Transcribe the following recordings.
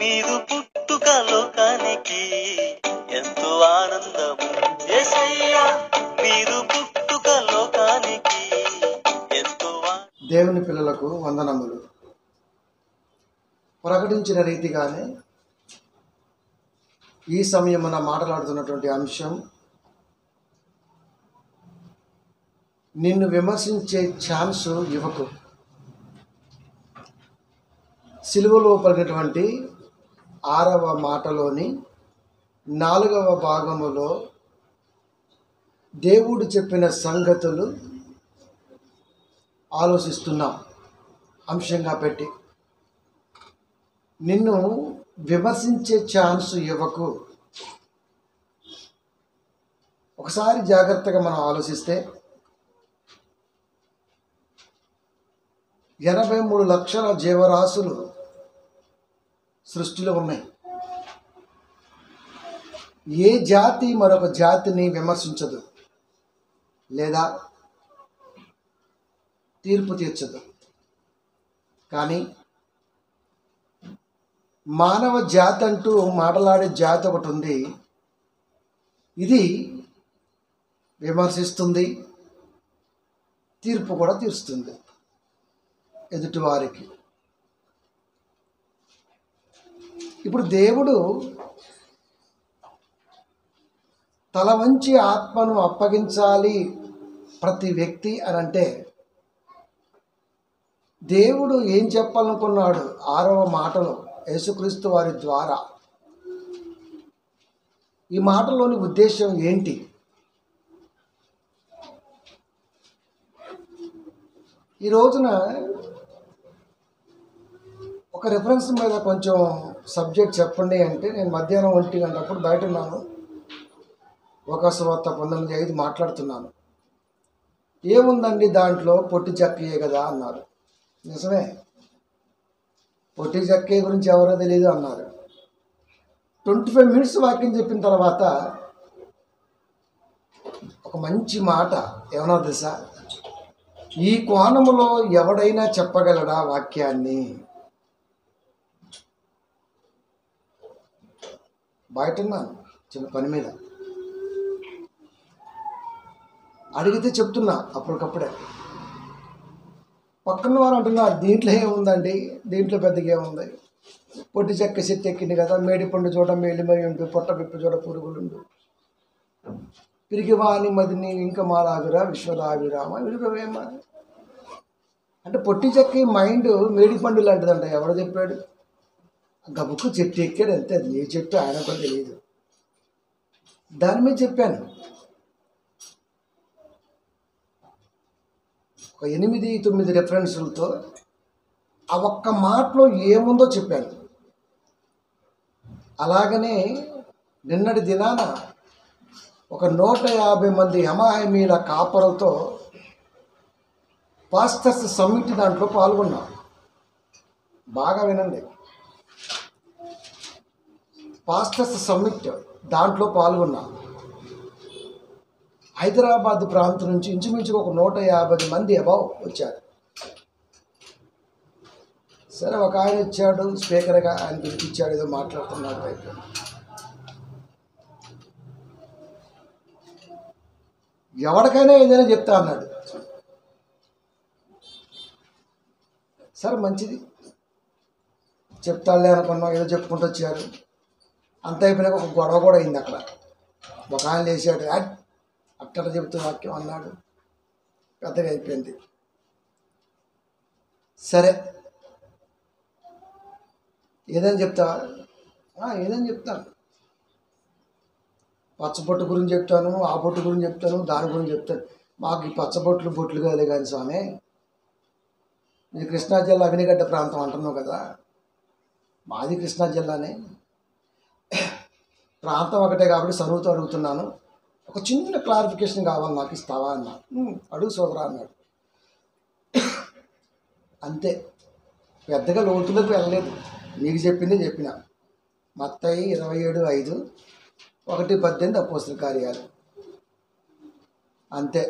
మీరు పుట్టుక లోకానికి ఎంతో ఆనందము యేసయ్యా మీరు పుట్టుక లోకానికి ఎంతో ఆ- దేవుని పిల్లలకు వందనములు ప్రకటించిన రీతిగానే ఈ సమయమున మాట్లాడుతున్నటువంటి అంశం నిన్ను విమర్శించే ఛాన్స్ ఇవ్వకు సిలువలో పడినటువంటి ఆరవ మాటలోని నాలుగవ భాగములో దేవుడు చెప్పిన సంగతులు ఆలోచిస్తున్నాం అంశంగా పెట్టి నిన్ను విమర్శించే ఛాన్స్ ఇవ్వకు ఒకసారి జాగ్రత్తగా మనం ఆలోచిస్తే ఎనభై మూడు లక్షల జీవరాశులు సృష్టిలో ఉన్నాయి ఏ జాతి మరొక జాతిని విమర్శించదు లేదా తీర్పు తీర్చదు కానీ మానవ జాతి అంటూ మాటలాడే జాతి ఒకటి ఉంది ఇది విమర్శిస్తుంది తీర్పు కూడా తీరుస్తుంది ఎదుటివారికి ఇప్పుడు దేవుడు తల వంచి ఆత్మను అప్పగించాలి ప్రతి వ్యక్తి అని అంటే దేవుడు ఏం చెప్పాలనుకున్నాడు ఆరవ మాటలో యేసుక్రీస్తు వారి ద్వారా ఈ మాటలోని ఉద్దేశం ఏంటి ఈ రోజున ఒక రెఫరెన్స్ మీద కొంచెం సబ్జెక్ట్ చెప్పండి అంటే నేను మధ్యాహ్నం ఒంటి గంటప్పుడు బయట ఉన్నాను ఒక సువార్త పంతొమ్మిది ఐదు మాట్లాడుతున్నాను ఏముందండి దాంట్లో పొట్టి చెక్కయే కదా అన్నారు నిజమే పొట్టి చెక్కే గురించి ఎవరో తెలియదు అన్నారు ట్వంటీ ఫైవ్ మినిట్స్ వాక్యం చెప్పిన తర్వాత ఒక మంచి మాట ఏమన్నా తెలుసా ఈ కోణములో ఎవడైనా చెప్పగలడా వాక్యాన్ని బయట ఉన్నాను చిన్న పని మీద అడిగితే చెప్తున్నా అప్పటికప్పుడే పక్కన వారు అంటున్నారు దీంట్లో ఏముందండి దీంట్లో పెద్దగా ఏముంది పొట్టి చెక్క చెట్టు ఎక్కింది కదా మేడి పండు చూడ మేలి మరి ఉండు పొట్ట పిప్పి చూడ పురుగులుండు పిరిగివాని మదిని ఇంకా మాలాగురా విశ్వరావిరామ విడుగవేమ అంటే పొట్టి చెక్క మైండ్ మేడి పండు లాంటిదంట ఎవరు చెప్పాడు గబుక్కు చెట్టు ఎక్కాడు అంతే అది ఏ చెట్టు ఆయన కూడా తెలియదు దాని మీద చెప్పాను ఒక ఎనిమిది తొమ్మిది రెఫరెన్సులతో ఆ ఒక్క మాటలో ఏముందో చెప్పాను అలాగనే నిన్నటి దినాన ఒక నూట యాభై మంది హమాహమీల కాపరులతో పాస్టర్స్ సమ్మిట్ దాంట్లో పాల్గొన్నాం బాగా వినండి పాస్టర్స్ సమ్మిట్ దాంట్లో పాల్గొన్నా హైదరాబాద్ ప్రాంతం నుంచి ఇంచుమించుగా ఒక నూట యాభై మంది అబౌవ్ వచ్చారు సరే ఒక ఆయన వచ్చాడు స్పీకర్గా ఆయన పిలిపించాడు ఏదో మాట్లాడుతున్నాడు వైపు ఎవరికైనా ఏదైనా చెప్తా అన్నాడు సరే మంచిది చెప్తాడులే అనుకున్నాం ఏదో చెప్పుకుంటూ వచ్చారు అంత అయిపోయినాక ఒక గొడవ కూడా అయింది అక్కడ ఒక ఆయన లేచాడు "యాట్, అక్కడ చెబుతూ వాక్యం అన్నాడు పెద్దగా అయిపోయింది సరే ఏదని చెప్తావా "ఆ, ఏదని చెప్తాను పచ్చబొట్టు గురించి చెప్తాను ఆ బొట్టు గురించి చెప్తాను దాని గురించి చెప్తాను మాకు ఈ పచ్చబొట్లు బొట్లు కాలే కానీ స్వామి ఇది కృష్ణా జిల్లా అవినిగడ్డ ప్రాంతం అంటున్నావు కదా మాది కృష్ణా జిల్లానే ప్రాంతం ఒకటే కాబట్టి చదువుతూ అడుగుతున్నాను ఒక చిన్న క్లారిఫికేషన్ కావాలి నాకు ఇస్తావా అన్నా "ఉమ్, అడుగు సోదరా అన్నాడు అంతే పెద్దగా లోతులోకి వెళ్ళలేదు నీకు చెప్పింది చెప్పిన మత్తయి ఇరవై ఏడు ఐదు ఒకటి పద్దెనిమిది అపోస్తుల కార్యాలు అంతే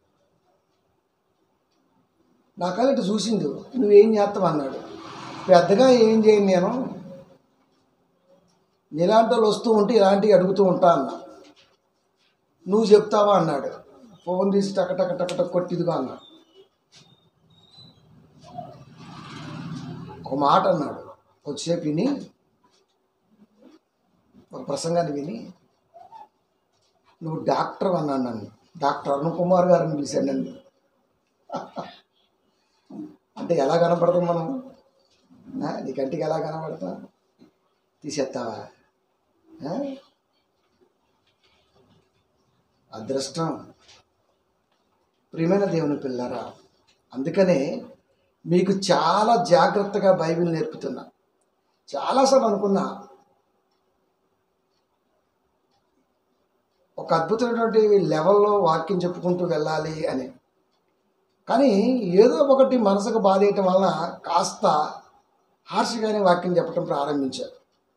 నా కళ్ళ ఇటు చూసిండు నువ్వేం చేస్తావు అన్నాడు పెద్దగా ఏం చేయను నేను నీలాంటి వాళ్ళు వస్తూ ఉంటే ఇలాంటివి అడుగుతూ ఉంటా అన్న నువ్వు చెప్తావా అన్నాడు ఫోన్ తీసి టక టక టక టక కొట్టిదిగా అన్నాడు ఒక మాట అన్నాడు కొద్దిసేపు విని ఒక ప్రసంగాన్ని విని నువ్వు డాక్టర్ అన్నాడు నన్ను డాక్టర్ అరుణ్ కుమార్ గారిని పిలిచాడు నన్ను అంటే ఎలా కనపడతాం మనం ఆ, నీ కంటికి ఎలా కనపడతా తీసేస్తావా ఆ? అదృష్టం ప్రియమైన దేవుని పిల్లరా అందుకనే మీకు చాలా జాగ్రత్తగా బైబిల్ నేర్పుతున్నా చాలాసార్లు అనుకున్నా ఒక అద్భుతమైనటువంటి లెవెల్లో వాక్యం చెప్పుకుంటూ వెళ్ళాలి అని కానీ ఏదో ఒకటి మనసుకు బాధేయటం వలన కాస్త హార్ష్గానే వాక్యం చెప్పడం ప్రారంభించారు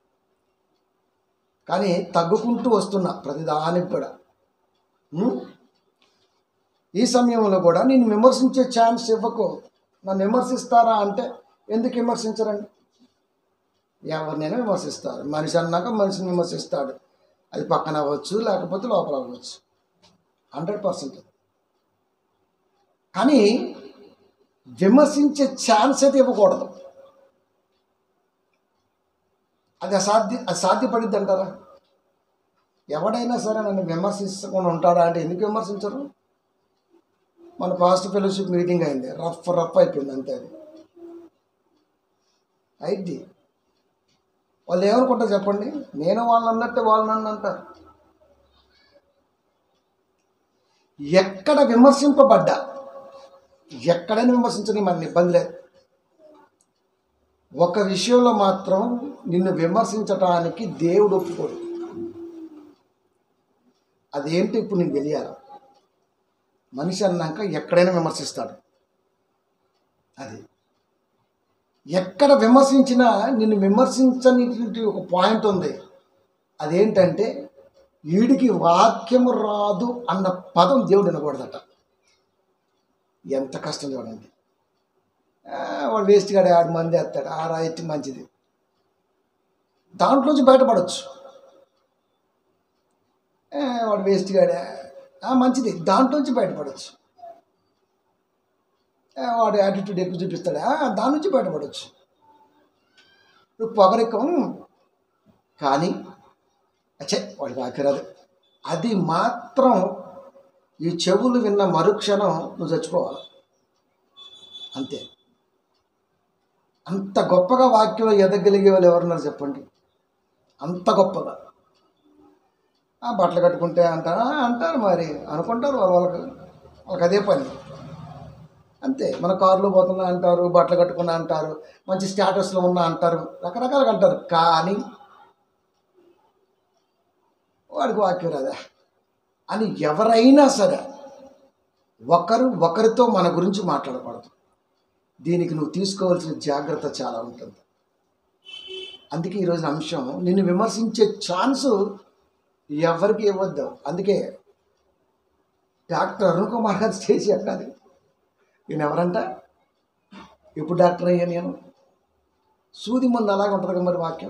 కానీ తగ్గుకుంటూ వస్తున్నా ప్రతిదానికి కూడా ఉం? ఈ సమయంలో కూడా నేను విమర్శించే ఛాన్స్ ఇవ్వకు నన్ను విమర్శిస్తారా అంటే ఎందుకు విమర్శించరండి ఎవరినైనా విమర్శిస్తారు మనిషి అన్నాక మనిషిని విమర్శిస్తాడు అది పక్కన అవ్వచ్చు లేకపోతే లోపల అవ్వచ్చు హండ్రెడ్ పర్సెంట్ కానీ విమర్శించే ఛాన్స్ అయితే ఇవ్వకూడదు అది అసాధ్య అది సాధ్యపడిద్ది అంటారా ఎవడైనా సరే నన్ను విమర్శించకుండా ఉంటాడా అంటే ఎందుకు విమర్శించరు మన పాస్ట్ ఫెలోషిప్ మీటింగ్ అయింది రఫ్ రఫ్ అయిపోయింది అంతే అది అయిద్ది వాళ్ళు ఏమనుకుంటారు చెప్పండి నేను వాళ్ళని అన్నట్టే వాళ్ళు నన్ను అంటారు ఎక్కడ విమర్శింపబడ్డా ఎక్కడైనా విమర్శించని మన ఇబ్బంది లేదు ఒక విషయంలో మాత్రం నిన్ను విమర్శించటానికి దేవుడు ఒప్పుకోడు అదేంటి ఇప్పుడు నీకు తెలియాలి మనిషి అన్నాక ఎక్కడైనా విమర్శిస్తాడు అది ఎక్కడ విమర్శించినా నిన్ను విమర్శించని ఒక పాయింట్ ఉంది అదేంటంటే వీడికి వాక్యము రాదు అన్న పదం దేవుడు వినకూడదట ఎంత కష్టం చూడండి ఆ, వాడు వేస్ట్ గాడు ఆడు మంది వేస్తాడు ఆ రాయితీ మంచిది దాంట్లోంచి బయటపడవచ్చు ఆ, వాడు వేస్ట్ గాడే ఆ, మంచిది దాంట్లోంచి బయటపడవచ్చు ఆ, వాడు యాటిట్యూడ్ ఎక్కువ చూపిస్తాడు ఆ, దాని నుంచి బయటపడవచ్చు నువ్వు పొగరికం కానీ అచ్చే వాడికి ఆఖరాదు అది మాత్రం ఈ చెవులు విన్న మరుక్షణం నువ్వు చచ్చిపోవాలి అంతే అంత గొప్పగా వాక్యంలో ఎదగలిగే వాళ్ళు ఎవరున్నారు చెప్పండి అంత గొప్పగా ఆ, బట్టలు కట్టుకుంటే అంటారా అంటారు మరి అనుకుంటారు వాళ్ళ వాళ్ళకి వాళ్ళకి అదే పని అంతే మన కారులో పోతున్నా అంటారు బట్టలు కట్టుకున్నా అంటారు మంచి స్టేటస్లో ఉన్నా అంటారు రకరకాలుగా అంటారు కానీ వాడికి వాక్యం రాదా అని ఎవరైనా సరే ఒకరు ఒకరితో మన గురించి మాట్లాడకూడదు దీనికి నువ్వు తీసుకోవాల్సిన జాగ్రత్త చాలా ఉంటుంది అందుకే ఈరోజు అంశం నిన్ను విమర్శించే ఛాన్సు ఎవరికి ఇవ్వద్దు అందుకే డాక్టర్ అరుణ్ కుమార్ గారు చేసి అన్నది నేను ఎవరంట ఎప్పుడు డాక్టర్ అయ్యా నేను సూది ముందు అలాగే ఉంటుంది కదా మరి వాక్యం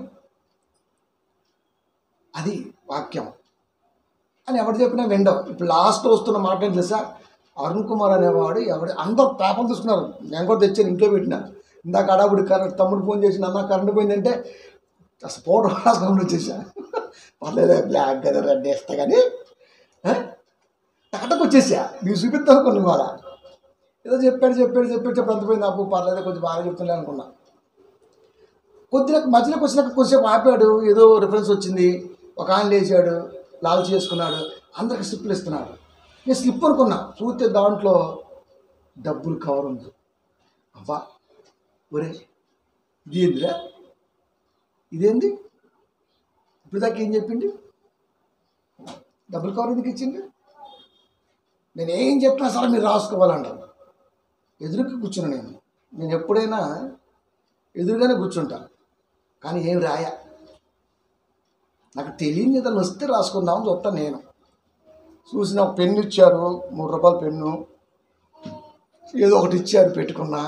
అది వాక్యం అని ఎవరు చెప్పినా విండవు ఇప్పుడు లాస్ట్ వస్తున్న మాట ఏంటి తెలుసా అరుణ్ కుమార్ అనేవాడు ఎవడు అందరు పేపర్లు తీసుకున్నారు నేను కూడా తెచ్చాను ఇంట్లో పెట్టిన ఇందాక అడాబుడి కరెంట్ తమ్ముడు ఫోన్ చేసి అన్న కరెంట్ పోయిందంటే అసలు ఫోటో రాసుకొని వచ్చేసా పర్లేదు బ్లాక్ కదా రెడ్ వేస్తా కానీ ఆ? టకటకు వచ్చేసా నీకు చూపిస్తాను కొన్ని వాళ్ళ ఏదో చెప్పాడు చెప్పాడు చెప్పాడు చెప్పి అంతపోయింది అప్పు పర్లేదు కొంచెం బాగా చెప్తున్నా అనుకున్నా కొద్దిగా మధ్యలోకి వచ్చినాక కొద్దిసేపు ఆపాడు ఏదో రిఫరెన్స్ వచ్చింది ఒక ఆయన లేచాడు లాల్ చేసుకున్నాడు అందరికి స్లిప్లు ఇస్తున్నాడు నేను స్లిప్ అనుకున్నా చూస్తే దాంట్లో డబ్బులు కవర్ ఉంది అవ్వా ఒరే ఇదేందిరా ఇదేంది ఇప్పుడు దాకా ఏం చెప్పింది డబ్బులు కవర్ ఎందుకు ఇచ్చింది నేను ఏం చెప్పినా సరే మీరు రాసుకోవాలంటారు ఎదురుకి కూర్చున్నా నేను నేను ఎప్పుడైనా ఎదురుగానే కూర్చుంటా కానీ ఏం రాయా నాకు తెలియని ఏదైనా వస్తే రాసుకుందామని చూస్తాను నేను చూసిన ఒక పెన్ను ఇచ్చారు మూడు రూపాయల పెన్ను ఏదో ఒకటి ఇచ్చారు పెట్టుకున్నా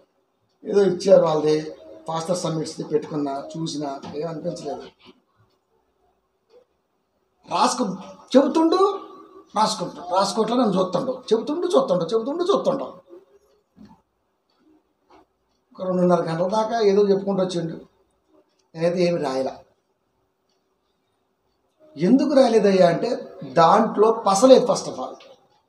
ఏదో ఇచ్చారు వాళ్ళది ఫాస్టర్ సమ్మిట్స్ది పెట్టుకున్నా చూసిన ఏం అనిపించలేదు రాసుకు చెబుతుండు రాసుకుంటా రాసుకోవట్లే నన్ను చూస్తుండు చెబుతుండు చూస్తుండు చెబుతుండు చూస్తుండు ఒక రెండున్నర గంటల దాకా ఏదో చెప్పుకుంటూ వచ్చిండు నేనైతే ఏమి రాయలా ఎందుకు రాయలేదయ్యా అంటే దాంట్లో పసలేదు ఫస్ట్ ఆఫ్ ఆల్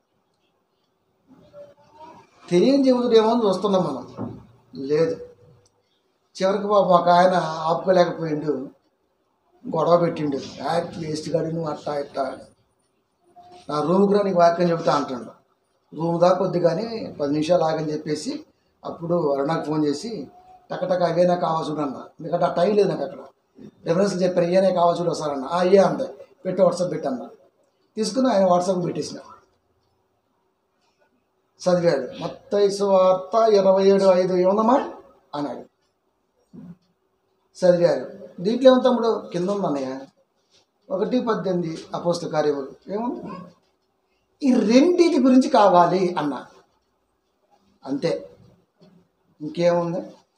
తెలియని చెబుతుండేమో అని చూస్తున్నాం మనం లేదు చివరికి పాప ఒక ఆయన ఆపుకోలేకపోయిండు గొడవ పెట్టిండు యాక్ట్ వేస్ట్ గాడి నువ్వు అట్టా ఇట్టా అని. నా రూమ్కి రా నీకు వాక్యం చెబుతా అంటాడు రూమ్ దాకా వద్దు కానీ పది నిమిషాలు ఆగని చెప్పేసి అప్పుడు అరుణాకు ఫోన్ చేసి టకటక అవే నాకు కావాలి చూడన్న ఎందుకంటే ఆ టైం లేదు నాకు అక్కడ రెఫరెన్స్ చెప్పాను ఏ నాకు కావాలి చూడు వస్తారన్న ఆ ఏ అంతే పెట్టి వాట్సాప్ పెట్టన్న తీసుకుని ఆయన వాట్సాప్ పెట్టేసిన చదివాడు మొత్తం వార్త ఇరవై ఏడు ఐదు ఏముందమ్మా అన్నాడు చదివారు దీంట్లో ఏమో తమ్ముడు కింద ఉంది అన్నయ్య ఒకటి పద్దెనిమిది అపోస్త కార్యములు ఏముంది ఈ రెండింటి గురించి కావాలి అన్న అంతే ఇంకేముంది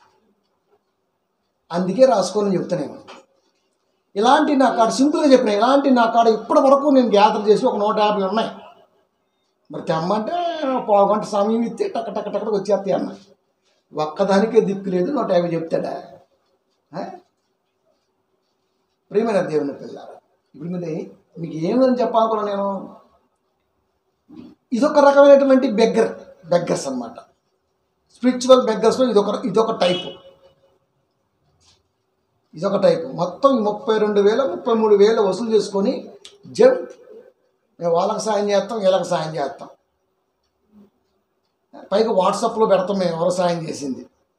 అందుకే రాసుకోని చెప్తా నేను ఇలాంటి నా కాడ సింపుల్గా చెప్పిన ఇలాంటి నా కాడ ఇప్పటి వరకు నేను గ్యాదర్ చేసి ఒక నూట యాభై ఉన్నాయి మరి తెమ్మంటే పావు గంట సమయం ఇస్తే టక టక టక వచ్చేస్తాయి అన్న ఒక్కదానికే దిక్కు లేదు నూట యాభై చెప్తాడా ఆ? ప్రియమైన దేవుని పిల్లారా ఇప్పుడు మీరు మీకు ఏమని చెప్పాలనుకున్నా నేను ఇదొక రకమైనటువంటి బెగ్గర్ బెగ్గర్స్ అన్నమాట స్పిరిచువల్ బెగ్గర్స్లో ఇదొక ఇదొక టైపు ఇదొక టైపు మొత్తం ఈ ముప్పై రెండు వేల ముప్పై మూడు వేలు వసూలు చేసుకొని జంప్ మేము వాళ్ళకి సాయం చేస్తాం వీళ్ళకి సాయం చేస్తాం పైగా వాట్సాప్లో పెడతాం మేము ఎవరు సాయం చేసింది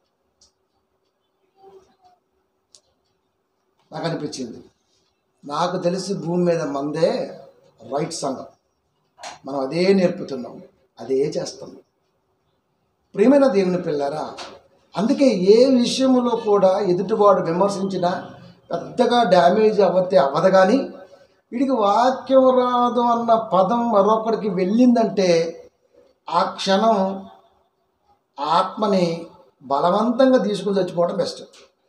నాకు అనిపించింది నాకు తెలిసి భూమి మీద మందే రైట్ సంఘం మనం అదే నేర్పుతున్నాం అదే చేస్తాం ప్రియమైన దేవుని పిల్లరా అందుకే ఏ విషయంలో కూడా ఎదుటివాడు విమర్శించినా పెద్దగా డ్యామేజ్ అవ్వతే అవ్వదు కానీ వీడికి వాక్యం రాదు అన్న పదం మరొకడికి వెళ్ళిందంటే ఆ క్షణం ఆత్మని బలవంతంగా తీసుకుని చచ్చిపోవడం బెస్ట్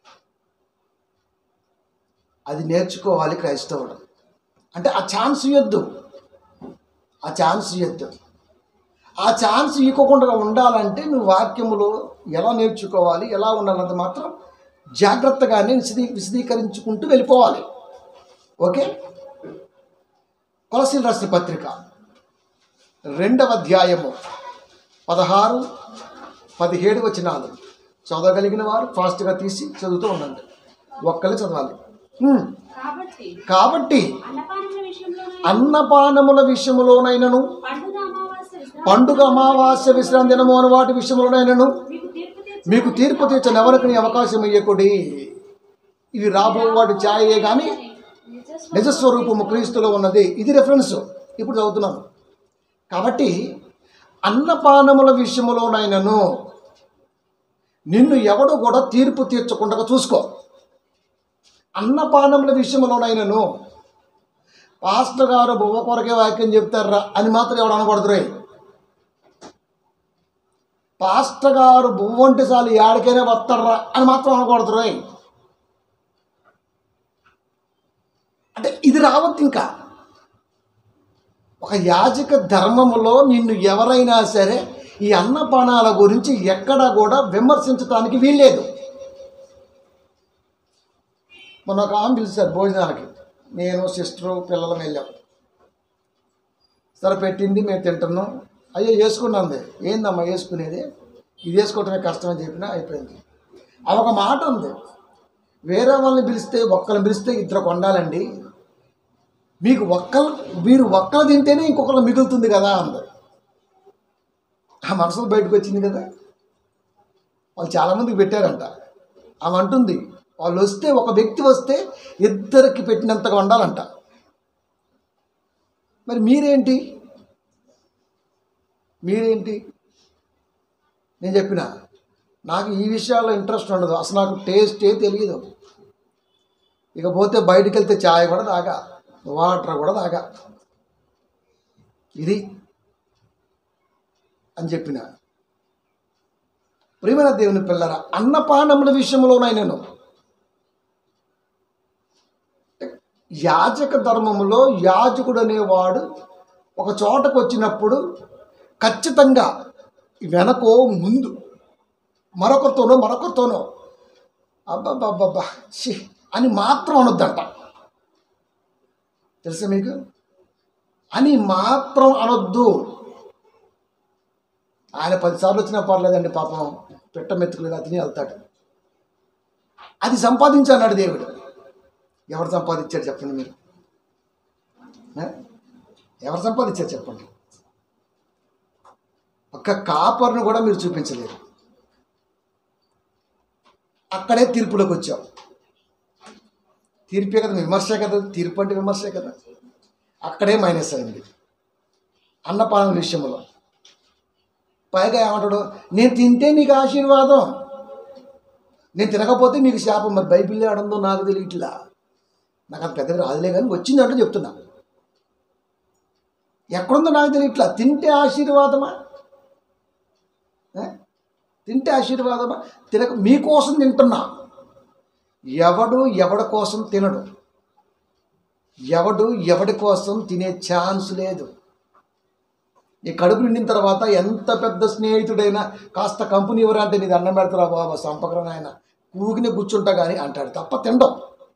అది నేర్చుకోవాలి క్రైస్తవుడు అంటే ఆ ఛాన్స్ ఇవ్వద్దు ఆ ఛాన్స్ ఇవ్వద్దు ఆ ఛాన్స్ ఇవ్వకుండా ఉండాలంటే నువ్వు వాక్యములో ఎలా నేర్చుకోవాలి ఎలా ఉండాలంత మాత్రం జాగ్రత్తగానే విశదీ విశదీకరించుకుంటూ వెళ్ళిపోవాలి ఓకే కొలసీలు రాసిన పత్రిక రెండవ అధ్యాయము పదహారు పదిహేడు వచనాలు చదవగలిగిన వారు ఫాస్ట్గా తీసి చదువుతూ ఉండండి ఒక్కళ్ళు చదవాలి హ్మ్. కాబట్టి కాబట్టి అన్నపానముల విషయంలో అన్నపానముల విషయములోనైనను పండుగ అమావాస్య విశ్రాంతి పండుగ అమావాస్య విశ్రాంతి దినము అని వాటి విషయంలోనైనను మీకు తీర్పు తీర్చు మీకు తీర్పు తీర్చని ఎవరికి అవకాశం ఇవ్వకుడి ఇవి రాబో వాటి ఛాయే కానీ నిజస్వ- నిజస్వరూపము క్రీస్తులో ఉన్నది ఇది రెఫరెన్స్ ఇప్పుడు చదువుతున్నాను కాబట్టి అన్నపానముల విషయములోనైనను నిన్ను ఎవడు కూడా తీర్పు తీర్చకుండా చూసుకో అన్నపానముల విషయంలోనైనను పాస్టర్ గారు బువ్వ కొరకే వాక్యం చెప్తారా అని మాత్రం ఎవడు అనకూడదు రే పాస్టర్ గారు బువ్వ వంటి చాలు ఏడికైనా వస్తారా అని మాత్రం అనకూడదు రే అంటే ఇది రావద్దు ఇంకా ఒక యాజక ధర్మములో నిన్ను ఎవరైనా సరే ఈ అన్నపానాల గురించి ఎక్కడ కూడా విమర్శించడానికి వీల్లేదు మొన్న ఒక ఆమె పిలిచారు భోజనాలకి నేను సిస్టరు పిల్లలు వెళ్ళాం సరే పెట్టింది మేము తింటున్నాం అయ్యో వేసుకున్నాంది ఏందమ్మా వేసుకునేది ఇది వేసుకోవటమే కష్టం అని చెప్పినా అయిపోయింది అది ఒక మాట ఉంది వేరే వాళ్ళని పిలిస్తే ఒక్కరిని పిలిస్తే ఇద్దరు కొండాలండి మీకు ఒక్కరు మీరు ఒక్కరు తింటేనే ఇంకొకరు మిగులుతుంది కదా అంది ఆ మనసులో బయటకు వచ్చింది కదా వాళ్ళు చాలామందికి పెట్టారంట ఆమె అంటుంది వాళ్ళు వస్తే ఒక వ్యక్తి వస్తే ఇద్దరికి పెట్టినంతగా ఉండాలంట మరి మీరేంటి మీరేంటి నేను చెప్పిన నాకు ఈ విషయాల్లో ఇంట్రెస్ట్ ఉండదు అసలు నాకు టేస్టే తెలియదు ఇకపోతే బయటికి వెళ్తే ఛాయ్ కూడా తాగా వాటర్ కూడా తాగా ఇది అని చెప్పిన ప్రియమైన దేవుని పిల్లరా అన్నపానముల విషయంలోనైనాను యాజక ధర్మములో యాజకుడు అనేవాడు ఒక చోటకు వచ్చినప్పుడు ఖచ్చితంగా వెనకో ముందు మరొకరితోనో మరొకరితోనో అబ్బబ్బబ్బబ్బా ఛీ అని మాత్రం అనొద్దంట తెలుసా మీకు అని మాత్రం అనొద్దు ఆయన పదిసార్లు వచ్చినా పర్లేదండి పాపం పెట్ట మెతుకులుగా తిని వెళ్తాడు అది సంపాదించన్నాడు దేవుడు ఎవరు సంపాదించాడు చెప్పండి మీరు ఏ? ఎవరు సంపాదించారు చెప్పండి ఒక్క కాపర్ను కూడా మీరు చూపించలేరు అక్కడే తీర్పులోకి వచ్చాం తీర్పే కదా విమర్శే కదా తీర్పు అంటే విమర్శే కదా అక్కడే మైనస్ అయింది అన్నపానం విషయంలో పైగా ఏమంటాడు నేను తింటే నీకు ఆశీర్వాదం నేను తినకపోతే మీకు శాపం మరి బైబిల్ ఆడందో నాకు తెలియట్లా నాకు అంత పెద్దగా రాదులే కానీ వచ్చిందంటే చెప్తున్నా ఎక్కడుందో నాకు తెలియట్లా తింటే ఆశీర్వాదమా ఏ? తింటే ఆశీర్వాదమా తినక మీకోసం తింటున్నా ఎవడు ఎవడి కోసం తినడు ఎవడు ఎవడి కోసం తినే ఛాన్స్ లేదు ఈ కడుపు నిండిన తర్వాత ఎంత పెద్ద స్నేహితుడైనా కాస్త కంపెనీ ఎవరు అంటే నీది అన్నం పెడతారా బాబా సంపకరణ ఆయన కూగిని కూర్చుంటా కానీ అంటాడు తప్ప తినడం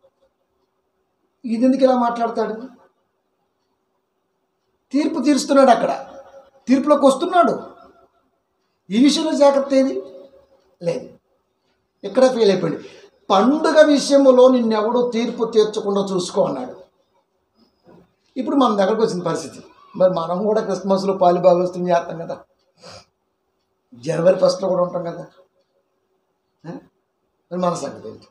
ఇది ఎందుకు ఇలా మాట్లాడతాడు తీర్పు తీరుస్తున్నాడు అక్కడ తీర్పులోకి వస్తున్నాడు ఈ విషయంలో జాగ్రత్త ఏది లేదు ఇక్కడ ఫెయిల్ అయిపోయింది పండుగ విషయంలో నిన్నెవడూ తీర్పు తీర్చకుండా చూసుకో అన్నాడు ఇప్పుడు మన దగ్గరకు వచ్చిన పరిస్థితి మరి మనం కూడా క్రిస్మస్లో పాలు భాగవతం చేస్తాం కదా జనవరి ఫస్ట్లో కూడా ఉంటాం కదా ఏ? మరి మన సంగతి ఏంటి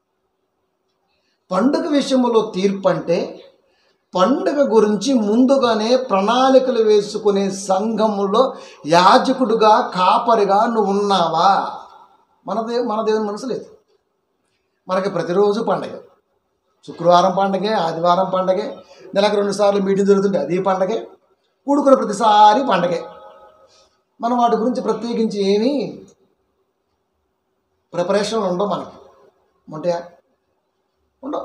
పండుగ విషయంలో తీర్పు అంటే పండుగ గురించి ముందుగానే ప్రణాళికలు వేసుకునే సంఘములో యాజకుడుగా కాపరిగా నువ్వు ఉన్నావా మన దే మన దేవుని మనసు లేదు మనకి ప్రతిరోజు పండగ శుక్రవారం పండగే ఆదివారం పండగే నెలకు రెండు సార్లు మీటింగ్ జరుగుతుంటే అది పండగే కూడుకున్న ప్రతిసారి పండగే మనం వాటి గురించి ప్రత్యేకించి ఏమీ ప్రిపరేషన్లు ఉండవు మనకి ఉంటాయా ఉండవు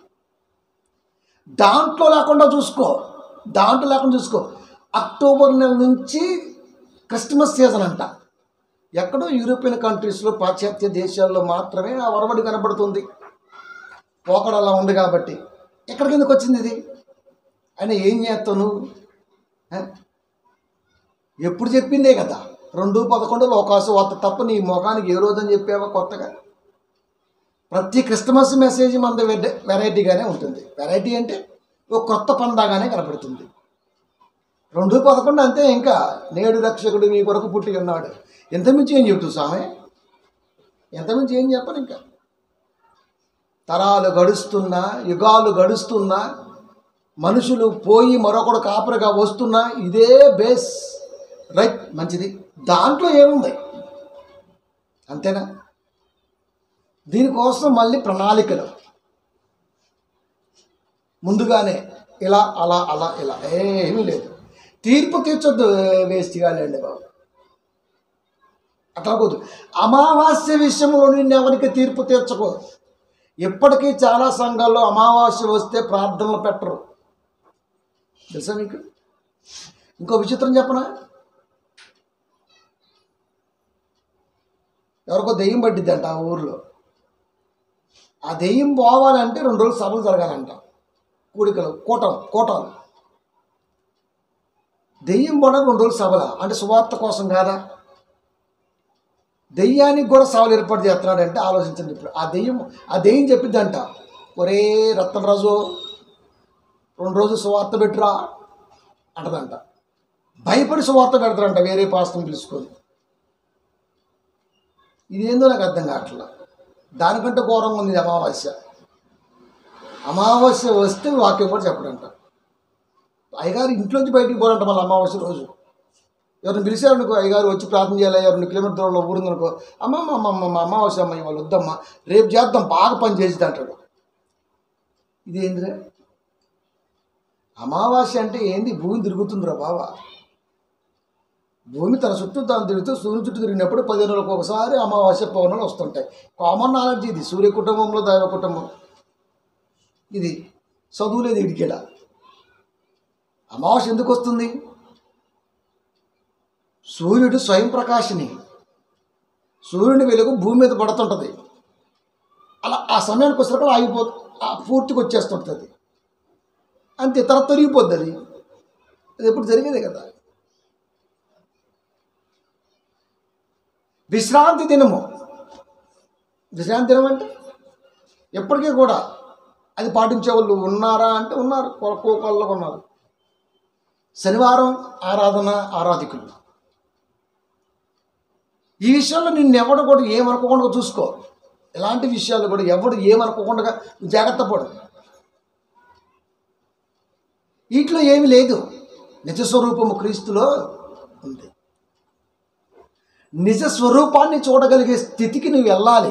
దాంట్లో లేకుండా చూసుకో దాంట్లో లేకుండా చూసుకో అక్టోబర్ నెల నుంచి క్రిస్మస్ సీజన్ అంట ఎక్కడో యూరోపియన్ కంట్రీస్లో పాశ్చాత్య దేశాల్లో మాత్రమే ఆ వరవడి కనబడుతుంది పోకడ అలా ఉంది కాబట్టి ఎక్కడికి ఎందుకు వచ్చింది ఇది ఆయన ఏం చేస్తావు నువ్వు ఏ? ఎప్పుడు చెప్పిందే కదా రెండు పదకొండు లోకాసు వార్త తప్ప నీ ముఖానికి ఏ రోజు అని చెప్పావా కొత్తగా ప్రతి క్రిస్మస్ మెసేజ్ మన వెరైటీగానే ఉంటుంది వెరైటీ అంటే ఒక కొత్త పందాగానే కనపడుతుంది రెండు పదకొండు అంతే ఇంకా నేడు రక్షకుడు మీ కొరకు పుట్టి ఉన్నాడు ఎంతమించి ఏం చెప్తూ స్వామి ఎంతమించి ఏం చెప్పను ఇంకా తరాలు గడుస్తున్నా యుగాలు గడుస్తున్నా మనుషులు పోయి మరొకడు కాపరిగా వస్తున్నా ఇదే బేస్ రైట్ మంచిది దాంట్లో ఏముంది అంతేనా దీనికోసం మళ్ళీ ప్రణాళికలు ముందుగానే ఇలా అలా అలా ఇలా ఏమీ లేదు తీర్పు తీర్చొద్దు వేస్ట్ కాలేండి బాబు అట్లా పోదు అమావాస్య విషయంలో నిన్ను ఎవరికి తీర్పు తీర్చకో ఇప్పటికీ చాలా సంఘాల్లో అమావాస్య వస్తే ప్రార్థనలు పెట్టరు తెలుసా మీకు ఇంకో విచిత్రం చెప్పనా ఎవరికో దెయ్యం పట్టిద్దంట ఆ ఊర్లో ఆ దెయ్యం పోవాలంటే రెండు రోజులు సభలు జరగాలంట కూడికలు కూటం కూటాలు దెయ్యం కూడా రెండు రోజులు సభల అంటే సువార్త కోసం కాదా దెయ్యానికి కూడా సభలు ఏర్పాటు చేస్తున్నాడంటే ఆలోచించండి ఇప్పుడు ఆ దెయ్యం ఆ దెయ్యం చెప్పిద్దంట ఒరే రత్నరాజు రెండు రోజులు సువార్త పెట్టురా అంటదంట భయపడి సువార్త పెడతారంట వేరే పాస్తం పిలుచుకొని ఇదేందో నాకు అర్థం కావట్లా దానికంటే ఘోరంగా ఉంది ఇది అమావాస్య అమావాస్య వస్తే వాక్యం కూడా చెప్పడంట అయ్యగారు ఇంట్లోంచి బయటికి పోరంట మళ్ళీ అమావాస్య రోజు ఎవరిని పిలిచారనుకో అయ్యగారు వచ్చి ప్రార్థన చేయాలి ఎవరిని కిలోమీటర్ దూరంలో ఊరుందనుకో అమ్మమ్మ అమ్మమ్మ మా అమావాస్య అమ్మ వాళ్ళు వద్దమ్మా రేపు చేద్దాం బాగా పని చేసి అంటాడు ఇది ఏందిరా అమావాస్య అంటే ఏంది భూమి తిరుగుతుందిరా బావా భూమి తన చుట్టూ తాను తిరుగుతూ సూర్యుని చుట్టూ తిరిగినప్పుడు పదిహేను రోజులకు ఒకసారి అమావాస్య పౌర్ణాలు వస్తుంటాయి కామన్ నాలెడ్జ్ ఇది సూర్య కుటుంబంలో దైవ కుటుంబం ఇది చదువు లేదు ఇడికేడ అమావాస్య ఎందుకు వస్తుంది సూర్యుడు స్వయం ప్రకాశిని సూర్యుని వెలుగు భూమి మీద పడుతుంటుంది అలా ఆ సమయానికి వచ్చేసరికి ఆగిపో ఆ పూర్తికి వచ్చేస్తుంటుంది అంతే తర్వాత తొలగిపోద్ది అది అది ఎప్పుడు జరిగేదే కదా విశ్రాంతి దినము విశ్రాంతి దినం అంటే ఎప్పటికీ కూడా అది పాటించే వాళ్ళు ఉన్నారా అంటే ఉన్నారు కోకొల్లో ఉన్నారు శనివారం ఆరాధన ఆరాధికులు ఈ విషయంలో నిన్నెవడు కూడా ఏమనుకోకుండా చూసుకో ఎలాంటి విషయాలు కూడా ఎవడు ఏమనుకోకుండా నువ్వు జాగ్రత్త పడు వీటిలో ఏమీ లేదు నిజ స్వరూపము క్రీస్తులో ఉంది నిజ స్వరూపాన్ని చూడగలిగే స్థితికి నువ్వు వెళ్ళాలి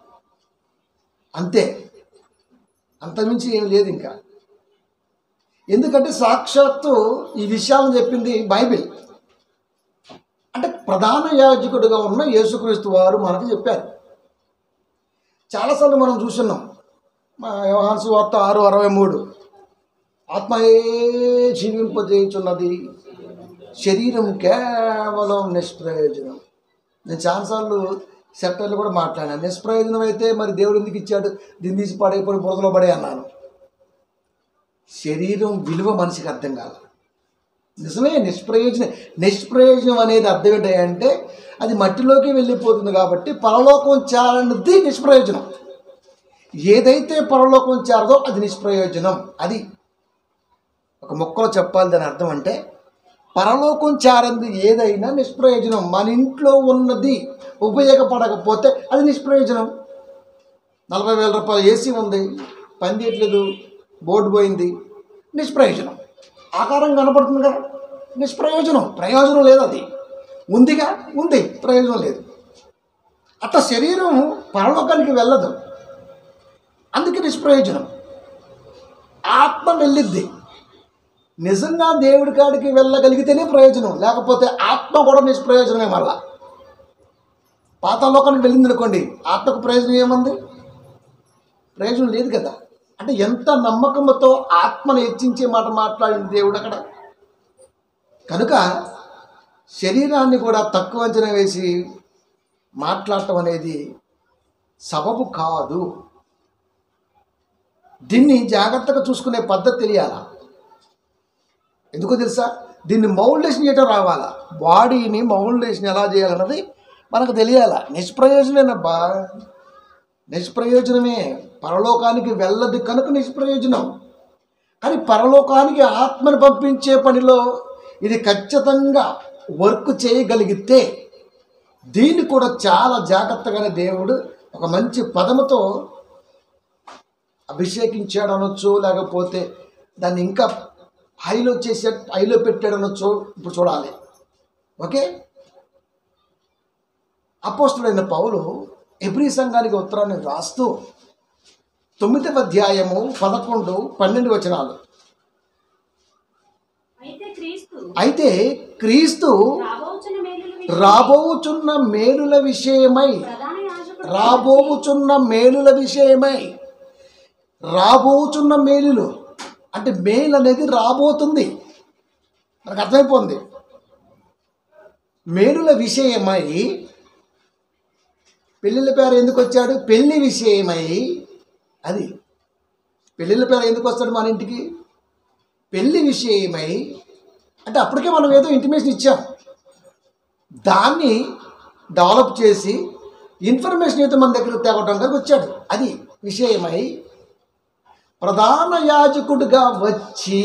అంతే అంతమించి ఏం లేదు ఇంకా ఎందుకంటే సాక్షాత్తు ఈ విషయాలను చెప్పింది బైబిల్ అంటే ప్రధాన యాజకుడిగా ఉన్న యేసుక్రీస్తు వారు మనకు చెప్పారు చాలాసార్లు మనం చూస్తున్నాం మా వ్యవహార వార్త ఆరు అరవై మూడు ఆత్మయే జీవింపజేయుచున్నది శరీరం కేవలం నిష్ప్రయోజనం నేను చాలాసార్లు సెప్టర్లు కూడా మాట్లాడాను నిష్ప్రయోజనం అయితే మరి దేవుడు ఎందుకు ఇచ్చాడు దీన్ని తీసి పడైపోయి బురదలో పడే అన్నాను శరీరం విలువ మనిషికి అర్థం కాదు నిజమే నిష్ప్రయోజనం నిష్ప్రయోజనం అనేది అర్థం ఏంటంటే అది మట్టిలోకి వెళ్ళిపోతుంది కాబట్టి పరలోకం చేరనిది నిష్ప్రయోజనం ఏదైతే పరలోకం చేరదో అది నిష్ప్రయోజనం అది ఒక మొక్కలో చెప్పాలి దాని అర్థం అంటే పరలోకం చేరంది ఏదైనా నిష్ప్రయోజనం మన ఇంట్లో ఉన్నది ఉపయోగపడకపోతే అది నిష్ప్రయోజనం నలభై వేల రూపాయలు ఏసీ ఉంది పని చేయట్లేదు బోర్డు పోయింది నిష్ప్రయోజనం ఆకారం కనపడుతుంది కదా నిష్ప్రయోజనం ప్రయోజనం లేదు అది ఉందిగా ఉంది ప్రయోజనం లేదు అట్లా శరీరం పరలోకానికి వెళ్ళదు అందుకే నిష్ప్రయోజనం ఆత్మ వెళ్ళిద్ది నిజంగా దేవుడి కాడికి వెళ్ళగలిగితేనే ప్రయోజనం లేకపోతే ఆత్మ కూడా నిష్ప్రయోజనమే మళ్ళా పాతాలోకానికి వెళ్ళింది అనుకోండి ఆత్మకు ప్రయోజనం ఏముంది ప్రయోజనం లేదు కదా అంటే ఎంత నమ్మకంతో ఆత్మను హెచ్చించే మాట మాట్లాడింది దేవుడు అక్కడ కనుక శరీరాన్ని కూడా తక్కువ అంచనా వేసి మాట్లాడటం అనేది సబబు కాదు దీన్ని జాగ్రత్తగా చూసుకునే పద్ధతి తెలియాలా ఎందుకో తెలుసా దీన్ని మౌల్డేషన్ చేయటం రావాలా బాడీని మౌల్డేషన్ ఎలా చేయాలన్నది మనకు తెలియాలా నిష్ప్రయోజనమేనబ్బా నిష్ప్రయోజనమే పరలోకానికి వెళ్ళదు కనుక నిష్ప్రయోజనం కానీ పరలోకానికి ఆత్మను పంపించే పనిలో ఇది ఖచ్చితంగా వర్క్ చేయగలిగితే దీన్ని కూడా చాలా జాగ్రత్తగానే దేవుడు ఒక మంచి పదముతో అభిషేకించాడు అనొచ్చు లేకపోతే దాన్ని ఇంకా హైలో చేసే హైలో పెట్టాడు అనొచ్చు ఇప్పుడు చూడాలి ఓకే అపోస్తుడైన పౌలు ఎబ్రి సంఘానికి ఉత్తరాన్ని రాస్తూ తొమ్మిదవ అధ్యాయము పదకొండు పన్నెండు వచనాలు అయితే క్రీస్తు అయితే క్రీస్తు రాబోచున్న మేలుల విషయం రాబోచున్న మేలుల విషయమై ప్రధాన యాజకుడు రాబోచున్న మేలుల విషయమై రాబోచున్న మేలులు అంటే మేలు అనేది రాబోతుంది మనకు అర్థమైపోతుంది మేలుల విషయమై పెళ్ళిళ్ళ పేరు ఎందుకు వచ్చాడు పెళ్లి విషయమై అది పెళ్ళిళ్ళ పేరు ఎందుకు వస్తాడు మన ఇంటికి పెళ్లి విషయమై అంటే అప్పటికే మనం ఏదో ఇంటిమేషన్ ఇచ్చాం దాన్ని డెవలప్ చేసి ఇన్ఫర్మేషన్ అయితే మన దగ్గర తేవడం కనుక వచ్చాడు అది విషయమై ప్రధాన యాజకుడిగా వచ్చి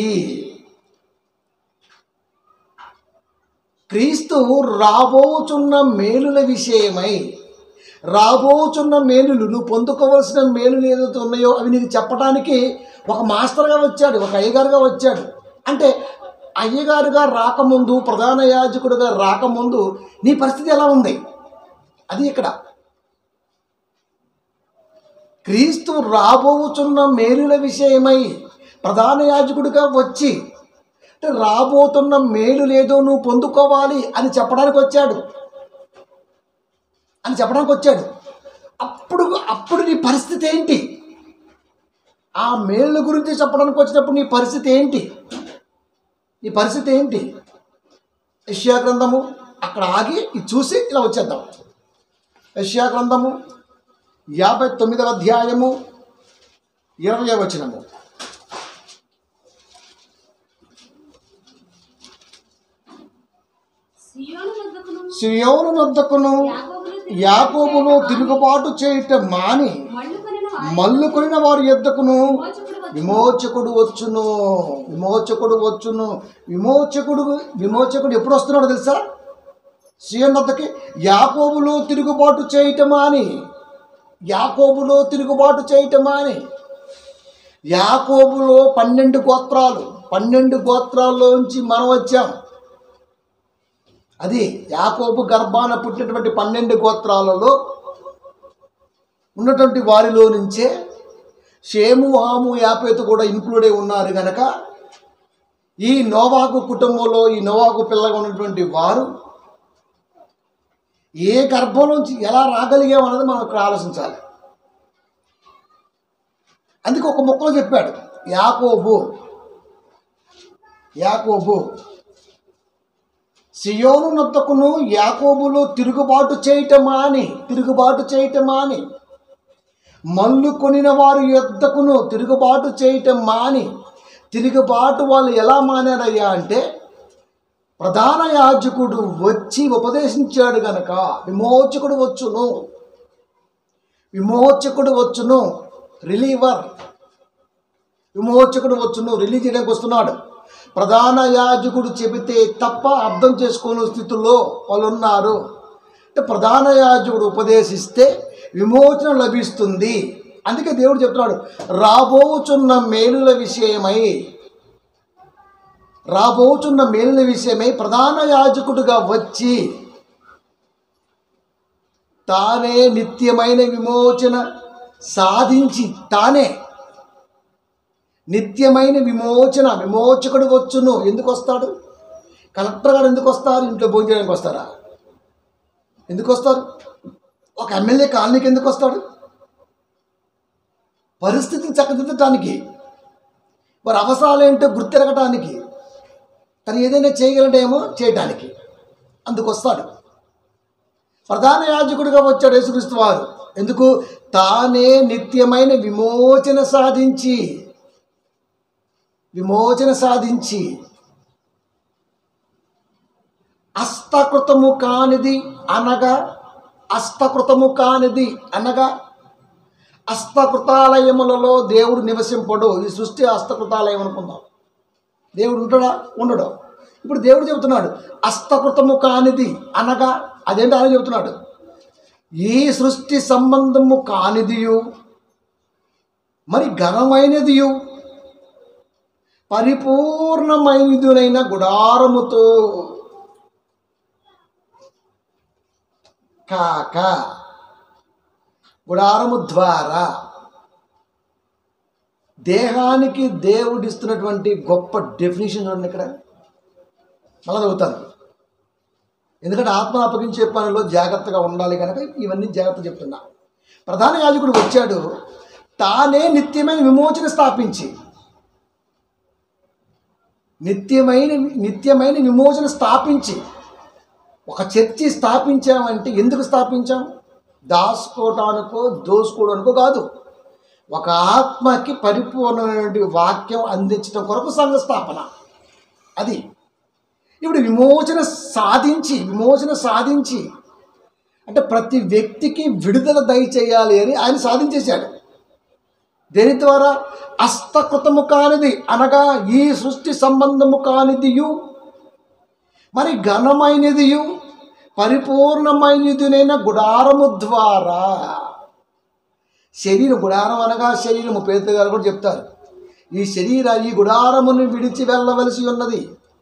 క్రీస్తు రాబోచున్న మేలుల విషయమై రాబోచున్న మేలులు నువ్వు పొందుకోవలసిన మేలులు ఏదైతే ఉన్నాయో అవి నీకు చెప్పడానికి ఒక మాస్టర్గా వచ్చాడు ఒక అయ్యగారుగా వచ్చాడు అంటే అయ్యగారుగా రాకముందు ప్రధాన యాజకుడిగా రాకముందు నీ పరిస్థితి ఎలా ఉంది అది ఇక్కడ క్రీస్తు రాబోచున్న మేలుల విషయమై ప్రధాన యాజకుడిగా వచ్చి అంటే రాబోతున్న మేలు లేదో నువ్వు పొందుకోవాలి అని చెప్పడానికి వచ్చాడు అని చెప్పడానికి వచ్చాడు అప్పుడు అప్పుడు నీ పరిస్థితి ఏంటి ఆ మేళ్ళ గురించి చెప్పడానికి వచ్చినప్పుడు నీ పరిస్థితి ఏంటి నీ పరిస్థితి ఏంటి యష్యా గ్రంథము అక్కడ ఆగి ఇది చూసి ఇలా వచ్చేద్దాం యష్యా గ్రంథము యాభై తొమ్మిదవ అధ్యాయము ఇరవై వచనము సియోను వద్దకును సియోను వద్దకును యాకోబును యాకోబును తిరుగుబాటు చేయటం మాని మళ్ళు కొనిన వారి మల్లు కొనిన వారి ఎద్దకును విమోచకుడు వచ్చి విమోచకుడు వచ్చును విమోచకుడు వచ్చును విమోచకుడు విమోచకుడు ఎప్పుడు వస్తున్నాడో తెలుసా సీఎం వద్దకి యాకోబులో తిరుగుబాటు చేయటమా అని యాకోబులో తిరుగుబాటు చేయటమా అని యాకోబులో పన్నెండు గోత్రాలు పన్నెండు గోత్రాల్లోంచి మనం వచ్చాం అది యాకోబు గర్భాన పుట్టినటువంటి పన్నెండు గోత్రాలలో ఉన్నటువంటి వారిలో నుంచే షేము హాము యాపేతు కూడా ఇంక్లూడ్ అయి ఉన్నారు గనక ఈ నోవాకు కుటుంబంలో ఈ నోవాకు పిల్లగా ఉన్నటువంటి వారు ఏ గర్భంలోంచి ఎలా రాగలిగామన్నది మనం ఇక్కడ ఆలోచించాలి అందుకే ఒక మొక్కలో చెప్పాడు యాకోబు యాకోబు సియోను నొద్దకును యాకోబులు తిరుగుబాటు చేయటమా అని తిరుగుబాటు చేయటమా అని మల్లు కొనిన వారి యొద్దకును తిరుగుబాటు చేయటం మాని తిరుగుబాటు వాళ్ళు ఎలా మానారయ్యా అంటే ప్రధాన యాజకుడు వచ్చి ఉపదేశించాడు గనక విమోచకుడు వచ్చును విమోచకుడు వచ్చును రిలీవర్ విమోచకుడు వచ్చును రిలీజ్ చేయడానికి వస్తున్నాడు ప్రధాన యాజకుడు చెబితే తప్ప అర్థం చేసుకోని స్థితిలో వాళ్ళు ఉన్నారు అంటే ప్రధాన యాజకుడు ఉపదేశిస్తే విమోచన లభిస్తుంది అందుకే దేవుడు చెప్తున్నాడు రాబోచున్న మేలుల విషయమై రాబోచున్న మేలుల విషయమై ప్రధాన యాజకుడుగా వచ్చి తానే నిత్యమైన విమోచన సాధించి తానే నిత్యమైన విమోచన విమోచకుడు వచ్చును ఎందుకు వస్తాడు కలెక్టర్ గారు ఎందుకు వస్తారు ఇంట్లో భోజనం చేయడానికి వస్తారా ఎందుకు వస్తారు ఒక ఎమ్మెల్యే కాలనీకి ఎందుకు వస్తాడు పరిస్థితిని చక్కదిద్దటానికి వారి అవసరాలు ఏంటో గుర్తిరగటానికి తను ఏదైనా చేయగలడేమో చేయటానికి అందుకు వస్తాడు ప్రధాన యాజకుడిగా వచ్చాడు యేసుక్రీస్తు వారు ఎందుకు తానే నిత్యమైన విమోచన సాధించి విమోచన సాధించి హస్తకృతము కానిది అనగా హస్తకృతము కానిది అనగా హస్తకృతాలయములలో దేవుడు నివసింపడు ఈ సృష్టి హస్తకృతాలయం అనుకుందాం దేవుడు ఉంటాడా ఉండడు ఇప్పుడు దేవుడు చెబుతున్నాడు హస్తకృతము కానిది అనగా అదేంటి ఆయన చెబుతున్నాడు ఈ సృష్టి సంబంధము కానిదియు మరి ఘనమైనదియు పరిపూర్ణమైనదునైన గుడారముతో కాక గుడారము ద్వారా దేహానికి దేవుడిస్తున్నటువంటి గొప్ప డెఫినేషన్ చూడండి ఇక్కడ మళ్ళీ చదువుతాను ఎందుకంటే ఆత్మను అప్పగించే పనిలో జాగ్రత్తగా ఉండాలి కనుక ఇవన్నీ జాగ్రత్త చెప్తున్నా ప్రధాన యాజకుడు వచ్చాడు తానే నిత్యమైన విమోచన స్థాపించి నిత్యమైన నిత్యమైన విమోచన స్థాపించి ఒక చర్చి స్థాపించామంటే ఎందుకు స్థాపించాం దాచుకోవటానికో దోసుకోవడానికో కాదు ఒక ఆత్మకి పరిపూర్ణమైనటువంటి వాక్యం అందించడం కొరకు సంఘ స్థాపన అది ఇప్పుడు విమోచన సాధించి విమోచన సాధించి అంటే ప్రతి వ్యక్తికి విడుదల దయచేయాలి అని ఆయన సాధించేశాడు దేని ద్వారా హస్తకృతము కానిది అనగా ఈ సృష్టి సంబంధము కానిదియు మరి ఘనమైనదియు పరిపూర్ణమైనదినైన గుడారము ద్వారా శరీరం గుడారం అనగా శరీరము పేద గారు కూడా చెప్తారు ఈ శరీర ఈ గుడారమును విడిచి వెళ్ళవలసి ఉన్నది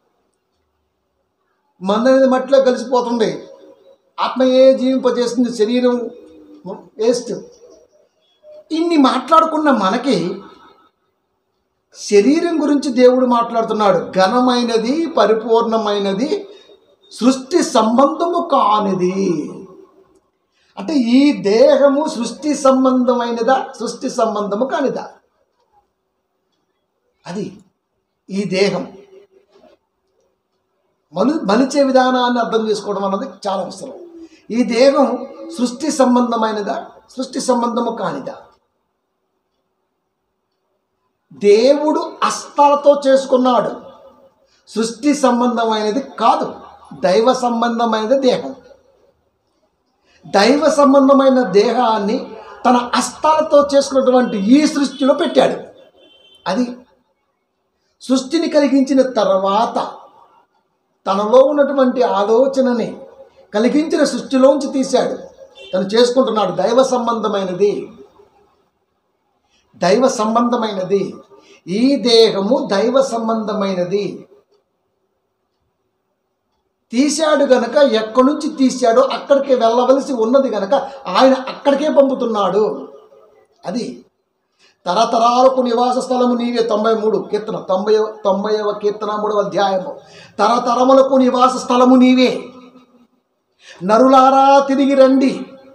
మన అనేది మట్టిలో కలిసిపోతుంది ఆత్మయే జీవింపజేస్తుంది శరీరం వేస్ట్ ఇన్ని మాట్లాడుకున్న మనకి శరీరం గురించి దేవుడు మాట్లాడుతున్నాడు ఘనమైనది పరిపూర్ణమైనది సృష్టి సంబంధము కానిది అంటే ఈ దేహము సృష్టి సంబంధమైనదా సృష్టి సంబంధము కానిదా అది ఈ దేహం మలు మలిచే విధానాన్ని అర్థం చేసుకోవడం అన్నది చాలా అవసరం ఈ దేహం సృష్టి సంబంధమైనదా సృష్టి సంబంధము కానిదా దేవుడు అస్తాలతో చేసుకున్నాడు సృష్టి సంబంధమైనది కాదు దైవ సంబంధమైనది దేహం దైవ సంబంధమైన దేహాన్ని తన అస్తాలతో చేసుకున్నటువంటి ఈ సృష్టిలో పెట్టాడు అది సృష్టిని కలిగించిన తర్వాత తనలో ఉన్నటువంటి ఆలోచనని కలిగించిన సృష్టిలోంచి తీశాడు తను చేసుకుంటున్నాడు దైవ సంబంధమైనది దైవ సంబంధమైనది ఈ దేహము దైవ సంబంధమైనది తీశాడు గనక ఎక్కడి నుంచి తీశాడో అక్కడికి వెళ్ళవలసి ఉన్నది గనక ఆయన అక్కడికే పంపుతున్నాడు అది తరతరాలకు నివాస స్థలము నీవే తొంభై మూడు కీర్తన తొంభై తొంభైవ కీర్తన మూడవ అధ్యాయము తరతరములకు నివాస స్థలము నీవే నరులారా తిరిగి రండి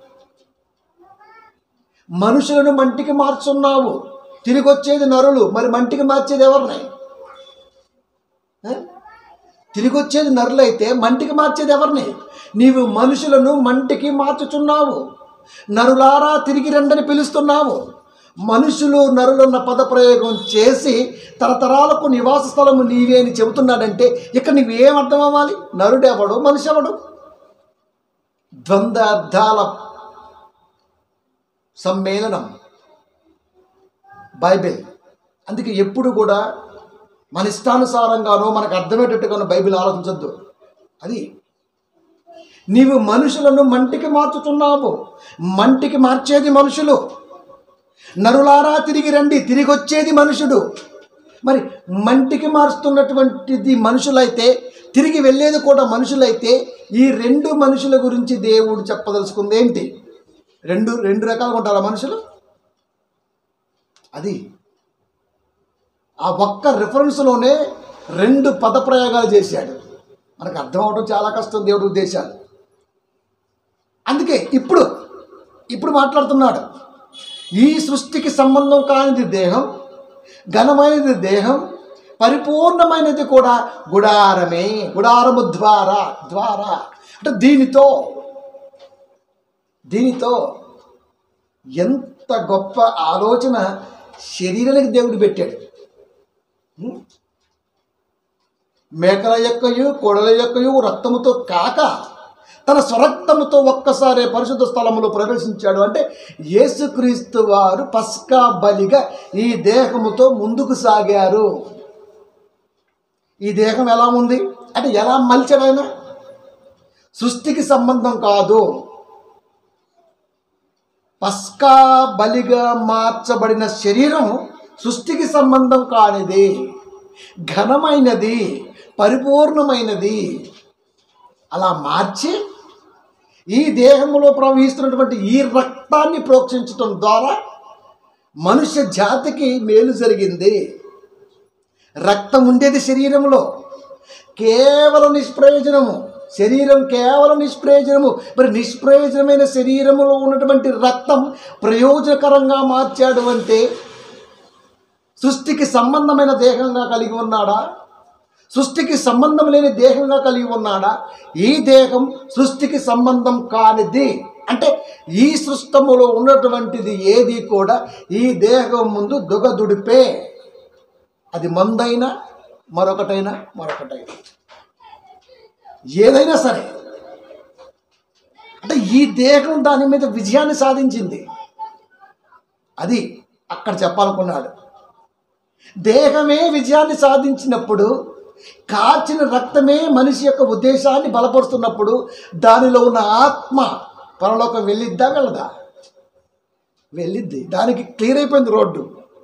మనుషులను మంటికి మార్చున్నావు తిరిగి వచ్చేది నరులు మరి మంటికి మార్చేది ఎవరిని ఆ? తిరిగి వచ్చేది నరులైతే మంటికి మార్చేది ఎవరిని నీవు మనుషులను మంటికి మార్చుచున్నావు నరులారా తిరిగి రండని పిలుస్తున్నావు మనుషులు నరులున్న పదప్రయోగం చేసి తరతరాలకు నివాస స్థలము నీవే అని చెబుతున్నాడంటే ఇక్కడ నీవు ఏం అర్థం అవ్వాలి నరుడెవడు మనిషి ఎవడు ద్వంద్వార్థాల సమ్మేళనం బైబిల్ అందుకే ఎప్పుడు కూడా మన ఇష్టానుసారంగానో మనకు అర్థమయ్యేటట్టుగానో బైబిల్ ఆలోచించద్దు అది నీవు మనుషులను మంటికి మార్చుతున్నావు మంటికి మార్చేది మనుషులు నరులారా తిరిగి రండి తిరిగి వచ్చేది మనుషుడు మరి మంటికి మారుస్తున్నటువంటిది మనుషులైతే తిరిగి వెళ్ళేది కూడా మనుషులైతే ఈ రెండు మనుషుల గురించి దేవుడు చెప్పదలుచుకుంది ఏంటి రెండు రెండు రకాలుగా ఉంటారా మనుషులు అది ఆ ఒక్క రిఫరెన్స్లోనే రెండు పదప్రయోగాలు చేశాడు మనకు అర్థం అవడం చాలా కష్టం దేవుడి ఉద్దేశాలు అందుకే ఇప్పుడు ఇప్పుడు మాట్లాడుతున్నాడు ఈ సృష్టికి సంబంధం కానిది దేహం ఘనమైనది దేహం పరిపూర్ణమైనది కూడా గుడారమే గుడారము ద్వారా ద్వారా అంటే దీనితో దీనితో ఎంత గొప్ప ఆలోచన శరీరానికి దేవుడు పెట్టాడు ఉం? మేకల యొక్కయు కొడల యొక్కయు రక్తముతో కాక తన స్వరక్తముతో ఒక్కసారి పరిశుద్ధ స్థలములో ప్రవేశించాడు అంటే యేసుక్రీస్తు వారు పస్కా బలిగా ఈ దేహముతో ముందుకు సాగారు ఈ దేహం ఎలా ఉంది అంటే ఎలా మలిచాడైనా సృష్టికి సంబంధం కాదు పస్కా బలిగా మార్చబడిన శరీరం సృష్టికి సంబంధం కానిది ఘనమైనది పరిపూర్ణమైనది అలా మార్చి ఈ దేహంలో ప్రవహిస్తున్నటువంటి ఈ రక్తాన్ని ప్రోక్షించటం ద్వారా మనుష్య జాతికి మేలు జరిగింది రక్తం ఉండేది శరీరంలో కేవలం నిష్ప్రయోజనము శరీరం కేవలం నిష్ప్రయోజనము మరి నిష్ప్రయోజనమైన శరీరములో ఉన్నటువంటి రక్తం ప్రయోజనకరంగా మార్చాడు అంటే సృష్టికి సంబంధమైన దేహంగా కలిగి ఉన్నాడా సృష్టికి సంబంధం లేని దేహంగా కలిగి ఉన్నాడా ఈ దేహం సృష్టికి సంబంధం కానిది అంటే ఈ సృష్టములో ఉన్నటువంటిది ఏది కూడా ఈ దేహం ముందు దుగదుడిపే అది మందైనా మరొకటైనా మరొకటైనా ఏదైనా సరే అంటే ఈ దేహం దాని మీద విజయాన్ని సాధించింది అది అక్కడ చెప్పాలనుకున్నాడు దేహమే విజయాన్ని సాధించినప్పుడు కాచిన రక్తమే మనిషి యొక్క ఉద్దేశాన్ని బలపరుస్తున్నప్పుడు దానిలో ఉన్న ఆత్మ పరలోకం వెళ్ళిద్దా వెళ్ళదా వెళ్ళిద్ది దానికి క్లియర్ అయిపోయింది రోడ్డు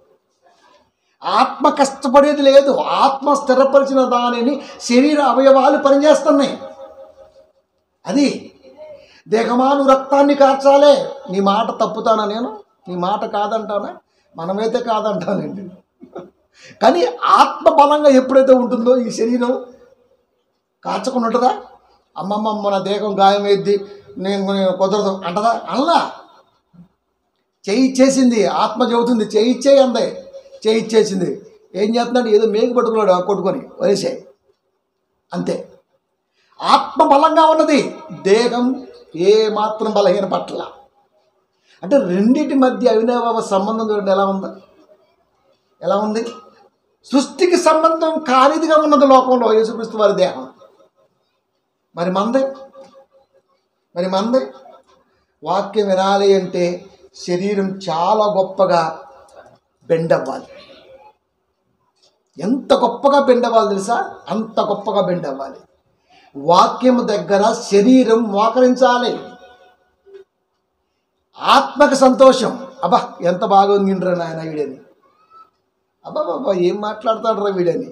ఆత్మ కష్టపడేది లేదు ఆత్మ స్థిరపరిచిన దానిని శరీర అవయవాలు పనిచేస్తున్నాయి అది దేహమాను రక్తాన్ని కార్చాలే నీ మాట తప్పుతానా నేను నీ మాట కాదంటానా మనమైతే కాదంటానండి కానీ ఆత్మ బలంగా ఎప్పుడైతే ఉంటుందో ఈ శరీరం కార్చకుండా ఉంటుందా అమ్మమ్మ మన దేహం గాయమైద్ది నేను నేను కుదరదు అంటదా అనలా చేయి ఇచ్చేసింది ఆత్మ చెబుతుంది చేయి ఇచ్చేయి అందే చేయి ఇచ్చేసింది ఏం చేస్తున్నాడు ఏదో మేకు పట్టుకున్నాడు కొట్టుకొని వదిలేసాయి అంతే ఆత్మ బలంగా ఉన్నది దేహం ఏ మాత్రం బలహీన పట్ల అంటే రెండింటి మధ్య అవినాభావ సంబంధం చూడండి ఎలా ఉంది ఎలా ఉంది సృష్టికి సంబంధం కానిదిగా ఉన్నది లోకంలో యేసుక్రీస్తు వారి దేహం మరి మందే మరి మందే వాక్యం వినాలి అంటే శరీరం చాలా గొప్పగా బెండ్ అవ్వాలి ఎంత గొప్పగా బెండ్ అవ్వాలి తెలుసా అంత గొప్పగా బెండ్ అవ్వాలి వాక్యము దగ్గర శరీరం మోకరించాలి ఆత్మకు సంతోషం అబ్బా ఎంత బాగా ఉందిండ్రా నాయన వీడని అబ్బా బాబా ఏం మాట్లాడతాడురా వీడని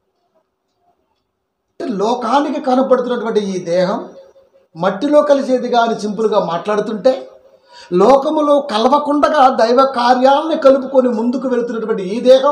అంటే లోకానికి కనపడుతున్నటువంటి ఈ దేహం మట్టిలో కలిసేది కానీ సింపుల్గా మాట్లాడుతుంటే లోకములో కలవకుండగా దైవ కార్యాలని కలుపుకొని ముందుకు వెళుతున్నటువంటి ఈ దేహం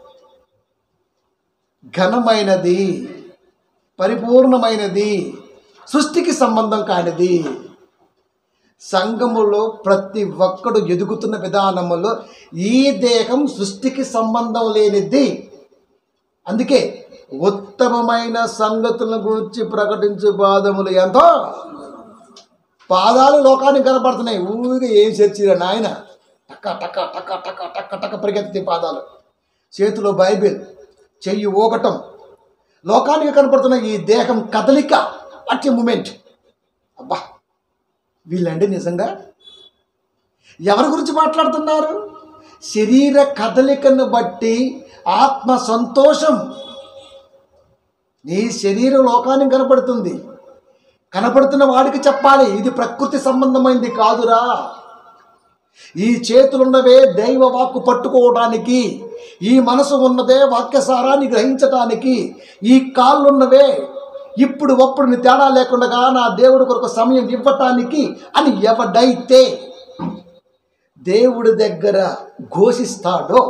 ఘనమైనది పరిపూర్ణమైనది సృష్టికి సంబంధం కానిది సంఘములో ప్రతి ఒక్కడు ఎదుగుతున్న విధానములో ఈ దేహం సృష్టికి సంబంధం లేనిది అందుకే ఉత్తమమైన సంగతులను గురించి ప్రకటించు పాదములు ఎంతో పాదాలు లోకానికి కనపడుతున్నాయి ఊరిగా ఏం చర్చిరా నాయన టక్క టక్క టక్క టక్క టక్క టక్క పరిగెత్తి పాదాలు చేతిలో బైబిల్ చెయ్యి ఊగటం లోకానికి కనపడుతున్న ఈ దేహం కదలిక వాట్ మూమెంట్ అబ్బా వీళ్ళండి నిజంగా ఎవరి గురించి మాట్లాడుతున్నారు శరీర కదలికను బట్టి ఆత్మ సంతోషం నీ శరీరం లోకానికి కనపడుతుంది కనపడుతున్న వాడికి చెప్పాలి ఇది ప్రకృతి సంబంధమైంది కాదురా ఈ చేతులున్నవే దైవ వాక్కు పట్టుకోవడానికి ఈ మనసు ఉన్నదే వాక్యసారాన్ని గ్రహించటానికి ఈ కాళ్ళున్నవే ఇప్పుడు ఒప్పుడు నీ తేడా లేకుండా నా దేవుడి కొరకు సమయం ఇవ్వటానికి అని ఎవడైతే దేవుడి దగ్గర ఘోషిస్తాడో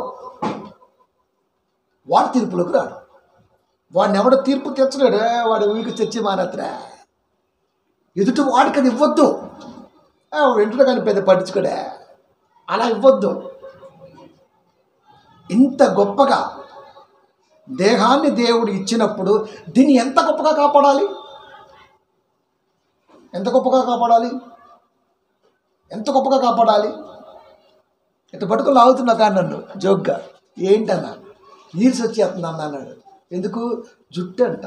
వాడు తీర్పులోకి రాడు వాడిని ఎవడో తీర్పు తెచ్చలేడు వాడు ఊరికి తెచ్చి మానత్రా ఎదుటి వాడికి అది ఇవ్వద్దు వెంటనే కానీ పెద్ద పట్టించుకోడే అలా ఇవ్వద్దు ఇంత గొప్పగా దేహాన్ని దేవుడు ఇచ్చినప్పుడు దీన్ని ఎంత గొప్పగా కాపాడాలి ఎంత గొప్పగా కాపాడాలి ఎంత గొప్పగా కాపాడాలి ఇంత పట్టుకుని లాగుతున్నా కానీ నన్ను జోగ్గా ఏంటన్నా నీర్స్ వచ్చేస్తుంది అన్న అన్నాడు ఎందుకు జుట్టు అంట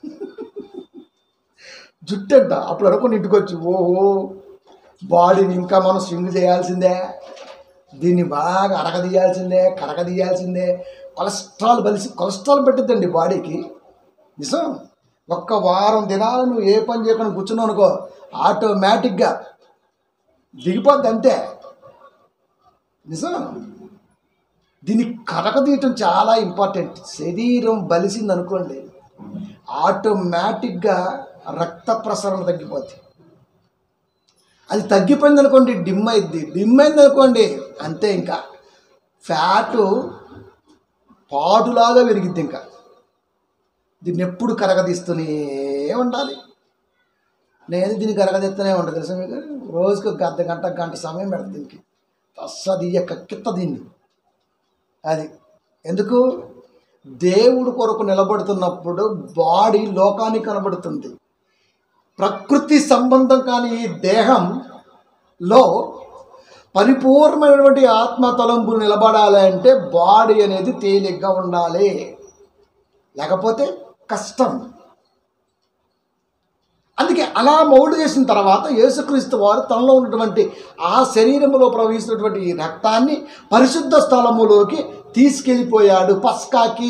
జుట్టు అంట అప్పుడు అనుకుని ఇంటికి వచ్చి ఓహో బాడీని ఇంకా మనం స్వింగ్ చేయాల్సిందే దీన్ని బాగా అరగదీయాల్సిందే కరగదీయాల్సిందే కొలెస్ట్రాల్ బలిసి కొలెస్ట్రాల్ పెట్టిద్దండి బాడీకి నిజం ఒక్క వారం దినాలు నువ్వు ఏ పని చేయకుండా కూర్చున్నావు అనుకో ఆటోమేటిక్గా దిగిపోద్ది అంతే నిజం దీన్ని కరగదీయటం చాలా ఇంపార్టెంట్ శరీరం బలిసింది అనుకోండి ఆటోమేటిక్గా రక్త ప్రసరణ తగ్గిపోద్ది అది తగ్గిపోయింది అనుకోండి డిమ్ అయింది డిమ్ అయింది అనుకోండి అంతే ఇంకా ఫ్యాటు పాడులాగా పెరిగిద్ది ఇంకా దీన్ని ఎప్పుడు కరగదీస్తూనే ఉండాలి నేను దీన్ని కరగదీస్తూనే ఉంటాను తెలుసా మీకు రోజుకి ఒక అర్ధ గంట గంట సమయం పెడతాను దీనికి అస్సది కక్కిత్త దీన్ని అది ఎందుకు దేవుడు కొరకు నిలబడుతున్నప్పుడు బాడీ లోకానికి కనబడుతుంది ప్రకృతి సంబంధం కాని ఈ దేహంలో పరిపూర్ణమైనటువంటి ఆత్మ తలంపులు నిలబడాలి అంటే బాడీ అనేది తేలిగ్గా ఉండాలి లేకపోతే కష్టం అందుకే అలా మౌడు చేసిన తర్వాత యేసుక్రీస్తు వారు తనలో ఉన్నటువంటి ఆ శరీరంలో ప్రవహిస్తున్నటువంటి ఈ రక్తాన్ని పరిశుద్ధ స్థలములోకి తీసుకెళ్ళిపోయాడు పస్కాకి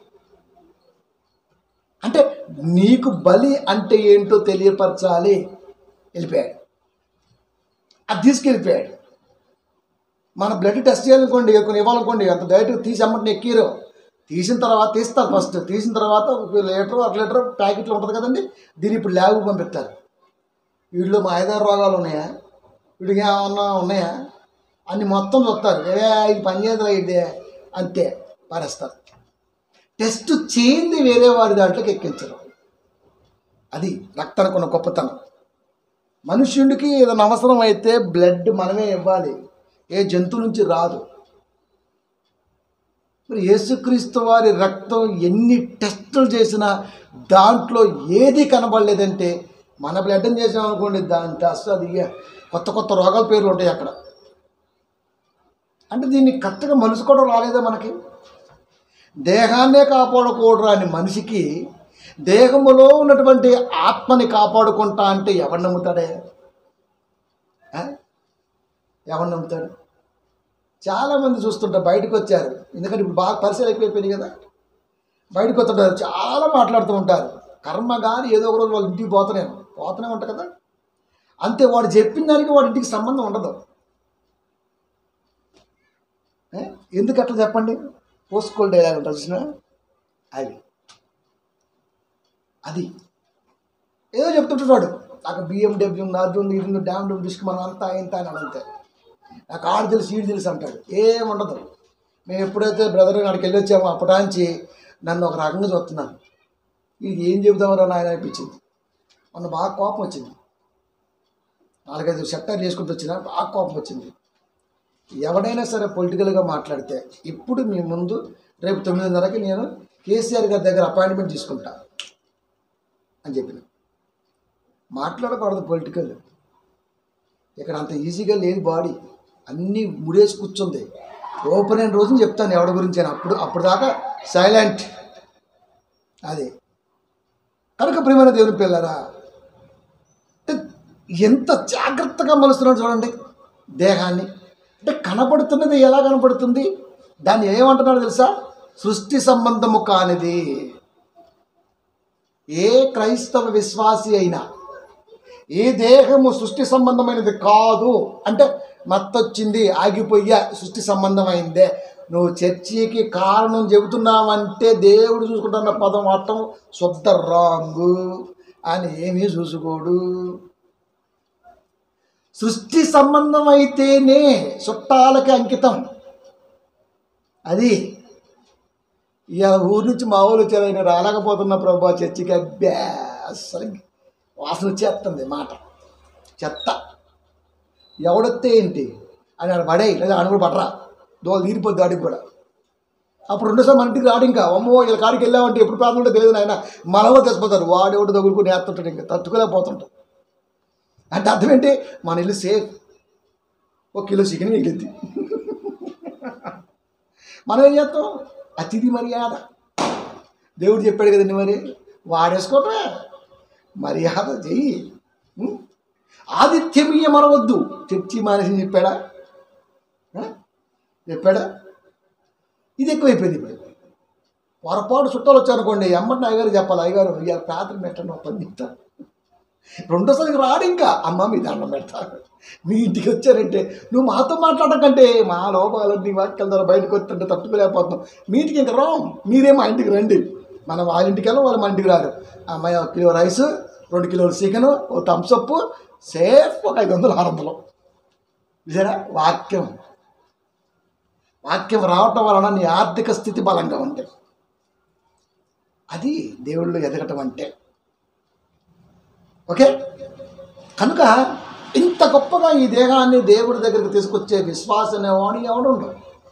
అంటే నీకు బలి అంటే ఏంటో తెలియపరచాలి వెళ్ళిపోయాడు అది తీసుకెళ్ళిపోయాడు మన బ్లడ్ టెస్ట్ చేయాలనుకోండి కొన్ని ఇవ్వాలనుకోండి అంత డైరెక్ట్గా తీసి అమ్మటిని ఎక్కిరు తీసిన తర్వాత తీస్తారు ఫస్ట్ తీసిన తర్వాత ఒక లీటర్ అర లీటర్ ప్యాకెట్లో ఉంటుంది కదండి దీన్ని ఇప్పుడు ల్యాబ్కి పంపిస్తారు వీళ్ళు మా ఐదారు రోగాలు ఉన్నాయా వీడికి ఏమన్నా ఉన్నాయా అన్ని మొత్తం చూస్తారు ఏ ఇది పనిచేయదురా ఇదే అంతే పారేస్తారు టెస్ట్ చేయింది వేరే వారి దాంట్లోకి ఎక్కించరు అది రక్తానికి ఉన్న గొప్పతనం మనుష్యుడికి ఏదైనా అవసరం అయితే బ్లడ్ మనమే ఇవ్వాలి ఏ జంతువు నుంచి రాదు మరి యేసుక్రీస్తు వారి రక్తం ఎన్ని టెస్టులు చేసినా దాంట్లో ఏది కనబడలేదంటే మన బ్లడ్ని చేసాం అనుకోండి దాని టెస్ట్ అది ఇక కొత్త కొత్త రోగాల పేర్లు ఉంటాయి అక్కడ అంటే దీన్ని కరెక్ట్గా మలుసుకోవడం రాలేదా మనకి దేహాన్నే కాపాడుకోవడం అని మనిషికి దేహములో ఉన్నటువంటి ఆత్మని కాపాడుకుంటా అంటే ఎవరు నమ్ముతాడే ఆ? ఎవరు నమ్ముతాడు చాలామంది చూస్తుంటారు బయటకు వచ్చారు ఎందుకంటే ఇప్పుడు బాగా పరిచయం ఎక్కువైపోయినాయి కదా బయటకు వస్తుంటారు చాలా మాట్లాడుతూ ఉంటారు కర్మ కానీ ఏదో ఒక రోజు వాళ్ళ ఇంటికి పోతూనే పోతూనే ఉంటా కదా అంతే వాడు చెప్పిన దానికి వాడి ఇంటికి సంబంధం ఉండదు ఏ? ఎందుకు అట్లా చెప్పండి పోస్కోల్ డైలాగ్ ఉంటుంది చూసిన అది అది ఏదో చెప్తుంటాడు వాడు నాకు బిఎండబ్ల్యూ ఉంది అది ఉంది ఇది ఉంది డ్యామ్ డూమ్ డిస్క్ మనం అంతా ఇంత అని అంతే నాకు ఆడు తెలుసు ఈడు తెలుసు అంటాడు ఏముండదు మేము ఎప్పుడైతే బ్రదర్ గారికి వెళ్ళి వచ్చామో అప్పటాంచి నన్ను ఒక రకంగా చూస్తున్నాను ఇది ఏం చెబుతామరా నాయన అనిపించింది మొన్న బాగా కోపం వచ్చింది నాలుగైదు షట్టర్ చేసుకుంటూ వచ్చినా బాగా కోపం వచ్చింది ఎవడైనా సరే పొలిటికల్గా మాట్లాడితే ఇప్పుడు మీ ముందు రేపు తొమ్మిదిన్నరకి నేను కేసీఆర్ గారి దగ్గర అపాయింట్మెంట్ తీసుకుంటా అని చెప్పిన మాట్లాడకూడదు పొలిటికల్ ఇక్కడ అంత ఈజీగా లేని బాడీ అన్నీ ముడేసి కూర్చుంది ఓపెన్ అయిన రోజున చెప్తాను ఎవడి గురించి అని అప్పుడు అప్పుడు దాకా సైలెంట్ అది కనుక ప్రియమైన దేవుని పిల్లరా అంటే ఎంత జాగ్రత్తగా మలుస్తున్నాడు చూడండి దేహాన్ని అంటే కనపడుతున్నది ఎలా కనపడుతుంది దాన్ని ఏమంటున్నాడు తెలుసా సృష్టి సంబంధము కానిది ఏ క్రైస్తవ విశ్వాసి అయినా ఏ దేహము సృష్టి సంబంధమైనది కాదు అంటే మత్తొచ్చింది ఆగిపోయా సృష్టి సంబంధమైందే నువ్వు చర్చికి కారణం చెబుతున్నావంటే దేవుడు చూసుకుంటున్న పదం వాడటం శుద్ధ రాంగు అని ఏమీ చూసుకోడు సృష్టి సంబంధం అయితేనే చుట్టాలకి అంకితం అది ఇక ఊరి నుంచి మా ఊరు వచ్చారు ఆయన రాలేకపోతున్న ప్రభా చర్చికి అబ్బా అస్సలు వాసన వచ్చేస్తుంది మాట చెత్త ఎవడొస్తే ఏంటి అని ఆడ పడే లేదా ఆడ కూడా పడరా దోలు తీరిపోద్ది ఆడికి కూడా అప్పుడు రెండోసారి మన ఇంటికి రాడు ఇంకా అమ్మో వీళ్ళ కాడికి వెళ్ళామంటే ఎప్పుడు ప్రాంతం ఉంటే తెలియదు ఆయన మనలో తెచ్చిపోతారు వాడు ఎవడు తగులుకుని వేస్తుంటాడు ఇంకా తట్టుకోలేకపోతుంటాడు అంటే అర్థం ఏంటి మన ఇల్లు సేఫ్ ఒక కిలో చికెన్ మిగిలింది మనం ఏం చేస్తాం అతిథి మర్యాద దేవుడు చెప్పాడు కదండి మరి వాడేసుకోవటమే మర్యాద చెయ్యి ఉం? ఆతిథ్యమీయ మనవద్దు చర్చి మానేసి చెప్పాడా ఆ? చెప్పాడా ఇది ఎక్కువైపోయింది ఇప్పుడు పొరపాటు చుట్టాలు వచ్చారనుకోండి ఎమ్మటి అయ్యగారు చెప్పాలి అయ్యగారు ఇవాళ రాత్రి పెట్టండి ఒక పని చెప్తా రెండోసారికి రాడు ఇంకా అమ్మ మీ దండం పెడతారు మీ ఇంటికి వచ్చారంటే నువ్వు మాతో మాట్లాడకంటే మా లోపాలన్నీ వాక్యాల ద్వారా బయటకు వస్తుంటే తట్టుకోలేకపోతున్నాం మీ ఇంటికి ఇంకా రాం మీరే మా ఇంటికి రండి మనం వాళ్ళ ఇంటికి వెళ్ళం వాళ్ళు మా ఇంటికి రారు అమ్మాయి ఒక కిలో రైస్ రెండు కిలోలు చికెన్ ఓ థమ్స్అప్ సేఫ్ ఒక ఐదు వందలు ఆరు వందలు చూసారా వాక్యం వాక్యం రావటం వలన నీ ఆర్థిక స్థితి బలంగా ఉంది అది దేవుళ్ళు ఎదగటం అంటే ఓకే కనుక ఇంత గొప్పగా ఈ దేహాన్ని దేవుడి దగ్గరికి తీసుకొచ్చే విశ్వాసం అనేవాడు ఎవడు ఉండడు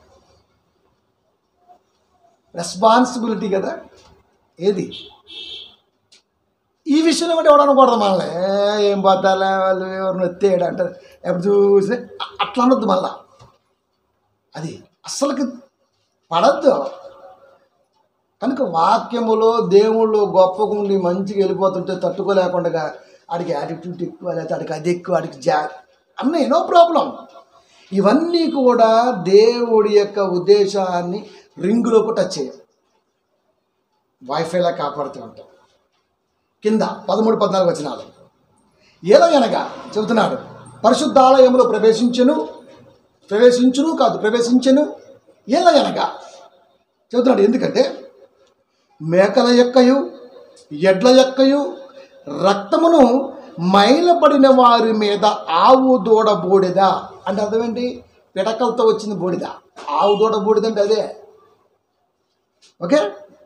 రెస్పాన్సిబిలిటీ కదా ఏది ఈ విషయంలో కూడా ఎవడు అనకూడదు మనల్ని "ఏ, ఏం పోతాలే వాళ్ళు ఎవరిని ఎత్తేయడు అంటారు ఎప్పుడు చూసి అ- అట్లా అనొద్దు మళ్ళా అది అస్సలకి పడద్దు కనుక వాక్యములో దేవుళ్ళు గొప్పగా ఉండి మంచిగా వెళ్ళిపోతుంటే తట్టుకోలేకుండా ఆడికి యాటిట్యూడ్ ఎక్కువ లేకపోతే ఆడికి అది ఎక్కువ ఆడికి జా అన్నీ నో ప్రాబ్లం ఇవన్నీ కూడా దేవుడి యొక్క ఉద్దేశాన్ని రింగులోకి టచ్ చేయాలి వైఫైలా కాపాడుతూ ఉంటాం కింద పదమూడు పద్నాలుగు వచనాలు ఎలాగనగా చెబుతున్నాడు పరిశుద్ధాలయంలో ప్రవేశించను ప్రవేశించును కాదు ప్రవేశించను ఎలాగనగా చెబుతున్నాడు ఎందుకంటే మేకల యొక్కయు ఎడ్ల యొక్కయు రక్తమును మైలపడిన వారి మీద ఆవు దూడ బూడిద అంటే అర్థమేంటి పిడకలతో వచ్చింది బూడిద ఆవు దూడ బూడిద అంటే అదే ఓకే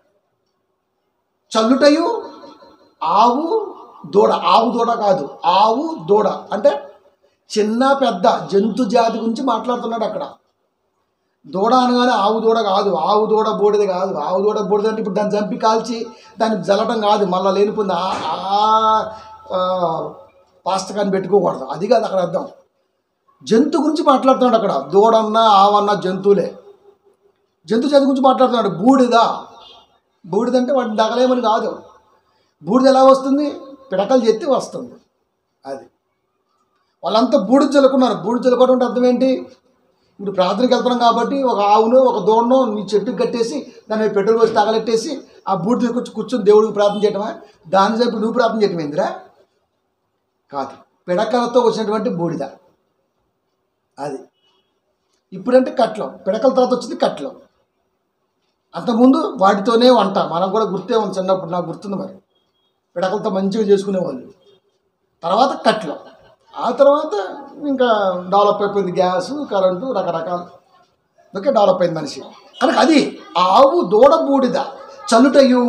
చల్లుటయు ఆవు దూడ ఆవు దూడ కాదు ఆవు దూడ అంటే చిన్న పెద్ద జంతు జాతి గురించి మాట్లాడుతున్నాడు అక్కడ దూడ అనగానే ఆవు దూడ కాదు ఆవు దూడ బూడిద కాదు ఆవు దూడ బూడిద అంటే ఇప్పుడు దాన్ని చంపి కాల్చి దాన్ని జల్లటం కాదు మళ్ళీ లేనిపోయింది ఆ ఆ, పాస్తకాన్ని పెట్టుకోకూడదు అది కాదు అక్కడ అర్థం జంతు గురించి మాట్లాడుతున్నాడు అక్కడ దూడన్నా ఆవన్నా జంతువులే జంతు జాతి గురించి మాట్లాడుతున్నాడు బూడిద బూడిద అంటే వాటిని దగలేమని కాదు బూడిద ఎలా వస్తుంది పిడకలు చెత్తి వస్తుంది అది వాళ్ళంతా బూడిద చల్లుకున్నారు బూడిద చల్లుకోవడం అంటే అర్థం ఏంటి ఇప్పుడు ప్రార్థనకి వెళ్తున్నాం కాబట్టి ఒక ఆవును ఒక దూడను నీ చెట్టుకి కట్టేసి దాని మీద పెట్రోల్ పోసి తగలెట్టేసి ఆ బూడిద కూర్చొని కూర్చొని దేవుడికి ప్రార్థన చేయటమా దాని సేపు నువ్వు ప్రార్థన చేయటం ఏందిరా కాదు పిడకలతో వచ్చినటువంటి బూడిద అది ఇప్పుడంటే కట్లం పిడకల తర్వాత వచ్చింది కట్లం అంతకుముందు వాటితోనే వంట మనకు కూడా గుర్తే ఉంది చిన్నప్పుడు నాకు గుర్తుంది మరి పిడకలతో మంచిగా చేసుకునేవాళ్ళు తర్వాత కట్లు ఆ తర్వాత ఇంకా డెవలప్ అయిపోయింది గ్యాస్ కరెంటు రకరకాలు ఓకే డెవలప్ అయింది మనిషి కనుక అది ఆవు దూడ బూడిద చల్లుటయు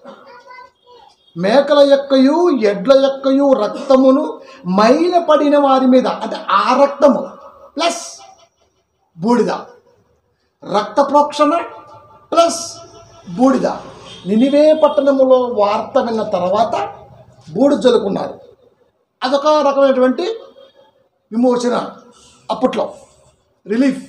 మేకల యొక్కయు ఎడ్ల యొక్కయు రక్తమును మైల పడిన వారి మీద అంటే ఆ రక్తము ప్లస్ బూడిద రక్త ప్రోక్షణ ప్లస్ బూడిద నినివే పట్టణములో వార్త విన్న తర్వాత బూడిద జల్లుకున్నారు అదొక రకమైనటువంటి విమోచన అప్పట్లో రిలీఫ్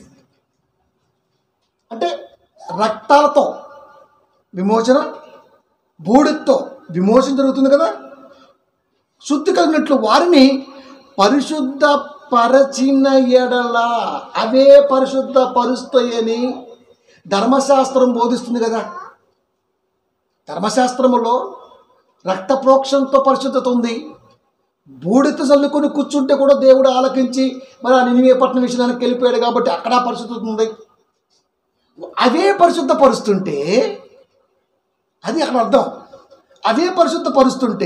అంటే రక్తాలతో విమోచన బూడిదతో విమోచన జరుగుతుంది కదా శుద్ధి కలిగినట్లు వారిని పరిశుద్ధ పరచిన ఎడల అవే పరిశుద్ధ పరుస్తాయని ధర్మశాస్త్రం బోధిస్తుంది కదా ధర్మశాస్త్రములో రక్త ప్రోక్షణతో పరిశుద్ధత ఉంది బూడిత చల్లుకొని కూర్చుంటే కూడా దేవుడు ఆలకించి మరి ఆ నినివే పట్టణ విషయానికి వెళ్ళిపోయాడు కాబట్టి అక్కడ పరిశుద్ధత ఉంది అవే పరిశుద్ధ పరుస్తుంటే అది అక్కడ అర్థం అవే పరిశుద్ధ పరుస్తుంటే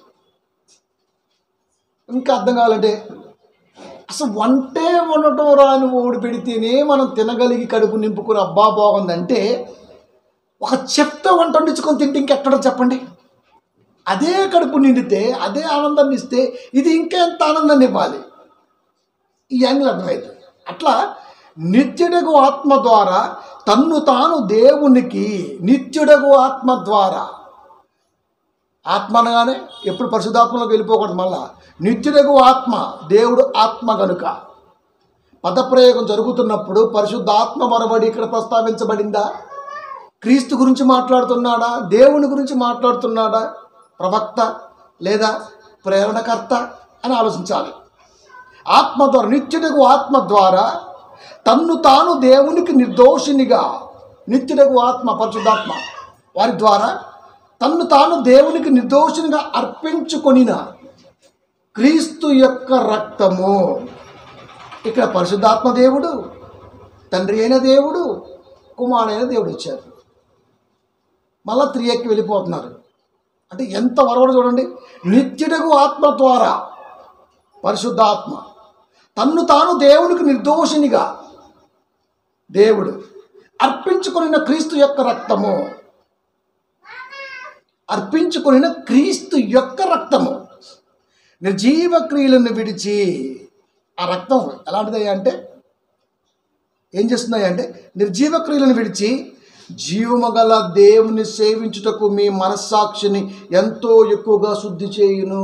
ఇంకా అర్థం కావాలంటే అసలు వంటే వండటం రాని ఓడి పెడితేనే మనం తినగలిగి కడుపు నింపుకుని అబ్బా బాగుందంటే ఒక చెప్తే వంట వండించుకొని తింటే ఇంకెక్కడ చెప్పండి అదే కడుపు నిండితే అదే ఆనందాన్ని ఇస్తే ఇది ఇంకా ఎంత ఆనందాన్ని ఇవ్వాలి ఈ యాంగిల్ అర్థమైంది అట్లా నిత్యుడగు ఆత్మ ద్వారా తన్ను తాను దేవునికి నిత్యుడగు ఆత్మ ద్వారా ఆత్మ అనగానే ఎప్పుడు పరిశుద్ధాత్మలోకి వెళ్ళిపోకూడదు మళ్ళా నిత్యుడగు ఆత్మ దేవుడు ఆత్మ గనుక పదప్రయోగం జరుగుతున్నప్పుడు పరిశుద్ధాత్మ మరబడి ఇక్కడ ప్రస్తావించబడిందా క్రీస్తు గురించి మాట్లాడుతున్నాడా దేవుని గురించి మాట్లాడుతున్నాడా ప్రవక్త లేదా ప్రేరణకర్త అని ఆలోచించాలి ఆత్మ ద్వారా నిత్యుడగు ఆత్మ ద్వారా తన్ను తాను దేవునికి నిర్దోషినిగా నిత్యుడగు ఆత్మ పరిశుద్ధాత్మ వారి ద్వారా తన్ను తాను దేవునికి నిర్దోషినిగా అర్పించుకొనిన క్రీస్తు యొక్క రక్తము ఇక్కడ పరిశుద్ధాత్మ దేవుడు తండ్రి అయిన దేవుడు కుమారుడైన దేవుడు వచ్చారు మళ్ళా త్రీ ఎక్కి వెళ్ళిపోతున్నారు అంటే ఎంత వరవడు చూడండి నిత్యుడగు ఆత్మ ద్వారా పరిశుద్ధాత్మ తన్ను తాను దేవునికి నిర్దోషినిగా దేవుడు అర్పించుకొనిన క్రీస్తు యొక్క రక్తము అర్పించుకొనిన క్రీస్తు యొక్క రక్తము నిర్జీవ క్రియలను విడిచి ఆ రక్తం ఎలాంటిదయ్యా అంటే ఏం చేస్తున్నాయి అంటే నిర్జీవ క్రియలను విడిచి జీవము గల దేవుని సేవించుటకు మీ మనస్సాక్షిని ఎంతో ఎక్కువగా శుద్ధి చేయును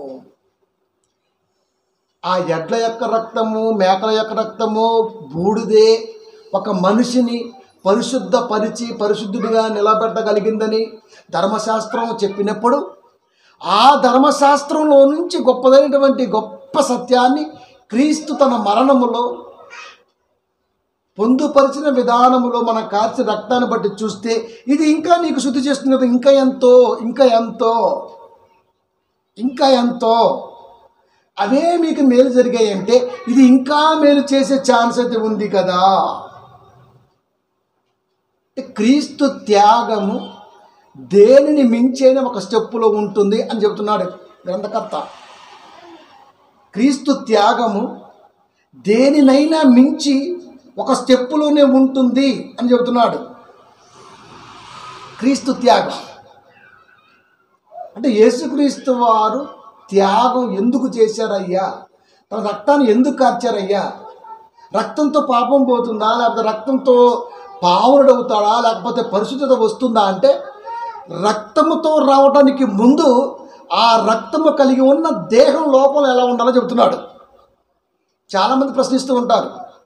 ఆ ఎడ్ల యొక్క రక్తము మేకల యొక్క రక్తము బూడిదే ఒక మనిషిని పరిశుద్ధ పరిచి పరిశుద్ధుడిగా నిలబెట్టగలిగిందని ధర్మశాస్త్రం చెప్పినప్పుడు ఆ ధర్మశాస్త్రంలో నుంచి గొప్పదైనటువంటి గొప్ప సత్యాన్ని క్రీస్తు తన మరణములో పొందుపరిచిన విధానములో మన కార్చిన రక్తాన్ని బట్టి చూస్తే ఇది ఇంకా నీకు శుద్ధి చేస్తుంది కదా ఇంకా ఎంతో ఇంకా ఎంతో ఇంకా ఎంతో అవే మీకు మేలు జరిగాయి అంటే ఇది ఇంకా మేలు చేసే ఛాన్స్ అయితే ఉంది కదా అంటే క్రీస్తు త్యాగము దేనిని మించైన ఒక స్టెప్పులో ఉంటుంది అని చెబుతున్నాడు గ్రంథకర్త క్రీస్తు త్యాగము దేనినైనా మించి ఒక స్టెప్పులోనే ఉంటుంది అని చెబుతున్నాడు క్రీస్తు త్యాగం అంటే యేసుక్రీస్తు వారు త్యాగం ఎందుకు చేశారయ్యా తన రక్తాన్ని ఎందుకు కార్చారయ్యా రక్తంతో పాపం పోతుందా లేకపోతే రక్తంతో పావుడవుతాడా లేకపోతే పరిశుద్ధత వస్తుందా అంటే రక్తముతో రావడానికి ముందు ఆ రక్తము కలిగి ఉన్న దేహం లోపల ఎలా ఉండాలో చెబుతున్నాడు చాలామంది ప్రశ్నిస్తూ ఉంటారు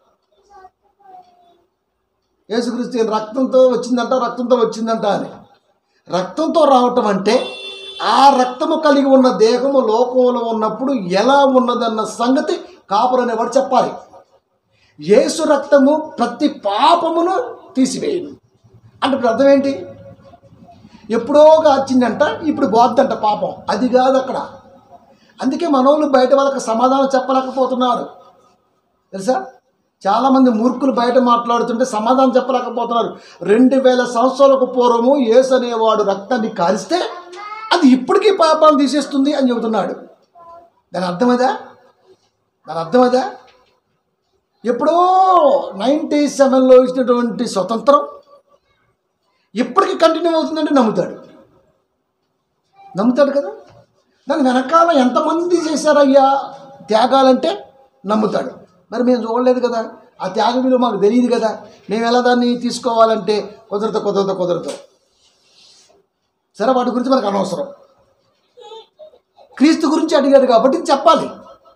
యేసుక్రీస్తు ఈయన రక్తంతో వచ్చిందంట రక్తంతో వచ్చిందంట అని రక్తంతో రావటం అంటే ఆ రక్తము కలిగి ఉన్న దేహము లోకంలో ఉన్నప్పుడు ఎలా ఉన్నదన్న సంగతి కాపురు అనేవాడు చెప్పాలి యేసు రక్తము ప్రతి పాపమును తీసివేయను అంటే ఇప్పుడు అర్థం ఏంటి ఎప్పుడో వచ్చిందంట ఇప్పుడు పోద్దంట పాపం అది కాదు అక్కడ అందుకే మనోళ్ళు బయట వాళ్ళకి సమాధానం చెప్పలేకపోతున్నారు తెలుసా చాలామంది మూర్ఖులు బయట మాట్లాడుతుంటే సమాధానం చెప్పలేకపోతున్నారు రెండు వేల సంవత్సరాలకు పూర్వము యేసు అనేవాడు రక్తాన్ని కారిస్తే అది ఇప్పటికీ పాపాన్ని తీసేస్తుంది అని చెబుతున్నాడు దాని అర్థమదా దాని అర్థమదా ఎప్పుడో నైంటీ సెవెన్లో ఇచ్చినటువంటి స్వతంత్రం ఇప్పటికీ కంటిన్యూ అవుతుందంటే నమ్ముతాడు నమ్ముతాడు కదా దాని వెనకాల ఎంతమంది చేశారయ్యా త్యాగాలంటే నమ్ముతాడు మరి మేము చూడలేదు కదా ఆ త్యాగ విలువ మాకు తెలియదు కదా మేము ఎలా దాన్ని తీసుకోవాలంటే కుదరదు కుదరదు కుదరదు సరే వాటి గురించి మనకు అనవసరం క్రీస్తు గురించి అడిగాడు కాబట్టి చెప్పాలి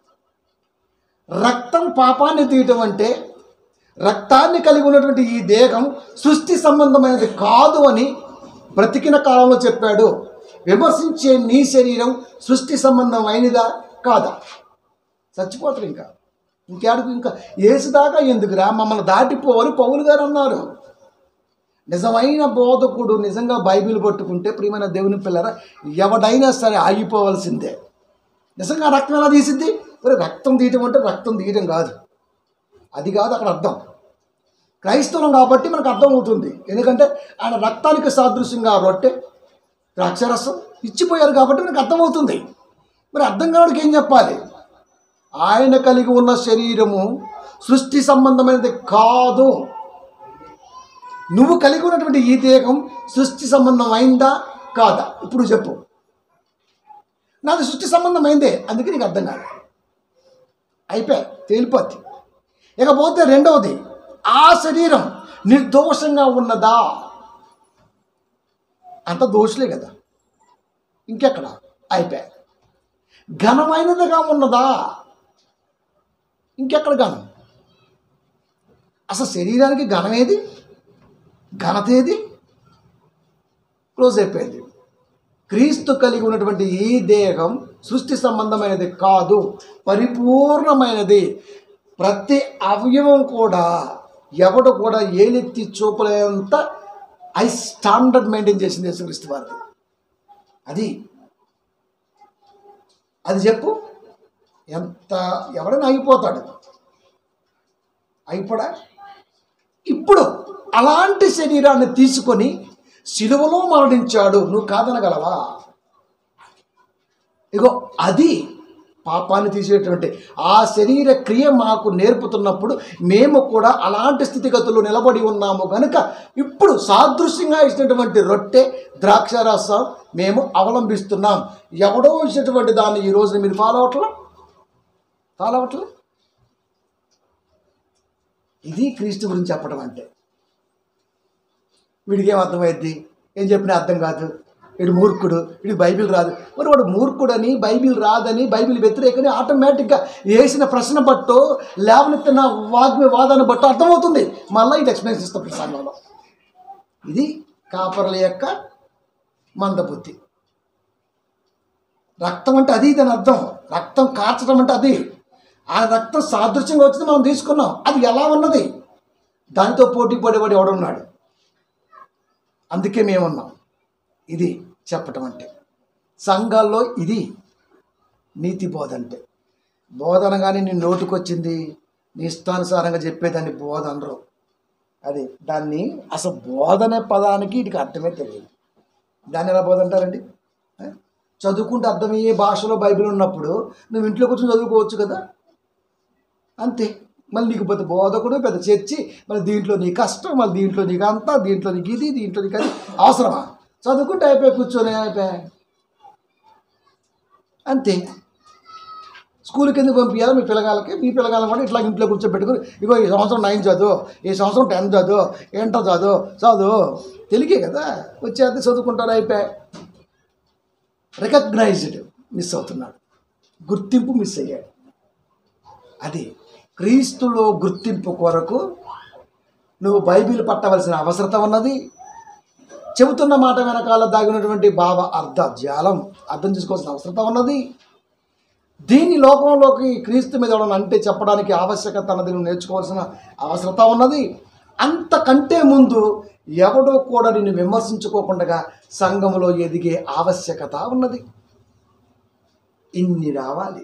రక్తం పాపాన్ని తీయటం అంటే రక్తాన్ని కలిగి ఉన్నటువంటి ఈ దేహం సృష్టి సంబంధమైనది కాదు అని బ్రతికిన కాలంలో చెప్పాడు విమర్శించే నీ శరీరం సృష్టి సంబంధమైనదా కాదా చచ్చిపోతారు ఇంకా ఇంకేడుకు ఇంకా ఏసుదాకా ఎందుకురా మమ్మల్ని దాటిపోవని పౌలు గారు అన్నారు నిజమైన బోధకుడు నిజంగా బైబిల్ పట్టుకుంటే ప్రియమైన దేవుని పిల్లరా ఎవడైనా సరే ఆగిపోవలసిందే నిజంగా రక్తం ఎలా తీసిద్ది మరి రక్తం తీయటం అంటే రక్తం తీయటం కాదు అది కాదు అక్కడ అర్థం క్రైస్తవం కాబట్టి మనకు అర్థం అవుతుంది ఎందుకంటే ఆయన రక్తానికి సాదృశ్యంగా ఆ రొట్టె ద్రాక్షరసం ఇచ్చిపోయారు కాబట్టి మనకు అర్థమవుతుంది మరి అర్థం కావడానికి ఏం చెప్పాలి ఆయన కలిగి ఉన్న శరీరము సృష్టి సంబంధమైనది కాదు నువ్వు కలిగి ఉన్నటువంటి ఈ దేహం సృష్టి సంబంధం అయిందా కాదా ఇప్పుడు చెప్పు నాది సృష్టి సంబంధం అయిందే అందుకే నీకు అర్థం కాదు అయిపోయా తేలిపోద్ది ఇకపోతే రెండవది ఆ శరీరం నిర్దోషంగా ఉన్నదా అంత దోషులే కదా ఇంకెక్కడ అయిపోయా ఘనమైనదిగా ఉన్నదా ఇంకెక్కడ ఘనం అసలు శరీరానికి ఘనం ఏది ఘనత ఏది క్లోజ్ అయిపోయింది క్రీస్తు కలిగి ఉన్నటువంటి ఈ దేహం సృష్టి సంబంధమైనది కాదు పరిపూర్ణమైనది ప్రతి అవయవం కూడా ఎవడు కూడా ఏలెత్తి చూపలేంత ఐ స్టాండర్డ్ మెయింటైన్ చేసింది యేసుక్రీస్తు వారిది అది అది చెప్పు ఎంత ఎవడైనా అయిపోతాడు అయిపోడా ఇప్పుడు అలాంటి శరీరాన్ని తీసుకొని సిలువలో మరణించాడు నువ్వు కాదనగలవా ఇగో అది పాపాన్ని తీసేటువంటి ఆ శరీర క్రియ మాకు నేర్పుతున్నప్పుడు మేము కూడా అలాంటి స్థితిగతుల్లో నిలబడి ఉన్నాము కనుక ఇప్పుడు సాదృశ్యంగా ఇచ్చినటువంటి రొట్టె ద్రాక్షారసం మేము అవలంబిస్తున్నాం ఎవడో ఇచ్చినటువంటి దాన్ని ఈ రోజున మీరు ఫాలో అవట్లా ఫాలో అవట్లా ఇది క్రీస్తు గురించి చెప్పడం అంటే వీడికి ఏం అర్థమైద్ది ఏం చెప్పినా అర్థం కాదు వీడు మూర్ఖుడు వీడికి బైబిల్ రాదు మరి వాడు మూర్ఖుడని బైబిల్ రాదని బైబిల్ వ్యతిరేకని ఆటోమేటిక్గా వేసిన ప్రశ్న బట్టో లేవనెత్తిన వాగ్మి వాదాన్ని బట్టో అర్థమవుతుంది మళ్ళీ ఇది ఎక్స్ప్లెయిన్ ఇస్తాం ప్రసంగంలో ఇది కాపర్ల యొక్క మందబుద్ధి రక్తం అంటే అది దాని అర్థం రక్తం కార్చడం అంటే అది ఆ రక్తం సాదృశ్యంగా వచ్చింది మనం తీసుకున్నాం అది ఎలా ఉన్నది దానితో పోటీ పడేవాడు ఎవడున్నాడు అందుకే మేమున్నాం ఇది చెప్పటం అంటే సంఘాల్లో ఇది నీతి బోధ అంటే బోధన కానీ నీ నోటికొచ్చింది నీ ఇష్టానుసారంగా చెప్పేదాన్ని బోధ అనరు అది దాన్ని అసలు బోధ అనే పదానికి వీటికి అర్థమే తెలియదు దాన్ని ఎలా బోధ అంటారండి ఆ? చదువుకుంటే అర్థమయ్యే భాషలో బైబిల్ ఉన్నప్పుడు నువ్వు ఇంట్లో కూర్చొని చదువుకోవచ్చు కదా అంతే మళ్ళీ నీకు పెద్ద బోధకుడు పెద్ద చర్చి మళ్ళీ దీంట్లో నీ కష్టం మళ్ళీ దీంట్లో నీకు అంతా దీంట్లో నీకు ఇది దీంట్లో నీకు అది అవసరమా చదువుకుంటే అయిపోయి కూర్చొని అయిపోయా అంతే స్కూల్కి ఎందుకు పంపించాలి మీ పిల్లగాలకి మీ పిల్లగాలను కూడా ఇట్లా ఇంట్లో కూర్చోబెట్టుకుని ఇగో ఈ సంవత్సరం నైన్ చదువు ఈ సంవత్సరం టెన్త్ చదువు ఏంటో చదువు చదువు తెలికే కదా వచ్చేది చదువుకుంటారు అయిపోయి రికగ్నైజ్డ్ మిస్ అవుతున్నాడు గుర్తింపు మిస్ అయ్యాడు అది క్రీస్తులో గుర్తింపు కొరకు నువ్వు బైబిల్ పట్టవలసిన అవసరత ఉన్నది చెబుతున్న మాట వెనకాల దాగినటువంటి భావ అర్థ జాలం అర్థం చేసుకోవాల్సిన అవసరత ఉన్నది దీని లోకంలోకి క్రీస్తు మీద ఎవడన్నా అంటే చెప్పడానికి ఆవశ్యకత అన్నది నువ్వు నేర్చుకోవాల్సిన అవసరత ఉన్నది అంతకంటే ముందు ఎవడో కూడా నిన్ను విమర్శించుకోకుండా సంఘములో ఎదిగే ఆవశ్యకత ఉన్నది ఇన్ని రావాలి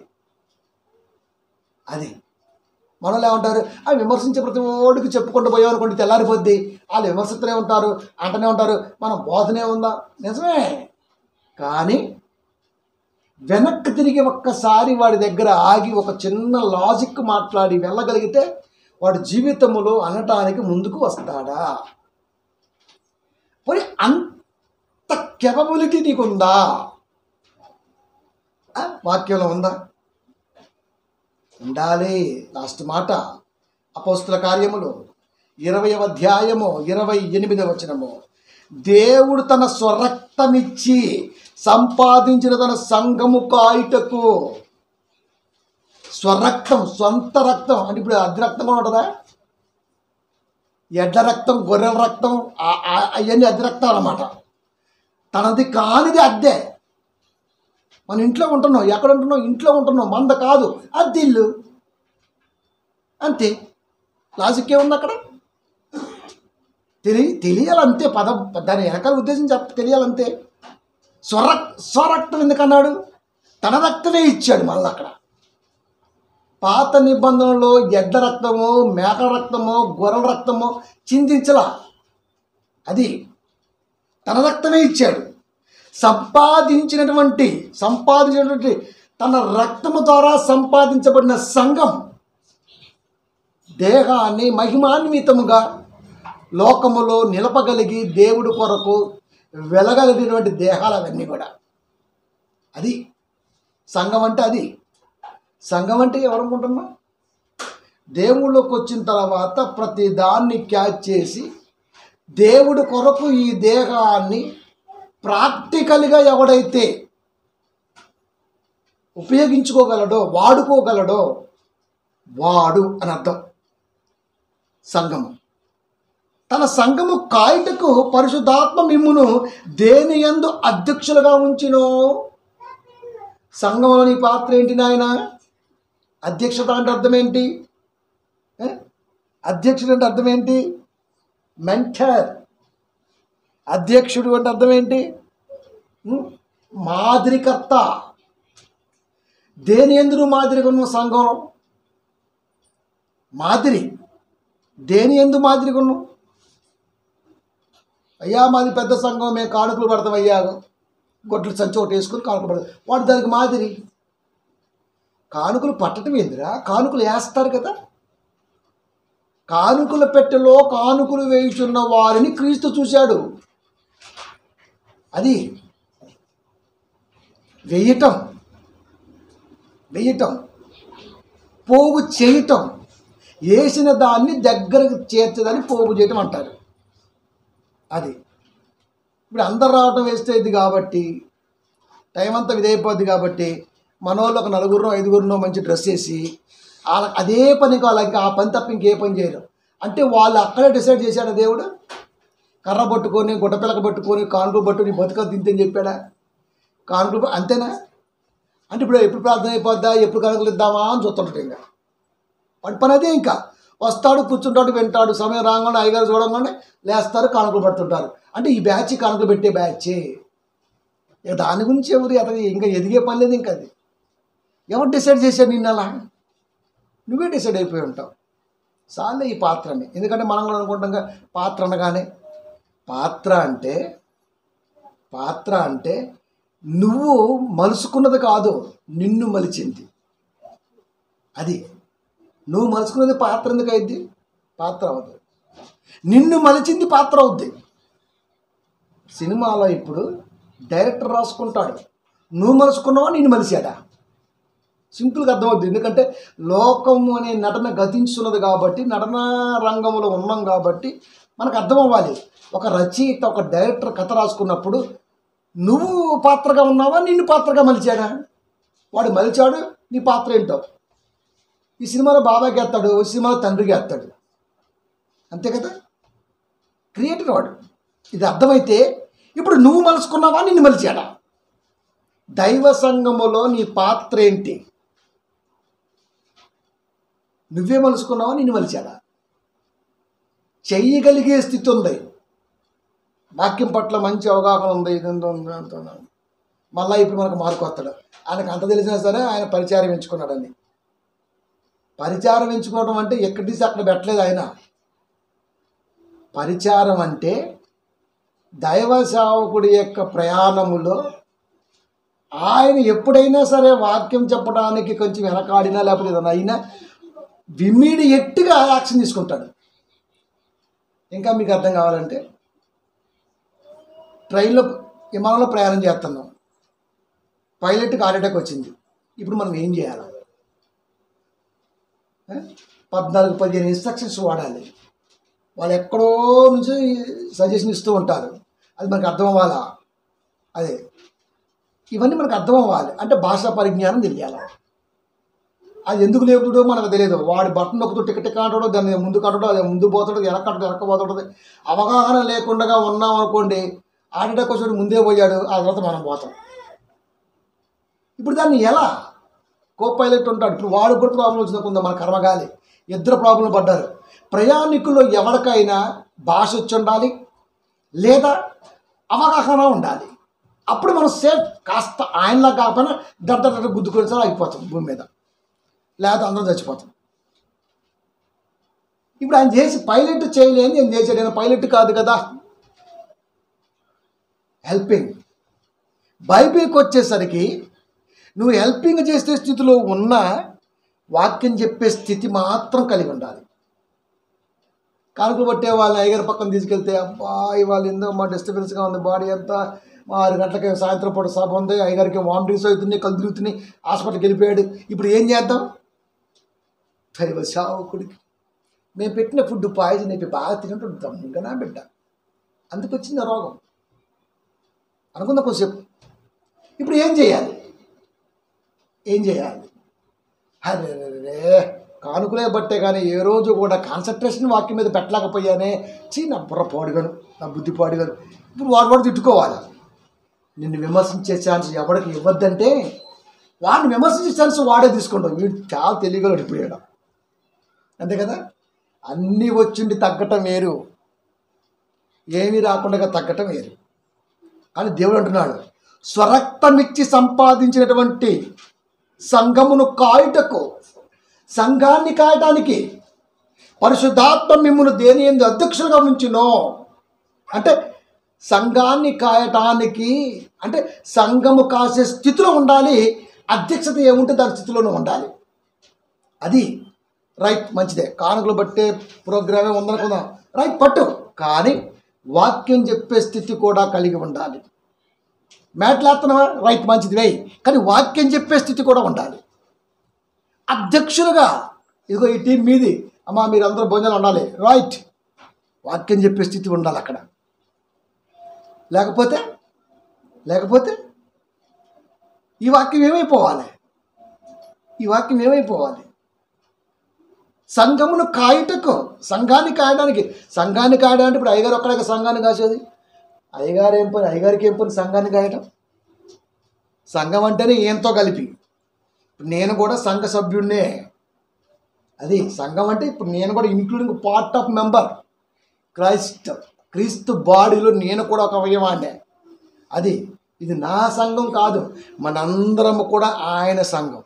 అది మనలో ఏమంటారు ఆ విమర్శించే ప్రతి ఓడికి చెప్పుకుంటూ పోయామనుకోండి తెల్లారిపోద్ది వాళ్ళు విమర్శిస్తూనే ఉంటారు అంటనే ఉంటారు మనం బోధనే ఉందా నిజమే కానీ వెనక్కి తిరిగి ఒక్కసారి వాడి దగ్గర ఆగి ఒక చిన్న లాజిక్ మాట్లాడి వెళ్ళగలిగితే వాడి జీవితంలో అనటానికి ముందుకు వస్తాడా పోయి అంత కెపబిలిటీ నీకుందా ఆ, వాక్యంలో ఉందా ఉండాలి లాస్ట్ మాట అపోస్తుల కార్యములు ఇరవై అధ్యాయము ఇరవై ఎనిమిదవ వచనము దేవుడు తన స్వరక్తమిచ్చి సంపాదించిన తన సంఘము కాయుటకు స్వరక్తం సొంత రక్తం అంటే ఇప్పుడు అద్దె రక్తం కూడా ఉంటుందా ఎడ్ల రక్తం గొర్రెల రక్తం ఆ- ఆ- అవన్నీ అద్దె రక్తం అన్నమాట తనది కానిది అద్దె మన ఇంట్లో ఉంటున్నాం ఎక్కడ ఉంటున్నాం ఇంట్లో ఉంటున్నాం మంద కాదు అద్దె ఇల్లు అంతే లాజిక్ ఏముంది అక్కడ తెలియ తెలియాలంతే పదం దాని వెనకాల ఉద్దేశం చెప్ప తెలియాలంతే స్వర స్వరక్తం ఎందుకన్నాడు తన రక్తమే ఇచ్చాడు మళ్ళీ అక్కడ పాత నిబంధనలో ఎడ్ల రక్తము మేకల రక్తము గొర్రెల రక్తము చిందించలా అది తన రక్తమే ఇచ్చాడు సంపాదించినటువంటి సంపాదించినటువంటి తన రక్తము ద్వారా సంపాదించబడిన సంఘం దేహాన్ని మహిమాన్వితముగా లోకములో నిలపగలిగి దేవుడి కొరకు వెలగలిగినటువంటి దేహాలు అవన్నీ కూడా అది సంఘం అంటే అది సంఘం అంటే ఎవరనుకుంటున్నా దేవుళ్ళకి వచ్చిన తర్వాత ప్రతి దాన్ని క్యాచ్ చేసి దేవుడి కొరకు ఈ దేహాన్ని ప్రాక్టికల్గా ఎవడైతే ఉపయోగించుకోగలడో వాడుకోగలడో వాడు అని అర్థం సంఘము తన సంఘము కాయటకు పరిశుద్ధాత్మ మిమ్మును దేని యందు అధ్యక్షులుగా ఉంచినో సంఘంలోని పాత్ర ఏంటి నాయన అధ్యక్షత అంటే అర్థం ఏంటి ఏ? అధ్యక్షుడు అంటే అర్థం ఏంటి మెంటర్ అధ్యక్షుడు అంటే అర్థం ఏంటి ఉం? మాదిరికర్త దేని ఎందుకు మాదిరిగా ఉన్న సంఘంలో మాదిరి దేని ఎందు మాదిరిగా ఉన్నావు అయ్యా మాది పెద్ద సంఘం మేము కానుకలు పడతాం అయ్యా గొడ్లు సంచి ఒకటి వేసుకుని కానుకలు పడతాం వాడు దానికి మాదిరి కానుకలు పట్టడం ఏందిరా కానుకలు వేస్తారు కదా కానుకల పెట్టెలో కానుకలు వేయుచున్న వారిని క్రీస్తు చూశాడు అది వేయటం వేయటం పోగు చేయటం వేసిన దాన్ని దగ్గరకు చేర్చదని పోగు చేయటం అంటారు అది ఇప్పుడు అందరు రావటం వేస్తే ఇది కాబట్టి టైం అంతా ఇదైపోద్ది కాబట్టి మన వాళ్ళు ఒక నలుగురు ఐదుగురునో మంచి డ్రెస్ వేసి వాళ్ళ అదే పని కావాలి ఇంకా ఆ పని తప్ప ఇంకే పని చేయరు అంటే వాళ్ళు అక్కడే డిసైడ్ చేశాడు దేవుడు కర్ర పట్టుకొని గుడ్డపిల్లక పట్టుకొని కానుకలు పట్టు నీ బతుక తింతని చెప్పాడా కానుకలు ప- అంతేనా అంటే ఇప్పుడు ఎప్పుడు ప్రార్థన అయిపోద్దా ఎప్పుడు కానుకలు ఇద్దామా అని చూస్తుంటాడు ఇంకా వాడి పని అదే ఇంకా వస్తాడు కూర్చుంటాడు వింటాడు సమయం రాగానే అయ్యగారు చూడగానే లేస్తారు కానుకలు పడుతుంటారు అంటే ఈ బ్యాచ్ కానుకలు పెట్టే బ్యాచే ఇక దాని గురించి ఎవరు అతను ఇంకా ఎదిగే పని లేదు ఇంకా అది ఎవరు డిసైడ్ చేశాడు నిన్న అలా నువ్వే డిసైడ్ అయిపోయి ఉంటావు చాలే ఈ పాత్రని ఎందుకంటే మనం కూడా అనుకుంటాం కదా, పాత్ర అనగానే పాత్ర అంటే పాత్ర అంటే నువ్వు మలుసుకున్నది కాదు నిన్ను మలిచింది అది నువ్వు మలుచుకున్నది పాత్ర ఎందుకు అయింది పాత్ర అవుద్ది నిన్ను మలిచింది పాత్ర అవుద్ది సినిమాలో ఇప్పుడు డైరెక్టర్ రాసుకుంటాడు నువ్వు మలుచుకున్నావా నిన్ను మలిచాడా సింపుల్గా అర్థమవుతుంది ఎందుకంటే లోకము అనే నటన గతించున్నది కాబట్టి నటన రంగంలో ఉన్నాం కాబట్టి మనకు అర్థం అవ్వాలి ఒక రచయిత ఒక డైరెక్టర్ కథ రాసుకున్నప్పుడు నువ్వు పాత్రగా ఉన్నావా నిన్ను పాత్రగా మలిచాడా వాడు మలిచాడు నీ పాత్ర ఏంటో ఈ సినిమాలో బాబాకి వేస్తాడు ఈ సినిమాలో తండ్రికి వేస్తాడు అంతే కదా క్రియేటర్ వాడు ఇది అర్థమైతే ఇప్పుడు నువ్వు మలుచుకున్నావా నిన్ను మలిచాడా దైవ సంఘములో నీ పాత్ర ఏంటి నువ్వే మలుచుకున్నావా నిన్ను మలిచాడా చెయ్యగలిగే స్థితి ఉంది వాక్యం పట్ల మంచి అవగాహన ఉంది ఇదంతా ఉంది, అంతా ఉంది. మళ్ళా ఇప్పుడు మనకు మార్కు వస్తాడు ఆయనకు అంత తెలిసినా సరే ఆయన పరిచారం ఎంచుకున్నాడని పరిచారం ఎంచుకోవడం అంటే ఎక్కడి తీసి అక్కడ పెట్టలేదు ఆయన పరిచారం అంటే దైవ సేవకుడి యొక్క ప్రయాణములో ఆయన ఎప్పుడైనా సరే వాక్యం చెప్పడానికి కొంచెం వెనకాడినా లేకపోతే ఏదైనా అయినా ఇమ్మీడియట్గా యాక్షన్ తీసుకుంటాడు ఇంకా మీకు అర్థం కావాలంటే ట్రైన్లో విమానంలో ప్రయాణం చేస్తున్నాం పైలట్కి హార్ట్ అటాక్ వచ్చింది ఇప్పుడు మనం ఏం చేయాలి ఏ? పద్నాలుగు పదిహేను ఇన్స్ట్రక్షన్స్ వాడాలి వాళ్ళు ఎక్కడో నుంచి సజెషన్ ఇస్తూ ఉంటారు అది మనకు అర్థం అవ్వాలా అదే ఇవన్నీ మనకు అర్థం అవ్వాలి అంటే భాషా పరిజ్ఞానం తెలియాలి అది ఎందుకు లేపుడో మనకు తెలియదు వాడి బట్టన్ నొక్కుతూ టిక్ టిక్ అంటాడో దాన్ని ముందు కట్టడో అది ముందు పోతాడు వెనక కట్టడు వెనక పోతుంటుంది అవగాహన లేకుండా ఉన్నాం అనుకోండి హార్ట్ అటాక్ వచ్చి ముందే పోయాడు ఆ తర్వాత మనం పోతాం ఇప్పుడు దాన్ని ఎలా కో పైలట్ ఉంటాడు ఇప్పుడు వాడు కూడా ప్రాబ్లం వచ్చింది కొంత మన కర్మగాలి ఇద్దరు ప్రాబ్లం పడ్డారు ప్రయాణికుల్లో ఎవరికైనా భాష వచ్చి ఉండాలి లేదా అవగాహన ఉండాలి అప్పుడు మనం సేఫ్ కాస్త ఆయనలా కాకపోయినా దడ్డ దడ్డ గుద్దుకొని సార్ అయిపోతాం భూమి మీద లేదా అందరం చచ్చిపోతాం ఇప్పుడు ఆయన చేసి పైలట్ చేయలేని నేను చేశాడు నేను పైలట్ కాదు కదా హెల్పింగ్ బైబిల్కి వచ్చేసరికి నువ్వు హెల్పింగ్ చేసే స్థితిలో ఉన్న వాక్యం చెప్పే స్థితి మాత్రం కలిగి ఉండాలి కానుకలు పట్టే వాళ్ళని అయ్యగారి పక్కన తీసుకెళ్తే అబ్బా ఇవాళ ఏందో మా డిస్టర్బెన్స్గా ఉంది బాడీ అంతా మా ఆరు గంటలకి సాయంత్రం పూట సభ ఉంది అయ్యగారికి వామిటింగ్స్ అవుతున్నాయి కళ్ళు తిరుగుతున్నాయి హాస్పిటల్కి వెళ్ళిపోయాడు ఇప్పుడు ఏం చేద్దాం దైవ సావకుడికి మేము పెట్టిన ఫుడ్ పాయిజన్ అయిపోయి బాగా తింటుంటాం ఇంకా నా బిడ్డ అందుకు వచ్చింది ఆ రోగం అనుకుందాం కొంచెంసేపు ఇప్పుడు ఏం చేయాలి ఏం చేయాలి అరే రే కానుకలే బట్టే కానీ ఏ రోజు కూడా కాన్సన్ట్రేషన్ వాక్యం మీద పెట్టలేకపోయానే చీ నా బుర్ర పాడుగాను నా బుద్ధి పాడుగాను ఇప్పుడు వాడు వాడు తిట్టుకోవాలి నిన్ను విమర్శించే ఛాన్స్ ఎవరికి ఇవ్వద్దంటే వాడిని విమర్శించే ఛాన్స్ వాడే తీసుకుంటాం వీడు చాలా తెలియగలడు ఇప్పుడు ఈడ. అంతే కదా అన్నీ వచ్చిండి తగ్గటం వేరు ఏమీ రాకుండా తగ్గటం వేరు కానీ దేవుడు అంటున్నాడు స్వరక్తమిచ్చి సంపాదించినటువంటి సంఘమును కాయుటకు సంఘాన్ని కాయటానికి పరిశుద్ధాత్మ మిమ్మల్ని దేని ఎందు అధ్యక్షులుగా ఉంచునో అంటే సంఘాన్ని కాయటానికి అంటే సంఘము కాసే స్థితిలో ఉండాలి అధ్యక్షత ఏముంటే దాని స్థితిలోనే ఉండాలి అది రైట్ మంచిదే కానుకలు బట్టే ప్రోగ్రామే ఉందనుకుందాం రైట్ పట్టు కానీ వాక్యం చెప్పే స్థితి కూడా కలిగి ఉండాలి మేట్లాడుతున్నావా రైట్ మంచిది వేయి కానీ వాక్యం చెప్పే స్థితి కూడా ఉండాలి అధ్యక్షులుగా ఇదిగో ఈ టీం మీది అమ్మా మీరు అందరూ భోజనాలు ఉండాలి రైట్ వాక్యం చెప్పే స్థితి ఉండాలి అక్కడ లేకపోతే లేకపోతే ఈ వాక్యం ఏమైపోవాలి ఈ వాక్యం ఏమైపోవాలి సంఘమును కాయుటకు సంఘాన్ని కాయడానికి సంఘాన్ని కాయడం అంటే ఇప్పుడు అయ్యగారు ఒక్కడే సంఘాన్ని కాసేది అయ్యగారు ఏం పని అయ్యగారికి ఏం పని సంఘాన్ని కాయటం సంఘం అంటేనే ఏంతో కలిపి ఇప్పుడు నేను కూడా సంఘ సభ్యుడినే అది సంఘం అంటే ఇప్పుడు నేను కూడా including part of member Christ Kristu బాడీలో నేను కూడా ఒక అవయవాన్నే అది ఇది నా సంఘం కాదు మనందరం కూడా ఆయన సంఘం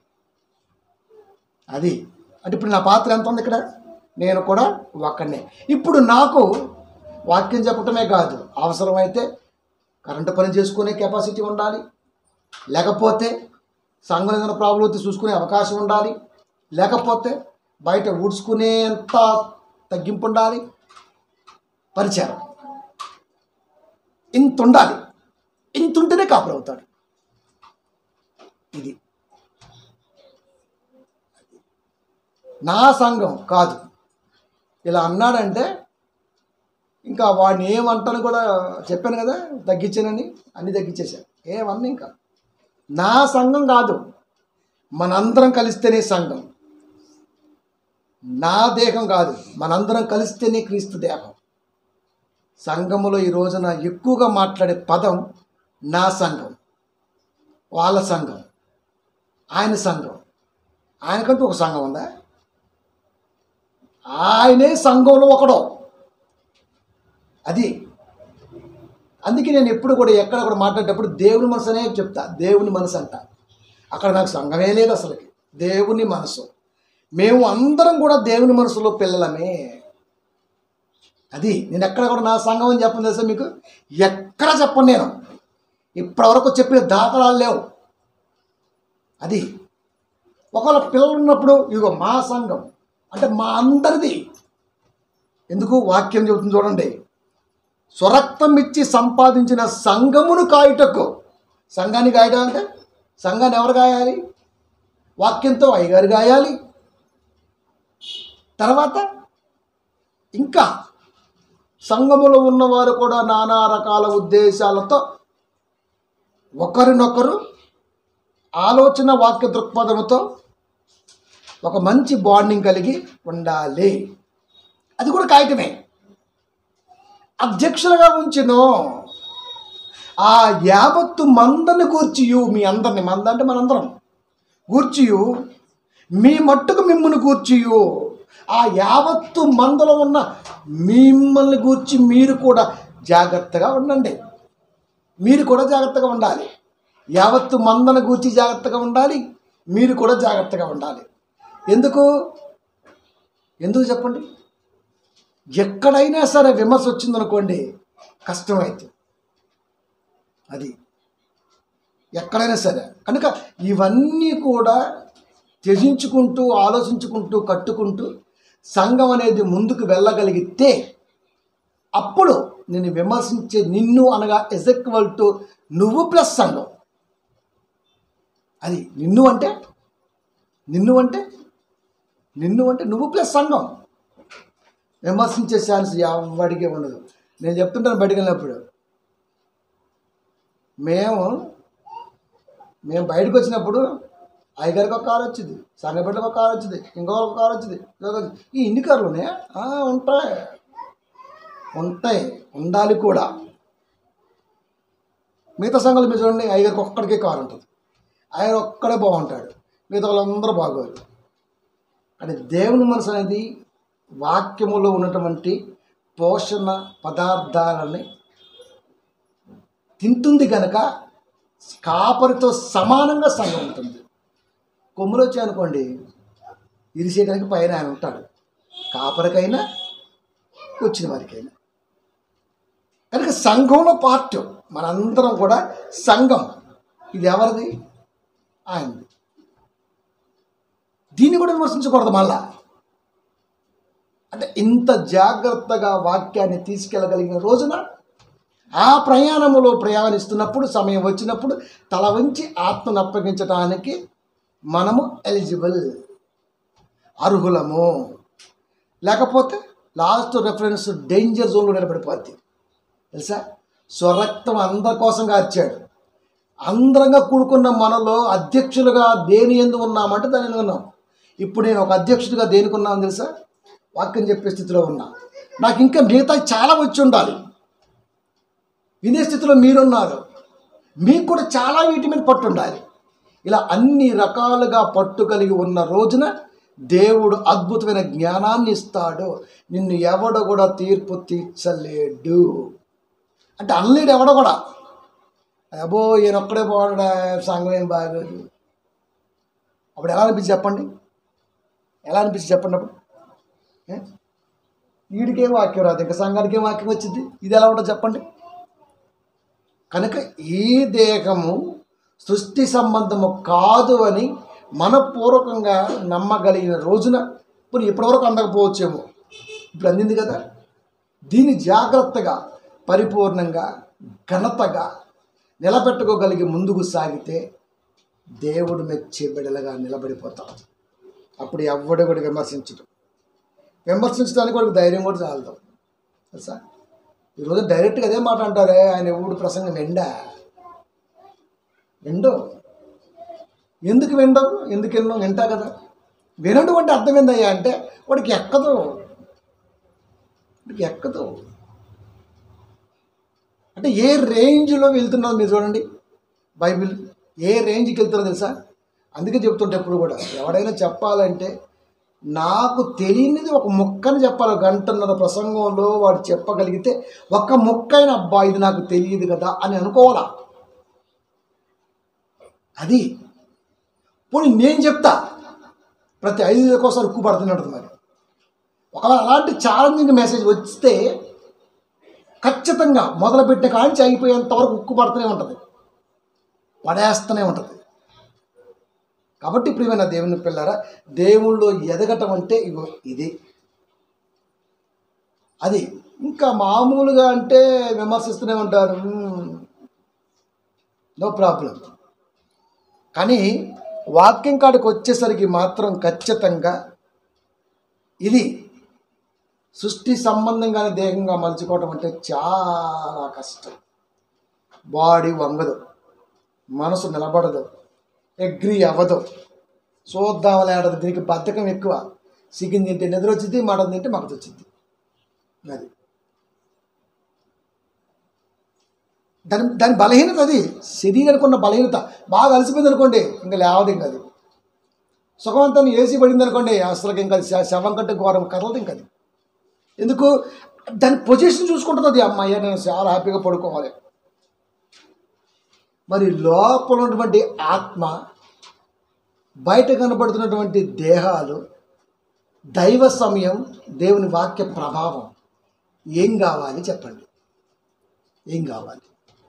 అది అంటే ఇప్పుడు నా పాత్ర ఎంత ఉంది ఇక్కడ నేను కూడా ఒక్కడనే ఇప్పుడు నాకు వాక్యం చెప్పటమే కాదు అవసరమైతే కరెంటు పని చేసుకునే కెపాసిటీ ఉండాలి లేకపోతే సంఘం ఏదైనా ప్రాబ్లం అయితే చూసుకునే అవకాశం ఉండాలి లేకపోతే బయట ఊడ్చుకునేంత తగ్గింపు ఉండాలి పరిచయం ఇంత ఉండాలి ఇంత ఉంటేనే కాపులు అవుతాడు ఇది నా సంఘం కాదు ఇలా అన్నాడంటే ఇంకా వాడిని ఏమంటాను కూడా చెప్పాను కదా తగ్గించానని అన్ని తగ్గించేశాను ఏమన్నా ఇంకా నా సంఘం కాదు మనందరం కలిస్తేనే సంఘం నా దేహం కాదు మనందరం కలిస్తేనే క్రీస్తు దేహం సంఘములో ఈ రోజున ఎక్కువగా మాట్లాడే పదం నా సంఘం వాళ్ళ సంఘం ఆయన సంఘం ఆయనకంటూ ఒక సంఘం ఉందా ఆయనే సంఘంలో ఒకడో అది అందుకే నేను ఎప్పుడు కూడా ఎక్కడ కూడా మాట్లాడేటప్పుడు దేవుని మనసు అనే చెప్తా దేవుని మనసు అంట అక్కడ నాకు సంఘమే లేదు అసలుకి దేవుని మనసు మేము అందరం కూడా దేవుని మనసులో పిల్లలమే అది నేను ఎక్కడ కూడా నా సంఘం అని చెప్పను తెలుసా మీకు ఎక్కడ చెప్పను నేను ఇప్పటివరకు చెప్పిన దాఖలాలు లేవు అది ఒకవేళ పిల్లలు ఉన్నప్పుడు ఇదిగో మా సంఘం అంటే మా అందరిది ఎందుకు వాక్యం చెబుతుంది చూడండి స్వరక్తం ఇచ్చి సంపాదించిన సంఘమును కాయుటకు సంఘాన్ని కాయటం అంటే సంఘాన్ని ఎవరు కాయాలి వాక్యంతో అయ్యగారు గాయాలి తర్వాత ఇంకా సంఘములో ఉన్నవారు కూడా నానా రకాల ఉద్దేశాలతో ఒకరినొకరు ఆలోచన వాక్య దృక్పథంతో ఒక మంచి బాండింగ్ కలిగి ఉండాలి అది కూడా కాగితమే అధ్యక్షులుగా ఉంచినో ఆ యావత్తు మందని కూర్చియు మీ అందరిని మంద అంటే మనందరం కూర్చియు మీ మట్టుకు మిమ్మల్ని కూర్చియు ఆ యావత్తు మందలో ఉన్న మిమ్మల్ని గూర్చి మీరు కూడా జాగ్రత్తగా ఉండండి మీరు కూడా జాగ్రత్తగా ఉండాలి యావత్తు మందను గూర్చి జాగ్రత్తగా ఉండాలి మీరు కూడా జాగ్రత్తగా ఉండాలి ఎందుకు ఎందుకు చెప్పండి ఎక్కడైనా సరే విమర్శ వచ్చిందనుకోండి కష్టమైంది అది ఎక్కడైనా సరే కనుక ఇవన్నీ కూడా త్యజించుకుంటూ ఆలోచించుకుంటూ కట్టుకుంటూ సంఘం అనేది ముందుకు వెళ్ళగలిగితే అప్పుడు నేను విమర్శించే నిన్ను అనగా ఎజెక్వల్ టు నువ్వు ప్లస్ సంఘం అది నిన్ను అంటే నిన్ను అంటే నిన్ను అంటే నువ్వు ప్లస్ సంఘం విమర్శించే ఛాన్స్ ఎవరికి ఉండదు నేను చెప్తుంటాను బయటకు వెళ్ళినప్పుడు మేము మేము బయటకు వచ్చినప్పుడు అయ్యగారికి ఒక కారు వచ్చింది సంగబిడ్డకు ఒక కారు వచ్చింది ఇంకొక కారు వచ్చింది ఇంకొక వచ్చింది. ఈ ఇన్ని కార్లు ఉన్నాయా ఆ, ఉంటాయి ఉంటాయి ఉండాలి కూడా మిగతా సంఘాలు మీరు చూడండి అయ్యగారికి ఒక్కడికే కారు ఉంటుంది ఆయన ఒక్కడే బాగుంటాడు మిగతా వాళ్ళందరూ బాగోరు అంటే దేవుని మనసు అనేది వాక్యములో ఉన్నటువంటి పోషణ పదార్థాలని తింటుంది కనుక కాపరితో సమానంగా సంఘం ఉంటుంది కొమ్ములు వచ్చాయనుకోండి ఇరిసేయడానికి పైన ఆయన ఉంటాడు కాపరికైనా వచ్చిన వారికైనా కనుక సంఘంలో పార్ట్ మనందరం కూడా సంఘం ఇది ఎవరిది ఆయనది దీన్ని కూడా విమర్శించకూడదు మళ్ళా అంటే ఇంత జాగ్రత్తగా వాక్యాన్ని తీసుకెళ్ళగలిగిన రోజున ఆ ప్రయాణములో ప్రయాణిస్తున్నప్పుడు సమయం వచ్చినప్పుడు తల వంచి ఆత్మను అప్పగించడానికి మనము ఎలిజిబుల్ అర్హులము లేకపోతే లాస్ట్ రెఫరెన్స్ డేంజర్ జోన్లో నిలబడిపోద్ది తెలుసా స్వరక్తం అందరి కోసం కార్చాడు అందరంగా కూడుకున్న మనలో అధ్యక్షులుగా దేని ఎందు ఉన్నామంటే దాని ఉన్నాం ఇప్పుడు నేను ఒక అధ్యక్షుడిగా దేనికి ఉన్నాను తెలుసా వాక్యం చెప్పే స్థితిలో ఉన్నా నాకు ఇంకా మిగతా చాలా వచ్చి ఉండాలి వినే స్థితిలో మీరున్నారు మీకు కూడా చాలా వీటి మీద పట్టు ఉండాలి ఇలా అన్ని రకాలుగా పట్టు కలిగి ఉన్న రోజున దేవుడు అద్భుతమైన జ్ఞానాన్ని ఇస్తాడు నిన్ను ఎవడు కూడా తీర్పు తీర్చలేడు అంటే అనలేడు ఎవడో కూడా అబ్బో ఈయన ఒక్కడే బాగుండా సంఘం ఏం బాగోదు అప్పుడు ఎలా అనిపించి చెప్పండి ఎలా అనిపించి చెప్పండి అప్పుడు ఏ? వీడికేం వాక్యం రాదు ఇంకా సంఘానికి ఏం వాక్యం వచ్చింది ఇది ఎలా ఉంటుంది చెప్పండి కనుక ఈ దేహము సృష్టి సంబంధము కాదు అని మనపూర్వకంగా నమ్మగలిగిన రోజున ఇప్పుడు ఇప్పటివరకు అందకపోవచ్చేమో ఇప్పుడు అందింది కదా దీన్ని జాగ్రత్తగా పరిపూర్ణంగా ఘనతగా నిలబెట్టుకోగలిగి ముందుకు సాగితే దేవుడు మెచ్చే బిడలుగా నిలబడిపోతాం అప్పుడు ఎవడు కూడా విమర్శించడు విమర్శించడానికి వాడికి ధైర్యం కూడా చాలదు తెలుసా ఈరోజు డైరెక్ట్గా అదే మాట అంటారే ఆయన ఎవడు ప్రసంగం వెండా విండో ఎందుకు వినడం ఎందుకు వినడం వింటా కదా వినడం అంటే అర్థం ఏందయ్యా అంటే వాడికి ఎక్కదు వాడికి ఎక్కదు అంటే ఏ రేంజ్లో వెళ్తున్నదో మీరు చూడండి బైబిల్ ఏ రేంజ్కి వెళ్తుందో తెలుసా అందుకే చెప్తుంటే ఎప్పుడు కూడా ఎవడైనా చెప్పాలంటే నాకు తెలియనిది ఒక ముక్కని చెప్పాలి గంటన్నర ప్రసంగంలో వాడు చెప్పగలిగితే ఒక్క ముక్క అయిన అబ్బా ఇది నాకు తెలియదు కదా అని అనుకోవాలా అది పోనీ నేను చెప్తా ప్రతి ఐదు కోసం ఉక్కు పడుతున్నట్టు మరి ఒకవేళ అలాంటి ఛాలెంజింగ్ మెసేజ్ వస్తే ఖచ్చితంగా మొదలుపెట్టిన కాంచి అయిపోయేంత వరకు ఉక్కు పడుతూనే ఉంటుంది పడేస్తూనే ఉంటుంది కాబట్టి ప్రియమైన దేవుని పిల్లరా దేవుళ్ళు ఎదగటం అంటే ఇగో ఇది అది ఇంకా మామూలుగా అంటే విమర్శిస్తూనే ఉంటారు నో ప్రాబ్లం కానీ వాక్యం కాడికి వచ్చేసరికి మాత్రం ఖచ్చితంగా ఇది సృష్టి సంబంధంగానే దేహంగా మలుచుకోవటం అంటే చాలా కష్టం బాడీ వంగదు మనసు నిలబడదు అగ్రి అవ్వదు చూద్దామలేడదు దీనికి బద్ధకం ఎక్కువ సిగ్గిని తింటే నిద్ర వచ్చింది మడం తింటే మగత వచ్చింది అది దాని దాని బలహీనత అది శరీరానికి ఉన్న బలహీనత బాగా అలసిపోయింది అనుకోండి ఇంకా లేవదు ఇంకా అది సుఖవంతాన్ని ఏసీ పడింది అనుకోండి అసలు ఇంకా అది శ- శవం కంటే ఘోరం కదలదు ఇంకా అది ఎందుకు దాని పొజిషన్ చూసుకుంటుంది అది అమ్మాయి నేను చాలా హ్యాపీగా పడుకోవాలి మరి లోపల ఉన్నటువంటి ఆత్మ బయట కనబడుతున్నటువంటి దేహాలు దైవ సమయం దేవుని వాక్య ప్రభావం ఏం కావాలి చెప్పండి ఏం కావాలి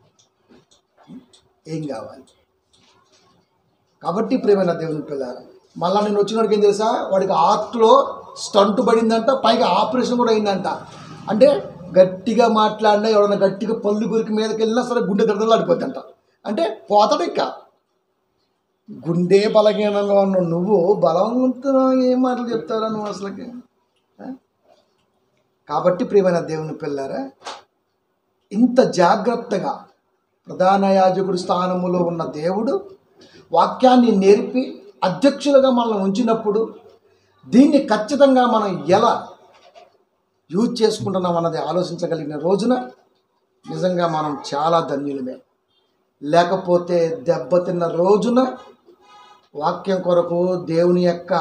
ఏం కావాలి కాబట్టి ప్రేమైన దేవుని పిల్లారా మళ్ళా నేను వచ్చినోడికి ఏం తెలుసా వాడికి ఆర్ట్లో స్టంట్ పడిందంట పైగా ఆపరేషన్ కూడా అయిందంట అంటే గట్టిగా మాట్లాడినా ఎవరైనా గట్టిగా పళ్ళు గురికి మీదకి వెళ్ళినా సరే గుండె దడదలు ఆడిపోద్దంట అంటే పోతాడు ఇక గుండె బలహీనంగా ఉన్న నువ్వు బలవంతులు ఏం మాటలు చెప్తారా నువ్వు అసలుకి ఆ? కాబట్టి ప్రియమైన దేవుని పిల్లారా ఇంత జాగ్రత్తగా ప్రధాన యాజకుడి స్థానములో ఉన్న దేవుడు వాక్యాన్ని నేర్పి అధ్యక్షులుగా మనల్ని ఉంచినప్పుడు దీన్ని ఖచ్చితంగా మనం ఎలా యూజ్ చేసుకుంటున్నాం అన్నది ఆలోచించగలిగిన రోజున నిజంగా మనం చాలా ధన్యులమే లేకపోతే దెబ్బతిన్న రోజున వాక్యం కొరకు దేవుని యొక్క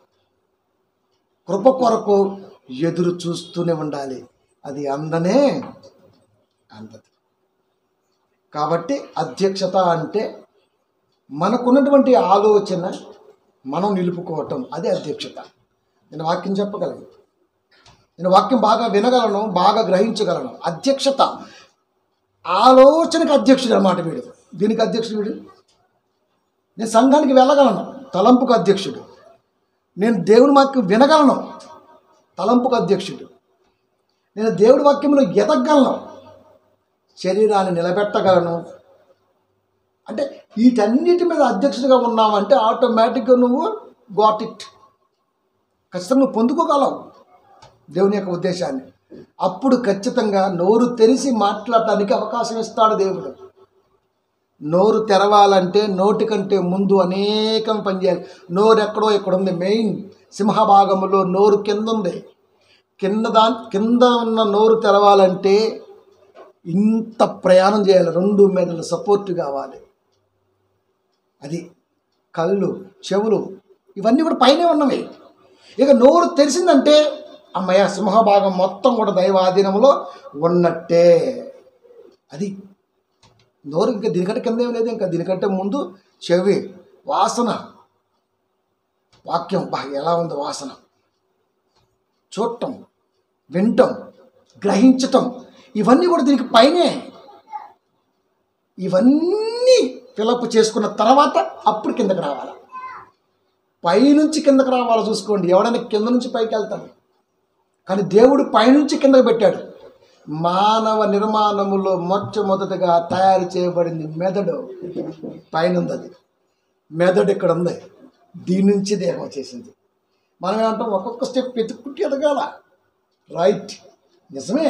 కృప కొరకు ఎదురు చూస్తూనే ఉండాలి అది అందనే అందదు కాబట్టి అధ్యక్షత అంటే మనకున్నటువంటి ఆలోచన మనం నిలుపుకోవటం అదే అధ్యక్షత నేను వాక్యం చెప్పగలను నేను వాక్యం బాగా వినగలను బాగా గ్రహించగలను అధ్యక్షత ఆలోచనకి అధ్యక్షుడు అన్నమాట వీడు దీనికి అధ్యక్షుడు వీడు నేను సంఘానికి వెళ్ళగలను తలంపుకు అధ్యక్షుడు నేను దేవుని వాక్యం వినగలను తలంపుకు అధ్యక్షుడు నేను దేవుడి వాక్యంలో ఎదగలను శరీరాన్ని నిలబెట్టగలను అంటే వీటన్నిటి మీద అధ్యక్షుడిగా ఉన్నావంటే ఆటోమేటిక్గా నువ్వు గాట్ ఇట్ ఖచ్చితంగా నువ్వు పొందుకోగలవు దేవుని యొక్క ఉద్దేశాన్ని అప్పుడు ఖచ్చితంగా నోరు తెరిచి మాట్లాడటానికి అవకాశం ఇస్తాడు దేవుడు నోరు తెరవాలంటే నోటి కంటే ముందు అనేకం పనిచేయాలి నోరు ఎక్కడో ఇక్కడ ఉంది మెయిన్ సింహభాగంలో నోరు కింద ఉంది కింద దా కింద ఉన్న నోరు తెరవాలంటే ఇంత ప్రయాణం చేయాలి రెండు మెదలు సపోర్ట్ కావాలి అది కళ్ళు చెవులు ఇవన్నీ కూడా పైనే ఉన్నవి ఇక నోరు తెరిచిందంటే అమ్మయ్య సింహభాగం మొత్తం కూడా దైవాధీనంలో ఉన్నట్టే అది నోరు ఇంకా దీనికంటే కింద ఏం లేదు ఇంకా దీనికంటే ముందు చెవి వాసన వాక్యం బా ఎలా ఉంది వాసన చూడటం వినటం గ్రహించటం ఇవన్నీ కూడా దీనికి పైనే ఇవన్నీ ఫిలప్ చేసుకున్న తర్వాత అప్పుడు కిందకి రావాలి పైనుంచి కిందకి రావాలో చూసుకోండి ఎవడైనా కింద నుంచి పైకి వెళ్తాడు కానీ దేవుడు పైనుంచి కిందకి పెట్టాడు మానవ నిర్మాణములో మొట్టమొదటిగా తయారు చేయబడింది మెదడు పైన ఉంది అది మెదడు ఇక్కడ ఉంది దీని నుంచి దేహం వచ్చేసింది మనం ఏమంటాం ఒక్కొక్క స్టెప్ ఎత్తుక్కుంటే ఎదగాల రైట్ నిజమే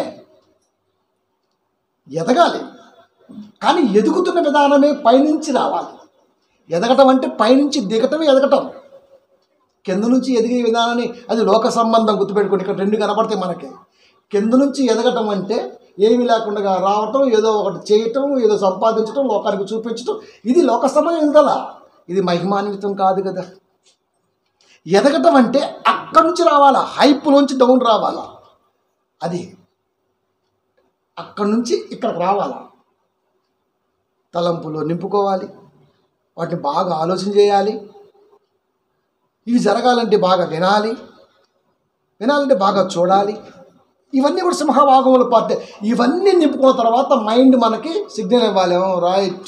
ఎదగాలి కానీ ఎదుగుతున్న విధానమే పైనుంచి రావాలి ఎదగటం అంటే పైనుంచి దిగటమే ఎదగటం కింద నుంచి ఎదిగే విధానాన్ని అది లోక సంబంధం గుర్తుపెట్టుకోండి ఇక్కడ రెండు కనపడతాయి మనకి కింద నుంచి ఎదగటం అంటే ఏమీ లేకుండా రావటం ఏదో ఒకటి చేయటం ఏదో సంపాదించటం లోకానికి చూపించటం ఇది లోక సంబంధం ఎదుగల ఇది మహిమాన్వితం కాదు కదా ఎదగటం అంటే అక్కడి నుంచి రావాలా హైప్ నుంచి డౌన్ రావాలా అది అక్కడి నుంచి ఇక్కడికి రావాలా తలంపులో నింపుకోవాలి వాటిని బాగా ఆలోచన చేయాలి ఇవి జరగాలంటే బాగా వినాలి వినాలంటే బాగా చూడాలి ఇవన్నీ కూడా సింహభాగంలో పార్ట్ ఇవన్నీ నింపుకున్న తర్వాత మైండ్ మనకి సిగ్నల్ ఇవ్వాలి రైట్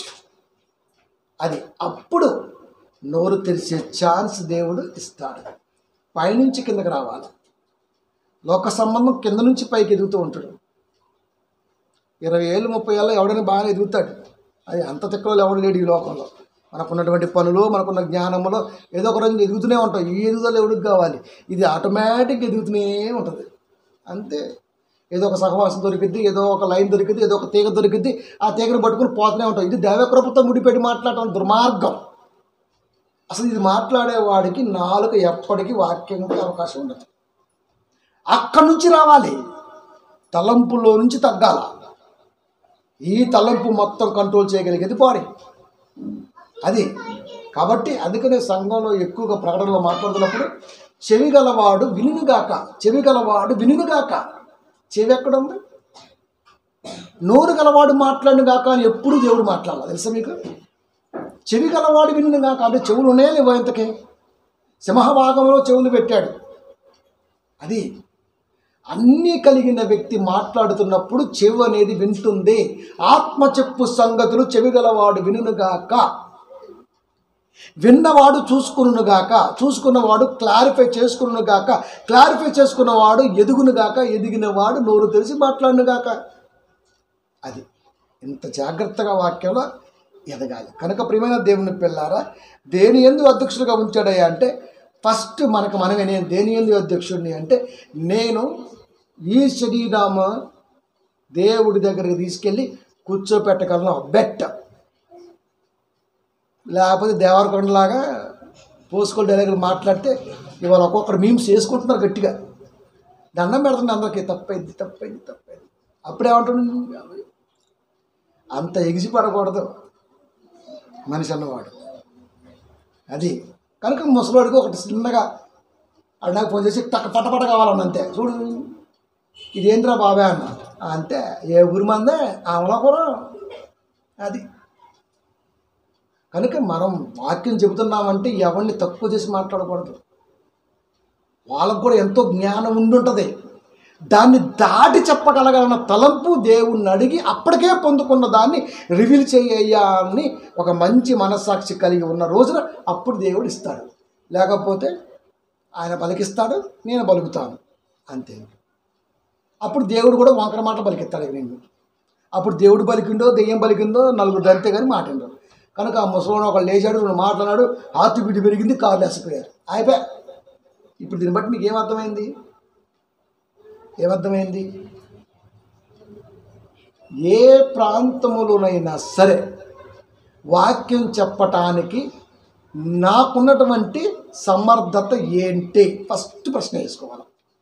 అది అప్పుడు నోరు తెరిచే ఛాన్స్ దేవుడు ఇస్తాడు పైనుంచి కిందకి రావాలి లోక సంబంధం కింద నుంచి పైకి ఎదుగుతూ ఉంటాడు ఇరవై ఏళ్ళు ముప్పై ఏళ్ళు ఎవడైనా బాగానే ఎదుగుతాడు అది అంత తిక్కలో ఎవడు లేడు ఈ లోకంలో మనకున్నటువంటి పనులు మనకున్న జ్ఞానములో ఏదో ఒక రోజు ఎదుగుతూనే ఉంటాం ఈ ఎదుగుదల ఎవడికి కావాలి ఇది ఆటోమేటిక్ ఎదుగుతూనే ఉంటుంది అంతే ఏదో ఒక సహవాసం దొరికిద్ది ఏదో ఒక లైన్ దొరికిద్ది ఏదో ఒక తీగ దొరికిద్ది ఆ తీగను పట్టుకుని పోతూనే ఉంటాం ఇది దైవకృపతో ముడిపెట్టి మాట్లాడటం దుర్మార్గం అసలు ఇది మాట్లాడేవాడికి నాలుక ఎప్పటికీ వాక్యంకి అవకాశం ఉండదు అక్కడి నుంచి రావాలి తలంపులో నుంచి తగ్గాల ఈ తలంపు మొత్తం కంట్రోల్ చేయగలిగేది బాడీ అది కాబట్టి అందుకనే సంఘంలో ఎక్కువగా ప్రకటనలో మాట్లాడుతున్నప్పుడు చెవి గలవాడు వినుగాక చెవి గలవాడు వినుగాక చెవి ఎక్కడ ఉంది నోరు గలవాడు మాట్లాడుగాక అని ఎప్పుడు దేవుడు మాట్లాడాలి తెలుసా మీకు చెవి గలవాడు వినుగాక అంటే చెవులు ఉన్నాయా లేవో ఇంతకే సింహభాగంలో చెవులు పెట్టాడు అది అన్నీ కలిగిన వ్యక్తి మాట్లాడుతున్నప్పుడు చెవి అనేది వింటుంది ఆత్మ చెప్పు సంగతులు చెవి గలవాడు వినుగాక విన్నవాడు చూసుకునుగాక చూసుకున్నవాడు క్లారిఫై చేసుకునుగాక క్లారిఫై చేసుకున్నవాడు ఎదుగునుగాక ఎదిగినవాడు నోరు తెరిచి మాట్లాడునుగాక అది ఇంత జాగ్రత్తగా వాక్యంలో ఎదగాలి కనుక ప్రియమైన దేవుని పిల్లారా దేని ఎందు అధ్యక్షుడిగా ఉంచాడయ్యా అంటే ఫస్ట్ మనకు మనమే నేను దేని ఎందు అధ్యక్షుడిని అంటే నేను ఈ శరీరామ దేవుడి దగ్గరికి తీసుకెళ్ళి కూర్చోపెట్టగలను బెట్ట లేకపోతే దేవరకొండలాగా పోసుకోలు డైలాగులు మాట్లాడితే ఇవాళ ఒక్కొక్కరు మీమ్స్ చేసుకుంటున్నారు గట్టిగా దండం పెడుతుంది అందరికీ తప్పైంది తప్పైంది తప్పైంది అప్పుడేమంటాడు అంత ఎగిసి పడకూడదు మనిషి అన్నవాడు అది కనుక ముసలివాడికి ఒకటి చిన్నగా అది నాకు ఫోన్ చేసి టక్క పటపట కావాలన్న అంతే చూడు ఇదేంద్రా బాబాయ్ అన్న అంతే ఏ ఊరి మందే అమలాపురం అది కనుక మనం వాక్యం చెబుతున్నామంటే ఎవరిని తక్కువ చేసి మాట్లాడకూడదు వాళ్ళకు కూడా ఎంతో జ్ఞానం ఉండుంటుంది దాన్ని దాటి చెప్పగలగలన్న తలంపు దేవుణ్ణి అడిగి అప్పటికే పొందుకున్న దాన్ని రివీల్ చేయ్యా అని ఒక మంచి మనస్సాక్షి కలిగి ఉన్న రోజున అప్పుడు దేవుడు ఇస్తాడు లేకపోతే ఆయన పలికిస్తాడు నేను పలుకుతాను అంతే అప్పుడు దేవుడు కూడా వంకర మాటలు పలికిస్తాడు ఇక నేను అప్పుడు దేవుడు పలికిండో దెయ్యం పలికిందో నలుగురు అంతే కానీ మాటిండో కనుక ఆ ముసలోడు ఒకళ్ళు లేచాడు రెండు మాట్లాడాడు ఆతు బిడ్డి పెరిగింది కాళ్ళు వేసిపోయారు అయిపోయా ఇప్పుడు దీన్ని బట్టి మీకు ఏమర్థమైంది ఏమర్థమైంది ఏ ప్రాంతములోనైనా సరే వాక్యం చెప్పటానికి నాకున్నటువంటి సమర్థత ఏంటి ఫస్ట్ ప్రశ్న వేసుకోవాలి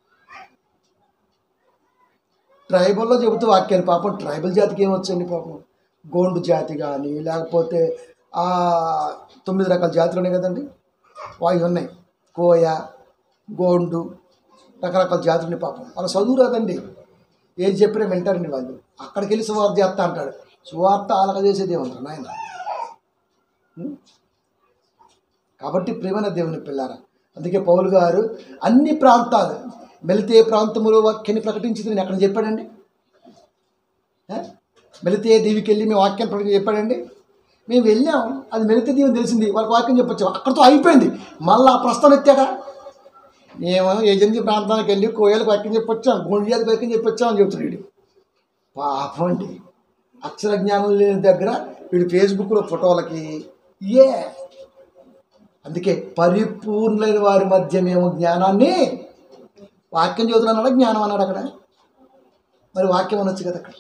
ట్రైబల్లో చెబుతూ వాక్యాన్ని పాపం ట్రైబల్ జాతికి ఏమొచ్చండి పాపం గోండు జాతి కానీ లేకపోతే ఆ తొమ్మిది రకాల జాతులు ఉన్నాయి కదండి వాయి ఉన్నాయి కోయ గోండు రకరకాల జాతులు ఉన్నాయి పాపం వాళ్ళ చదువు రాదండి ఏది చెప్పినా వింటారండి వాళ్ళు అక్కడికి వెళ్ళి సువార్త చేస్తా అంటాడు సువార్త అలగ చేసేది ఏమంటారు నాయన ఉం? కాబట్టి ప్రేమైన దేవుని పిల్లారా అందుకే పౌలు గారు అన్ని ప్రాంతాలు మెలితే ప్రాంతములో వాక్యాన్ని ప్రకటించింది నేను ఎక్కడ చెప్పాడండి ఆ? మెలితే దీవికి వెళ్ళి మేము వాక్యాన్ని ప్రకటించి చెప్పాడండి మేము వెళ్ళాం అది మెలితే దీవెని తెలిసింది వాళ్ళకి వాక్యం చెప్పొచ్చాం అక్కడితో అయిపోయింది మళ్ళీ ఆ ప్రస్తావన ఎత్తాడా మేము ఏజెన్సీ ప్రాంతానికి వెళ్ళి కోయలకు వాక్యం చెప్పొచ్చాం గుండ్యాలకు వాక్యం చెప్పొచ్చాం అని చెప్తున్నాడు వీడు పాపం అండి అక్షర జ్ఞానం లేని దగ్గర వీడు ఫేస్బుక్లో ఫోటోలకి ఏ అందుకే పరిపూర్ణులైన వారి మధ్య మేము జ్ఞానాన్ని వాక్యం చదువుతున్నాడు జ్ఞానం అన్నాడు అక్కడ మరి వాక్యం అనొచ్చు కదా అక్కడ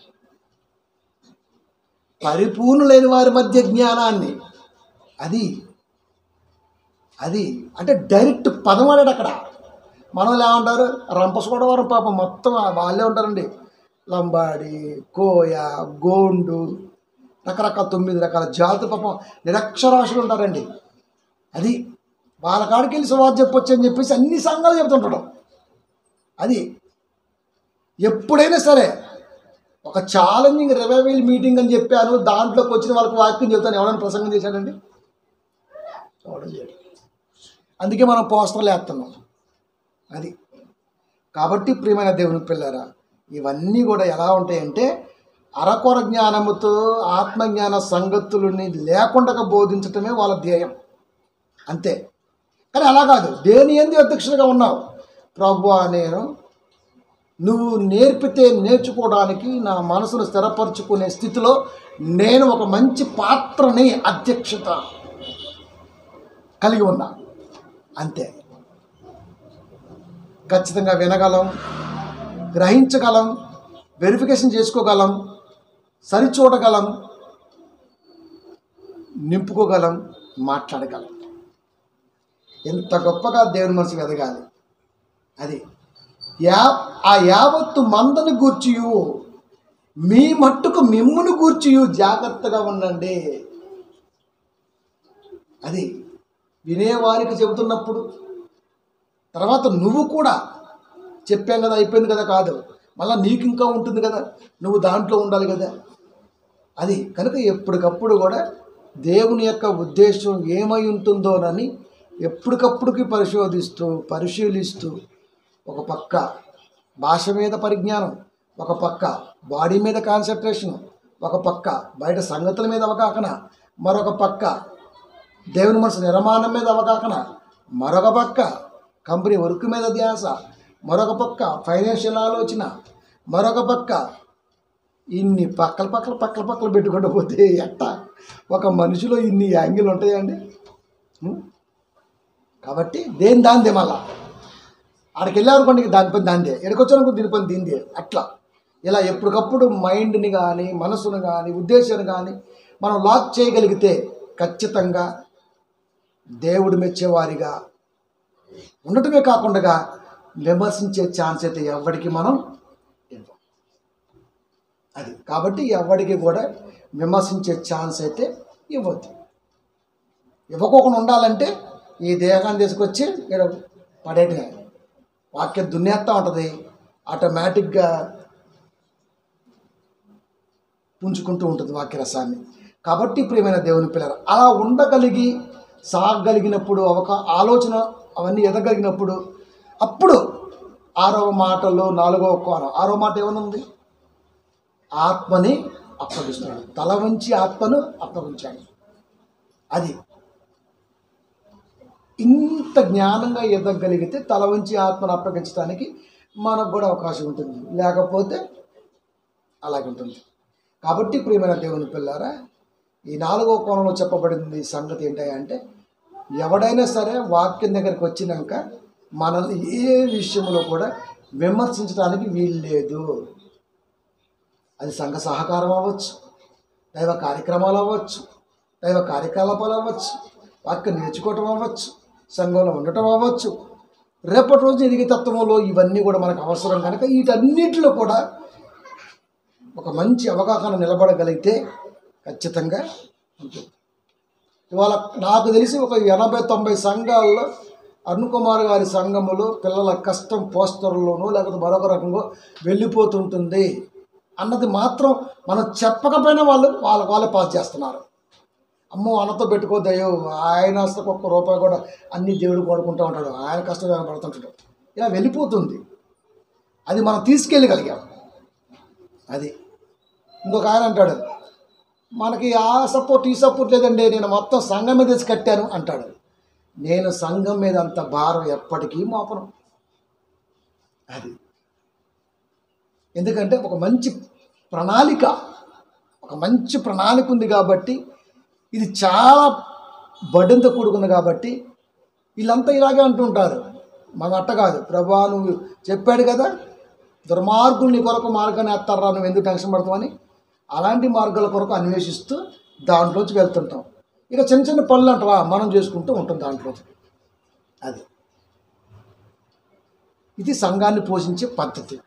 పరిపూర్ణులైన వారి మధ్య జ్ఞానాన్ని అది అది అంటే డైరెక్ట్ పదం ఆడాడు అక్కడ మనం ఎలా ఉంటారు రంపసుకోవడం పాపం మొత్తం వాళ్ళే ఉంటారండి లంబాడి కోయ గోండు రకరకాల తొమ్మిది రకాల జాతి పాపం నిరక్షరాశులు ఉంటారండి అది వాళ్ళ కాడికి వెళ్ళి సువార్త చెప్పొచ్చు అని చెప్పేసి అన్ని సంఘాలు చెబుతుంటాడు అది ఎప్పుడైనా సరే ఒక ఛాలెంజింగ్ రివైవల్ మీటింగ్ అని చెప్పాను దాంట్లోకి వచ్చిన వాళ్ళకి వాక్యం చెబుతాను ఎవరైనా ప్రసంగం చేశాడండి ఎవడం చేయడు అందుకే మనం పోస్టర్లు వేస్తున్నాం అది కాబట్టి ప్రియమైన దేవుని పిల్లరా ఇవన్నీ కూడా ఎలా ఉంటాయంటే అరకొర జ్ఞానముతో ఆత్మజ్ఞాన సంగతులని లేకుండా బోధించటమే వాళ్ళ ధ్యేయం అంతే కానీ అలా కాదు దేని ఎందు అధ్యక్షుడిగా ఉన్నావు ప్రభు నేను నువ్వు నేర్పితే నేర్చుకోవడానికి నా మనసును స్థిరపరచుకునే స్థితిలో నేను ఒక మంచి పాత్రని అధ్యక్షత కలిగి ఉన్నా అంతే ఖచ్చితంగా వినగలం గ్రహించగలం వెరిఫికేషన్ చేసుకోగలం సరిచూడగలం నింపుకోగలం మాట్లాడగలం ఎంత గొప్పగా దేవుని మనసు ఎదగాలి అది యా ఆ యావత్తు మందని గూర్చియు మీ మట్టుకు మిమ్మును గూర్చియు జాగ్రత్తగా ఉండండి అది వినేవారికి చెబుతున్నప్పుడు తర్వాత నువ్వు కూడా చెప్పాం కదా అయిపోయింది కదా కాదు మళ్ళీ నీకు ఇంకా ఉంటుంది కదా నువ్వు దాంట్లో ఉండాలి కదా అది కనుక ఎప్పటికప్పుడు కూడా దేవుని యొక్క ఉద్దేశం ఏమై ఉంటుందోనని ఎప్పటికప్పుడుకి పరిశోధిస్తూ పరిశీలిస్తూ ఒక పక్క భాష మీద పరిజ్ఞానం ఒక పక్క బాడీ మీద కాన్సన్ట్రేషన్ ఒక పక్క బయట సంగతుల మీద అవగాహన మరొక పక్క దేవుని మనసు నిర్మాణం మీద అవగాహన మరొక పక్క కంపెనీ వర్క్ మీద ధ్యాస మరొక పక్క ఫైనాన్షియల్ ఆలోచన మరొక పక్క ఇన్ని పక్కల పక్కల పక్కల పక్కల పెట్టుకుంటూ పోతే ఎట్ట ఒక మనిషిలో ఇన్ని యాంగిల్ ఉంటాయండి ఉం? కాబట్టి దేని దాందే మళ్ళా ఆడికి వెళ్ళారనుకోండి దాని పని దాందే ఎక్కడికొచ్చారనుకో దీని పని దీందే అట్లా ఇలా ఎప్పటికప్పుడు మైండ్ని కానీ మనసును కానీ ఉద్దేశాన్ని కానీ మనం లాక్ చేయగలిగితే ఖచ్చితంగా దేవుడు మెచ్చేవారిగా ఉండటమే కాకుండా విమర్శించే ఛాన్స్ అయితే ఎవరికి మనం ఇవ్వం అది కాబట్టి ఎవరికి కూడా విమర్శించే ఛాన్స్ అయితే ఇవ్వద్దు ఇవ్వకోకుండా ఉండాలంటే ఈ దేహాన్ని తీసుకొచ్చి ఇక్కడ పడేయటమే వాక్యం దున్నేస్తూ ఉంటుంది ఆటోమేటిక్గా పుంజుకుంటూ ఉంటుంది వాక్యరసాన్ని కాబట్టి ప్రియమైన దేవుని పిల్లలు అలా ఉండగలిగి సాగగలిగినప్పుడు ఒక ఆలోచన అవన్నీ ఎదగలిగినప్పుడు అప్పుడు ఆరవ మాటలో నాలుగవ కోణం ఆరో మాట ఏమనుంది ఆత్మని అప్పగిస్తున్నాడు తల వంచి ఆత్మను అప్పగించాడు అది ఇంత జ్ఞానంగా ఎదగలిగితే తల వంచి ఆత్మను అప్పగించడానికి మనకు కూడా అవకాశం ఉంటుంది లేకపోతే అలాగే ఉంటుంది కాబట్టి ప్రియమైన దేవుని పిల్లారా ఈ నాలుగో కోణంలో చెప్పబడింది సంగతి ఏంటంటే ఎవడైనా సరే వాక్యం దగ్గరికి వచ్చినాక మనల్ని ఏ విషయంలో కూడా విమర్శించడానికి వీలు లేదు అది సంఘ సహకారం అవ్వచ్చు దైవ కార్యక్రమాలు అవ్వచ్చు దైవ కార్యకలాపాలు అవ్వచ్చు వాక్యం నేర్చుకోవటం అవ్వచ్చు సంఘంలో ఉండటం అవ్వచ్చు రేపటి రోజు ఎదిగే తత్వంలో ఇవన్నీ కూడా మనకు అవసరం కనుక వీటన్నిటిలో కూడా ఒక మంచి అవగాహన నిలబడగలిగితే ఖచ్చితంగా ఉంటుంది ఇవాళ నాకు తెలిసి ఒక ఎనభై తొంభై సంఘాల్లో అరుణ్ కుమార్ గారి సంఘములో పిల్లల కష్టం పోస్టర్లోనో లేకపోతే మరొక రకంగా వెళ్ళిపోతుంటుంది అన్నది మాత్రం మనం చెప్పకపోయినా వాళ్ళు వాళ్ళ వాళ్ళే పాస్ చేస్తున్నారు అమ్మో అన్నతో పెట్టుకోద్దయ్యో ఆయన అసలు ఒక్క రూపాయి కూడా అన్ని దేవుడు కోరుకుంటూ ఉంటాడు ఆయన కష్టం ఆయన పడుతుంటాడు ఇలా వెళ్ళిపోతుంది అది మనం తీసుకెళ్ళగలిగాం అది ఇంకొక ఆయన అంటాడు మనకి ఆ సపోర్ట్ ఈ సపోర్ట్ లేదండి నేను మొత్తం సంఘం మీద తెచ్చి కట్టాను అంటాడు నేను సంఘం మీద అంత భారం ఎప్పటికీ మోపను అది ఎందుకంటే ఒక మంచి ప్రణాళిక ఒక మంచి ప్రణాళిక ఉంది కాబట్టి ఇది చాలా బడ్డంతో కూడుకుంది కాబట్టి వీళ్ళంతా ఇలాగే అంటుంటారు మన అట్ట కాదు ప్రభా నువ్వు చెప్పాడు కదా దుర్మార్గులు నీ కొరకు మార్గాన్ని ఎత్తారా నువ్వు ఎందుకు టెన్షన్ పడతావని అలాంటి మార్గాల కొరకు అన్వేషిస్తూ దాంట్లోంచి వెళ్తుంటాం ఇక చిన్న చిన్న పనులు అంటావా మనం చేసుకుంటూ ఉంటాం దాంట్లో అది ఇది సంఘాన్ని పోషించే పద్ధతి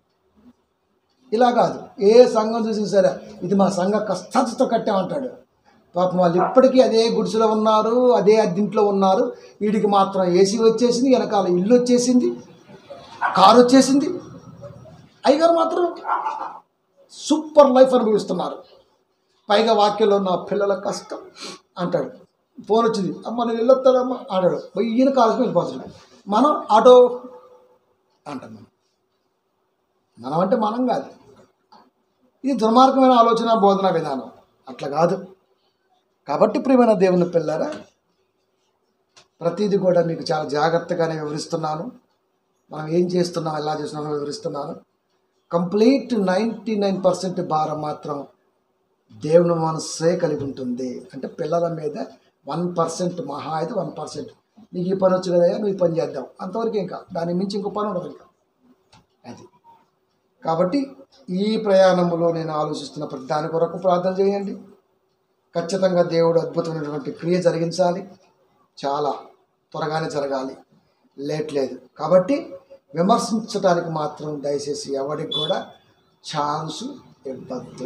ఇలా కాదు ఏ సంఘం చూసినా సరే ఇది మా సంఘ కష్టాలతో కట్టామంటాడు పాపం వాళ్ళు ఇప్పటికీ అదే గుడిసెలో ఉన్నారు అదే అద్దీంట్లో ఉన్నారు వీడికి మాత్రం ఏసీ వచ్చేసింది వెనకాల ఇల్లు వచ్చేసింది కారు వచ్చేసింది అయ్యగారు మాత్రం సూపర్ లైఫ్ అనుభవిస్తున్నారు పైగా వాక్యంలో నా పిల్లల కష్టం అంటాడు ఫోన్ వచ్చింది అమ్మ నేను వెళ్ళొస్తానమ్మా ఆడాడు ఈయన కాల్సి వెళ్ళిపోతాడు మనం ఆటో అంటాం మనం మనం అంటే మనం కాదు ఇది దుర్మార్గమైన ఆలోచన బోధన విధానం అట్లా కాదు కాబట్టి ప్రియమైన దేవుని పిల్లరా ప్రతిదీ కూడా మీకు చాలా జాగ్రత్తగానే వివరిస్తున్నాను మనం ఏం చేస్తున్నాం ఎలా చేస్తున్నామో వివరిస్తున్నాను కంప్లీట్ నైంటీ నైన్ పర్సెంట్ భారం మాత్రం దేవుని మనస్సే కలిగి ఉంటుంది అంటే పిల్లల మీద వన్ పర్సెంట్ మహా అయితే వన్ పర్సెంట్ నీకు ఈ పని వచ్చు కదా నువ్వు ఈ పని చేద్దాం అంతవరకు ఇంకా దాని మించి ఇంకో పని ఉండదు ఇంకా అది కాబట్టి ఈ ప్రయాణంలో నేను ఆలోచిస్తున్న ప్రతి దాని కొరకు ప్రార్థన చేయండి ఖచ్చితంగా దేవుడు అద్భుతమైనటువంటి క్రియ జరిగించాలి చాలా త్వరగానే జరగాలి లేట్ లేదు కాబట్టి విమర్శించడానికి మాత్రం దయచేసి ఎవరికి కూడా ఛాన్స్ ఇవ్వద్దు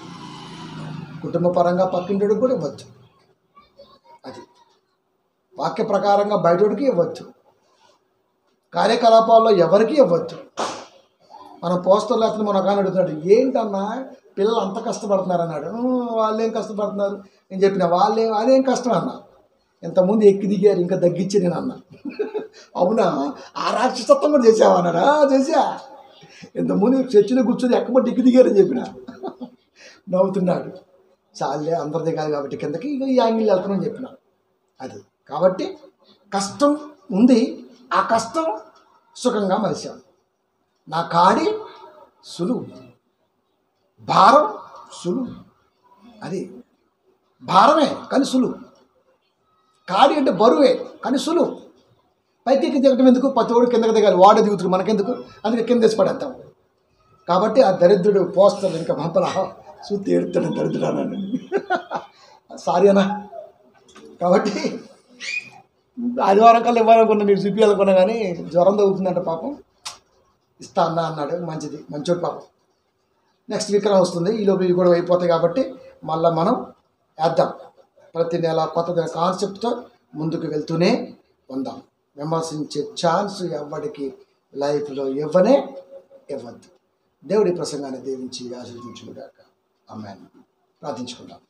కుటుంబ పరంగా పక్కింటికి కూడా ఇవ్వద్దు అది వాక్య ప్రకారంగా బయటోడికి ఇవ్వద్దు కార్యకలాపాల్లో ఎవరికి ఇవ్వద్దు మనం పోస్టర్లు లేకపోతే మన కానీ అడుగుతున్నాడు ఏంటన్నా పిల్లలు అంత కష్టపడుతున్నారు అన్నాడు "ఊ, వాళ్ళేం కష్టపడుతున్నారు నేను చెప్పిన వాళ్ళే అదేం కష్టం అన్న ఇంతకుముందు ఎక్కి దిగారు ఇంకా తగ్గించి నేను అన్న అవునా ఆ రాక్షసత్వం కూడా చేసావా అన్నాడా "ఆ, చేసా ఇంతకుముందు చర్చిలో కూర్చొని ఎక్కబట్టి ఎక్కి దిగారని చెప్పిన నవ్వుతున్నాడు చాలే అందరిది కాదు కాబట్టి కిందకి ఇక ఈ యాంగిల్ వెళ్తానని చెప్పిన అది కాబట్టి కష్టం ఉంది ఆ కష్టం సుఖంగా మలిచాం నా కాడి సులువు భారం సులువు అది భారమే కానీ సులువు కాడి అంటే బరువే కానీ సులువు పైకి ఎక్కి దిగటం ఎందుకు ప్రతి ఒడు కిందకి దిగాలి వాడు దిగుతుడు మనకెందుకు అందుకే కింద వేసి పడేద్దాం కాబట్టి ఆ దరిద్రుడు పోస్తాడు ఇంకా పంపలా చూస్తే ఏడుతాడు దరిద్రుడు అన్నాడు సారీ అన్నా కాబట్టి ఆదివారం కల్లా ఇవ్వాలనుకున్నా నీకు చూపించాలనుకున్నా కానీ జ్వరం తగ్గుతుందంట పాపం ఇస్తా అన్నా అన్నాడు మంచిది మంచోడు పాపం నెక్స్ట్ విక్రమ్ వస్తుంది ఈ లోపు ఇవి కూడా అయిపోతాయి కాబట్టి మళ్ళీ మనం వేద్దాం ప్రతి నెల కొత్త కాన్సెప్ట్తో ముందుకు వెళ్తూనే ఉందాం విమర్శించే ఛాన్స్ ఎవరికి లైఫ్లో ఇవ్వనే ఇవ్వద్దు దేవుడి ప్రసంగాన్ని దీవించి ఆశీర్వదించుగాక అమ్మాయి ప్రార్థించుకుందాం